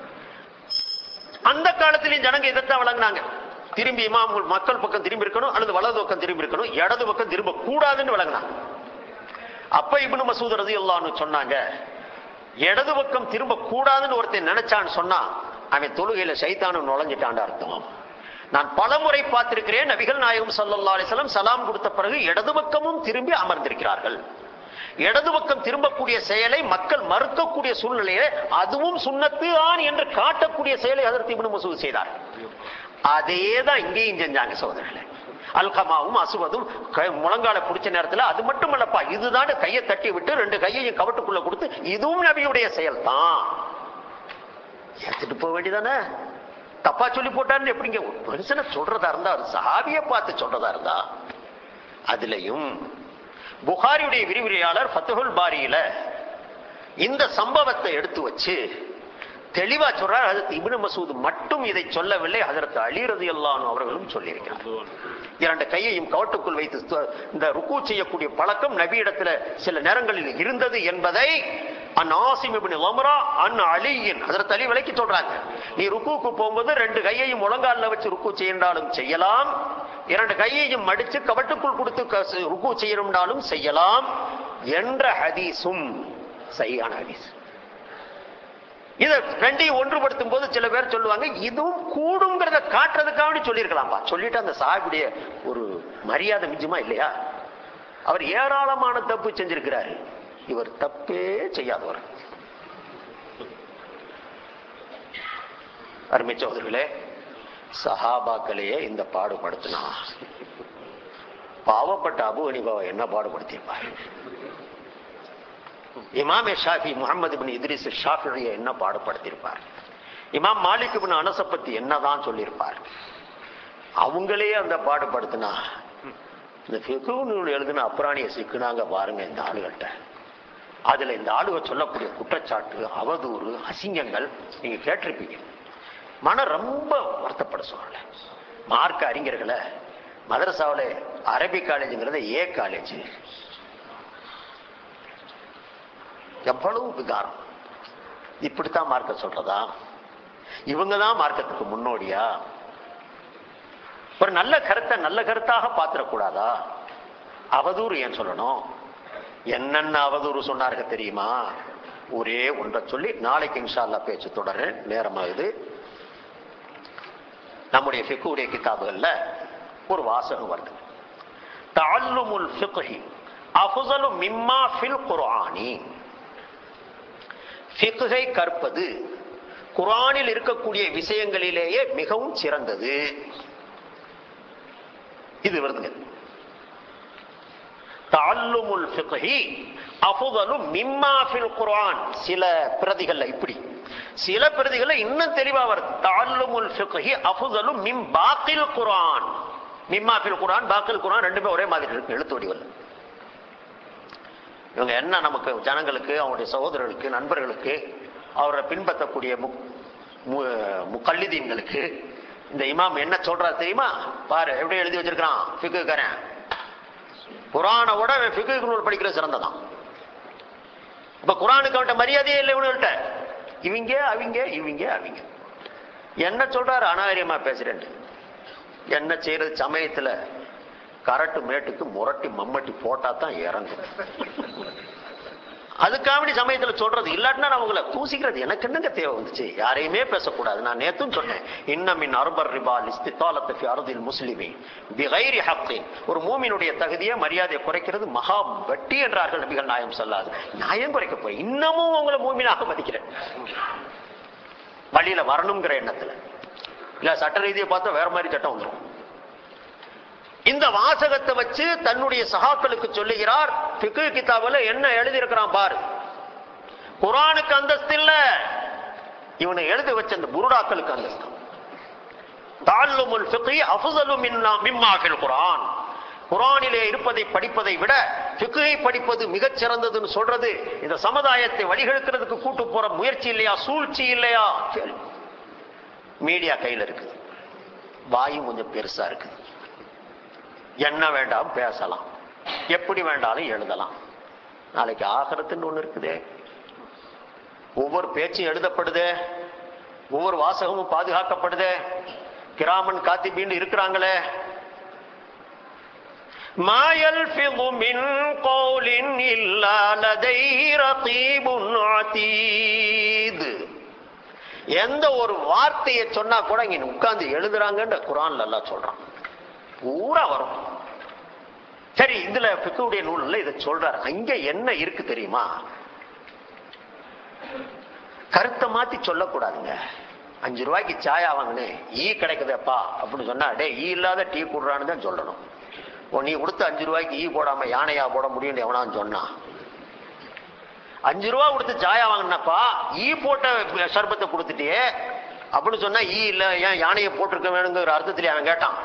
அந்த காலத்திலேயும் ஜனங்க இதைத்தான் வழங்கினாங்க திரும்பி இமாம் மக்கள் பக்கம் திரும்பி இருக்கணும் அல்லது வலது பக்கம் திரும்பி இருக்கணும் இடது பக்கம் திரும்ப கூடாதுன்னு வழங்கினாங்க அப்ப இப்னு மசூத் ரதியல்லாஹு சொன்னாங்க இடது பக்கம் திரும்ப கூடாதுன்னு ஒருத்தன் நினைச்சான்னு சொன்னா அவன் தொழுகையில சைத்தானு நுழைஞ்சிட்டான்னு அர்த்தம் நான் பலமுறை பார்த்திருக்கிறேன் நபிகள் நாயகம் ஸல்லல்லாஹு அலைஹி வஸல்லம் சலாம் கொடுத்த பிறகு இடது பக்கமும் திரும்பி அமர்ந்திருக்கிறார்கள் இடது பக்கம் திரும்பக்கூடிய செயலை மக்கள் மறுக்கக்கூடிய சூழ்நிலையில அதுவும் சுன்னத்து ஆன் என்று காட்டக்கூடிய செயலை அதற்கு இப்னு மசூத் செய்தார் அதே தான் இங்கேயும் செஞ்சாங்க சகோதரர்களே அல்கமாவும் அசுவதும் க- முழங்கால பிடிச்ச நேரத்துல அது மட்டும் இல்லப்பா இதுதான் கையை தட்டி விட்டு ரெண்டு கையையும் கவட்டுக்குள்ள கொடுத்து இதுவும் நபியுடைய செயல் தான் எடுத்துட்டு போக வேண்டியதானே தப்பா சொல்லி போட்டான்னு எப்படிங்க ஒரு மனுஷனை சொல்றதா இருந்தா ஒரு சஹாபியை பார்த்து சொல்றதா இருந்தா அதுலயும் புகாரியுடைய விரிவுரையாளர் ஃபத்துஹுல் பாரியில இந்த சம்பவத்தை எடுத்து வச்சு தெளிவா சொல்றார் ஹஜரத் இப்னு மசூத் மட்டும் இதை சொல்லவில்லை ஹஜரத் அலி ரலியல்லாஹு அவர்களும் சொல்லியிருக்கிறார் இரண்டு கையையும் கவட்டுக்குள் வைத்து ஸ்து- இந்த ருக்கு செய்யக்கூடிய பழக்கம் நபியிடத்துல சில நேரங்களில் இருந்தது என்பதை அன் ஆசிம் இப்னு உம்ரா அன் அலியின் ஹஜரத் அலி விலைக்கு சொல்றாங்க நீ ருக்குக்கு போகும்போது ரெண்டு கையையும் முழங்கால்ல வச்சு ருக்கு செய்யண்டாலும் செய்யலாம் இரண்டு கையையும் மடிச்சு கவட்டுக்குள் கொடுத்து க- ருக்கு செய்யணும்னாலும் செய்யலாம் என்ற ஹதீஸும் சரியான ஹதீஸ் இத ரெண்டையும் ஒன்றுபடுத்தும் போது சில பேர் சொல்லுவாங்க இதுவும் கூடுங்கிறத காட்டுறதுக்காக சொல்லியிருக்கலாம்பா சொல்லிட்டு அந்த சாஹிபுடைய ஒரு மரியாதை மிஞ்சுமா இல்லையா அவர் ஏராளமான தப்பு செஞ்சிருக்கிறாரு இவர் தப்பே செய்யாதவர் அருமை சோதர்களே சஹாபாக்களையே இந்த பாடுபடுத்தினா பாவப்பட்ட அபு அனிபாவை என்ன பாடுபடுத்தியிருப்பார் இமாமே ஷாஃபி முகமது பின் இத்ரிஸ் ஷாஃபியை என்ன பாடுபடுத்தியிருப்பார் இமாம் மாலிக் பின் அனச பத்தி என்னதான் சொல்லியிருப்பார் அவங்களே அந்த பாடுபடுத்தினா இந்த ஃபிகு நூல் எழுதின அப்புறாணிய சிக்குனாங்க பாருங்க இந்த ஆளுகள்கிட்ட அதுல இந்த ஆளுக சொல்லக்கூடிய குற்றச்சாட்டு அவதூறு அசிங்கங்கள் நீங்க கேட்டிருப்பீங்க மனம் ரொம்ப வருத்தப்பட சொல்லல மார்க்க அறிஞர்களை மதரசாவில் அரபி காலேஜுங்கிறத ஏ காலேஜ் எவ்வளவு விகாரம் இப்படித்தான் மார்க்க சொல்றதா இவங்க தான் மார்க்கத்துக்கு முன்னோடியா ஒரு நல்ல கருத்தை நல்ல கருத்தாக பாத்திரக்கூடாதா அவதூறு ஏன் சொல்லணும் என்னென்ன அவதூறு சொன்னார்கள் தெரியுமா ஒரே ஒன்றை சொல்லி நாளைக்கு இன்ஷா அல்லாஹ் பேச்சு தொடர்றேன் நேரமாகுது நம்முடைய ஃபிக்குடைய கிதாபுகள்ல ஒரு வாசகம் வருது தஅல்லுமுல் ஃபிக்ஹி அஃஸலு மிம்மா ஃபில் குர்ஆனி ஃபிக்ஹை கற்பது குர்ஆனில் இருக்கக்கூடிய விஷயங்களிலேயே மிகவும் சிறந்தது இது வருதுங்க தஅல்லுமுல் ஃபிக்ஹி அஃஸலு மிம்மா ஃபில் குர்ஆன் சில பிரதிகள்ல இப்படி சில பிரதிகள்ல இன்னும் தெளிவா வருது தஅல்லுமுல் ஃபிக்ஹி அஃஸலு மிம் பாக்கில் குர்ஆன் மிம்மா ஃபில் குர்ஆன் பாக்கில் குர்ஆன் ரெண்டுமே ஒரே மாதிரி இருக்கு எழுத்து வடிவல் இவங்க என்ன நமக்கு ஜனங்களுக்கு அவங்களுடைய சகோதரர்களுக்கு நண்பர்களுக்கு அவரை பின்பற்றக்கூடிய முக்- மு- முக்கல்லிதீன்களுக்கு இந்த இமாம் என்ன சொல்றா தெரியுமா பாரு எப்படி எழுதி வச்சிருக்கான் ஃபிக்குக்காரன் குரானோட ஃபிக்கு நூல் படிக்கிறது சிறந்ததான் இப்ப குரானுக்கு அவன்கிட்ட மரியாதையே இல்லை இவனுகிட்ட இவங்க அவங்க இவங்க அவங்க என்ன சொல்றாரு அநாகரியமா பேசுறேன் என்ன செய்யறது சமயத்துல கரட்டு மேட்டுக்கு முரட்டி மம்மட்டி போட்டா தான் இறங்கும் அதுக்காக சமயத்துல சொல்றது இல்லாட்டினா நான் உங்களை பூசிக்கிறது எனக்கு என்னங்க தேவை வந்துச்சு யாரையுமே பேசக்கூடாது நான் நேத்தும் சொன்னேன் இன்னமின் அர்பர் ரிபால் இஸ்தித்தாலத்து ஃபி அர்தில் முஸ்லிமி பிகைரி ஹக்கின் ஒரு மூமினுடைய தகுதியை மரியாதையை குறைக்கிறது மகா வட்டி என்றார்கள் நபிகள் நாயம் சொல்லாது நியாயம் குறைக்க போய் இன்னமும் உங்களை மூமினாக மதிக்கிறேன் வழியில வரணுங்கிற எண்ணத்துல இல்ல சட்ட ரீதியை பார்த்தா வேற மாதிரி சட்டம் வந்துடும் இந்த வாசகத்தை வச்சு தன்னுடைய சகாக்களுக்கு சொல்லுகிறார் பிக்கு கிதாபுல என்ன எழுதியிருக்கிறான் பாரு குரானுக்கு அந்தஸ்து இல்ல இவனை எழுதி வச்ச அந்த புருடாக்களுக்கு அந்தஸ்து தாழ்லுமுல் ஃபிக்ஹி அஃதலு மின்னா மிம்மா ஃபில் குர்ஆன் குர்ஆனிலே இருப்பதை படிப்பதை விட ஃபிக்ஹை படிப்பது மிகச் சிறந்ததுன்னு சொல்றது இந்த சமுதாயத்தை வழிகெடுக்கிறதுக்கு கூட்டு போற முயற்சி இல்லையா சூழ்ச்சி இல்லையா கேள்வி. மீடியா கையில இருக்குது வாயும் கொஞ்சம் பெருசா இருக்குது என்ன வேண்டாம் பேசலாம் எப்படி வேண்டாலும் எழுதலாம் நாளைக்கு ஆகரத்துன்னு ஒண்ணு இருக்குதே ஒவ்வொரு பேச்சும் எழுதப்படுதே ஒவ்வொரு வாசகமும் பாதுகாக்கப்படுதே கிராமன் காத்திபின்னு இருக்கிறாங்களே ما يلفظ من قول إلا لديه رقيب عتيد எந்த ஒரு வார்த்தையை சொன்னா கூட இங்க உட்கார்ந்து எழுதுறாங்கன்ற குரான்ல எல்லாம் சொல்றான் பூரா வரும் சரி இதுல பிக்குடைய நூல்ல இதை சொல்றாரு அங்க என்ன இருக்கு தெரியுமா கருத்தை மாத்தி சொல்லக்கூடாதுங்க அஞ்சு ரூபாய்க்கு சாயா வாங்கினேன் ஈ கிடைக்குதப்பா அப்படின்னு சொன்னா டே ஈ இல்லாத டீ குடுறான்னு தான் சொல்லணும் ஓ நீ கொடுத்த அஞ்சு ரூபாய்க்கு ஈ போடாம யானையா போட முடியும்னு எவனான்னு சொன்னான் அஞ்சு ரூபா கொடுத்து சாயா வாங்கினப்பா ஈ போட்ட சர்பத்தை கொடுத்துட்டியே அப்படின்னு சொன்னா ஈ இல்ல ஏன் யானையை போட்டிருக்க வேணுங்கிற அர்த்தத்துல அவன் கேட்டான்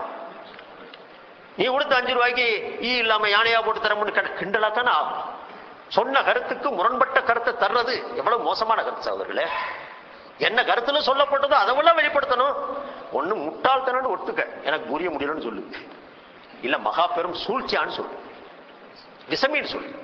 நீ கொடுத்த அஞ்சு ரூபாய்க்கு ஈ இல்லாம யானையா போட்டு தரமுன்னு கேட்ட கிண்டலா தானே ஆகும் சொன்ன கருத்துக்கு முரண்பட்ட கருத்தை தர்றது எவ்வளவு மோசமான கருத்து அவர்களே என்ன கருத்துல சொல்லப்பட்டதோ அதெல்லாம் வெளிப்படுத்தணும் ஒண்ணு முட்டாள்தனன்னு ஒத்துக்க எனக்கு புரிய முடியலன்னு சொல்லு இல்ல மகா பெரும் சூழ்ச்சியான்னு சொல்லு விசமின்னு சொல்லு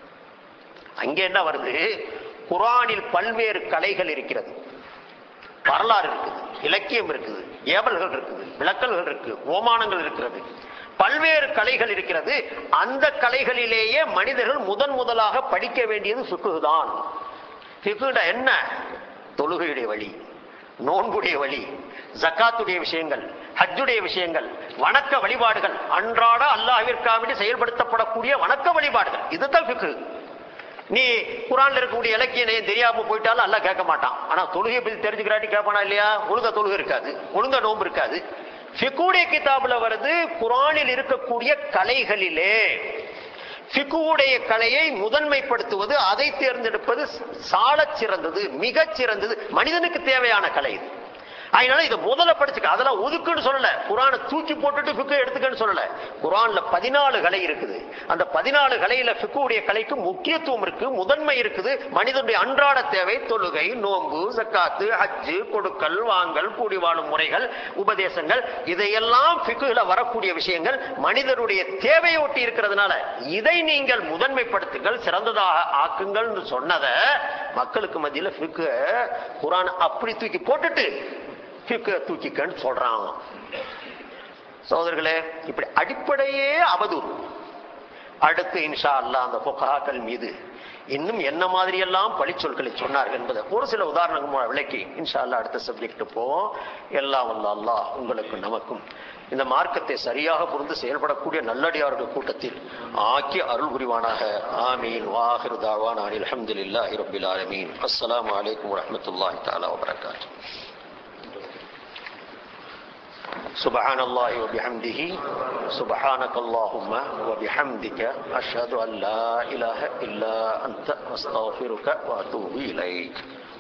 அங்கே என்ன வருது குரானில் பல்வேறு கலைகள் இருக்கிறது வரலாறு இருக்குது இலக்கியம் இருக்குது ஏவல்கள் இருக்குது விளக்கல்கள் இருக்கு ஓமானங்கள் இருக்கிறது பல்வேறு கலைகள் இருக்கிறது அந்த கலைகளிலேயே மனிதர்கள் முதன் முதலாக படிக்க வேண்டியது சுக்குதான் என்ன தொழுகையுடைய வழி நோன்புடைய வழி ஜக்காத்துடைய விஷயங்கள் ஹஜ்ஜுடைய விஷயங்கள் வணக்க வழிபாடுகள் அன்றாட அல்லாஹிற்காக செயல்படுத்தப்படக்கூடிய வணக்க வழிபாடுகள் இதுதான் ஃபிக்கு நீ குரான்ல இருக்கக்கூடிய இலக்கிய நயம் தெரியாம போயிட்டாலும் அல்ல கேட்க மாட்டான் ஆனா தொழுகை பத்தி தெரிஞ்சுக்கிறாட்டி கேட்பானா இல்லையா ஒழுங்க தொழுகை இருக்காது ஒழுங்க நோம்பு இருக்காது ஃபிக்குடைய கிதாபுல வருது குரானில் இருக்கக்கூடிய கலைகளிலே ஃபிக்குடைய கலையை முதன்மைப்படுத்துவது அதை தேர்ந்தெடுப்பது சாலச் சிறந்தது மிகச் சிறந்தது மனிதனுக்கு தேவையான கலை இது அதனால இதை முதல்ல படிச்சுக்க அதெல்லாம் ஒதுக்குன்னு சொல்லல குரானை தூக்கி போட்டுட்டு ஃபிக்கு எடுத்துக்கன்னு சொல்லல குரான்ல பதினாலு கலை இருக்குது அந்த பதினாலு கலையில ஃபிக்குடைய கலைக்கு முக்கியத்துவம் இருக்கு முதன்மை இருக்குது மனிதனுடைய அன்றாட தேவை தொழுகை நோன்பு சக்காத்து ஹஜ்ஜு கொடுக்கல் வாங்கல் கூடி வாழும் முறைகள் உபதேசங்கள் இதையெல்லாம் ஃபிக்குல வரக்கூடிய விஷயங்கள் மனிதனுடைய தேவையொட்டி இருக்கிறதுனால இதை நீங்கள் முதன்மைப்படுத்துங்கள் சிறந்ததாக ஆக்குங்கள் சொன்னதை மக்களுக்கு மத்தியில் ஃபிக்கு குரான் அப்படி தூக்கி போட்டுட்டு ஃபிக்கு தூக்கிக்கன்னு சொல்றான் சோதர்களே இப்படி அடிப்படையே அவதூறு அடுத்து இன்ஷா அல்லா அந்த புகாக்கள் மீது இன்னும் என்ன மாதிரி எல்லாம் பழிச்சொற்களை சொன்னார்கள் என்பதை ஒரு சில உதாரணங்கள் மூலம் விளக்கி இன்ஷா அல்லா அடுத்த சப்ஜெக்ட் போவோம் எல்லாம் வல்ல அல்லாஹ் உங்களுக்கு நமக்கும் இந்த மார்க்கத்தை சரியாக புரிந்து செயல்படக்கூடிய நல்லடியார்கள் கூட்டத்தில் ஆக்கி அருள் புரிவானாக ஆமீன் வாஹிர் தாவான் அனில் அஹமதுல்லாஹி ரபில் ஆலமீன் அஸ்ஸலாமு அலைக்கும் வரஹ்மத்துல்லாஹி தஆலா வபரகாத்துஹு سبحان الله وبحمده سبحانك اللهم وبحمدك أشهد أن لا إله إلا أنت أستغفرك وأتوب إليك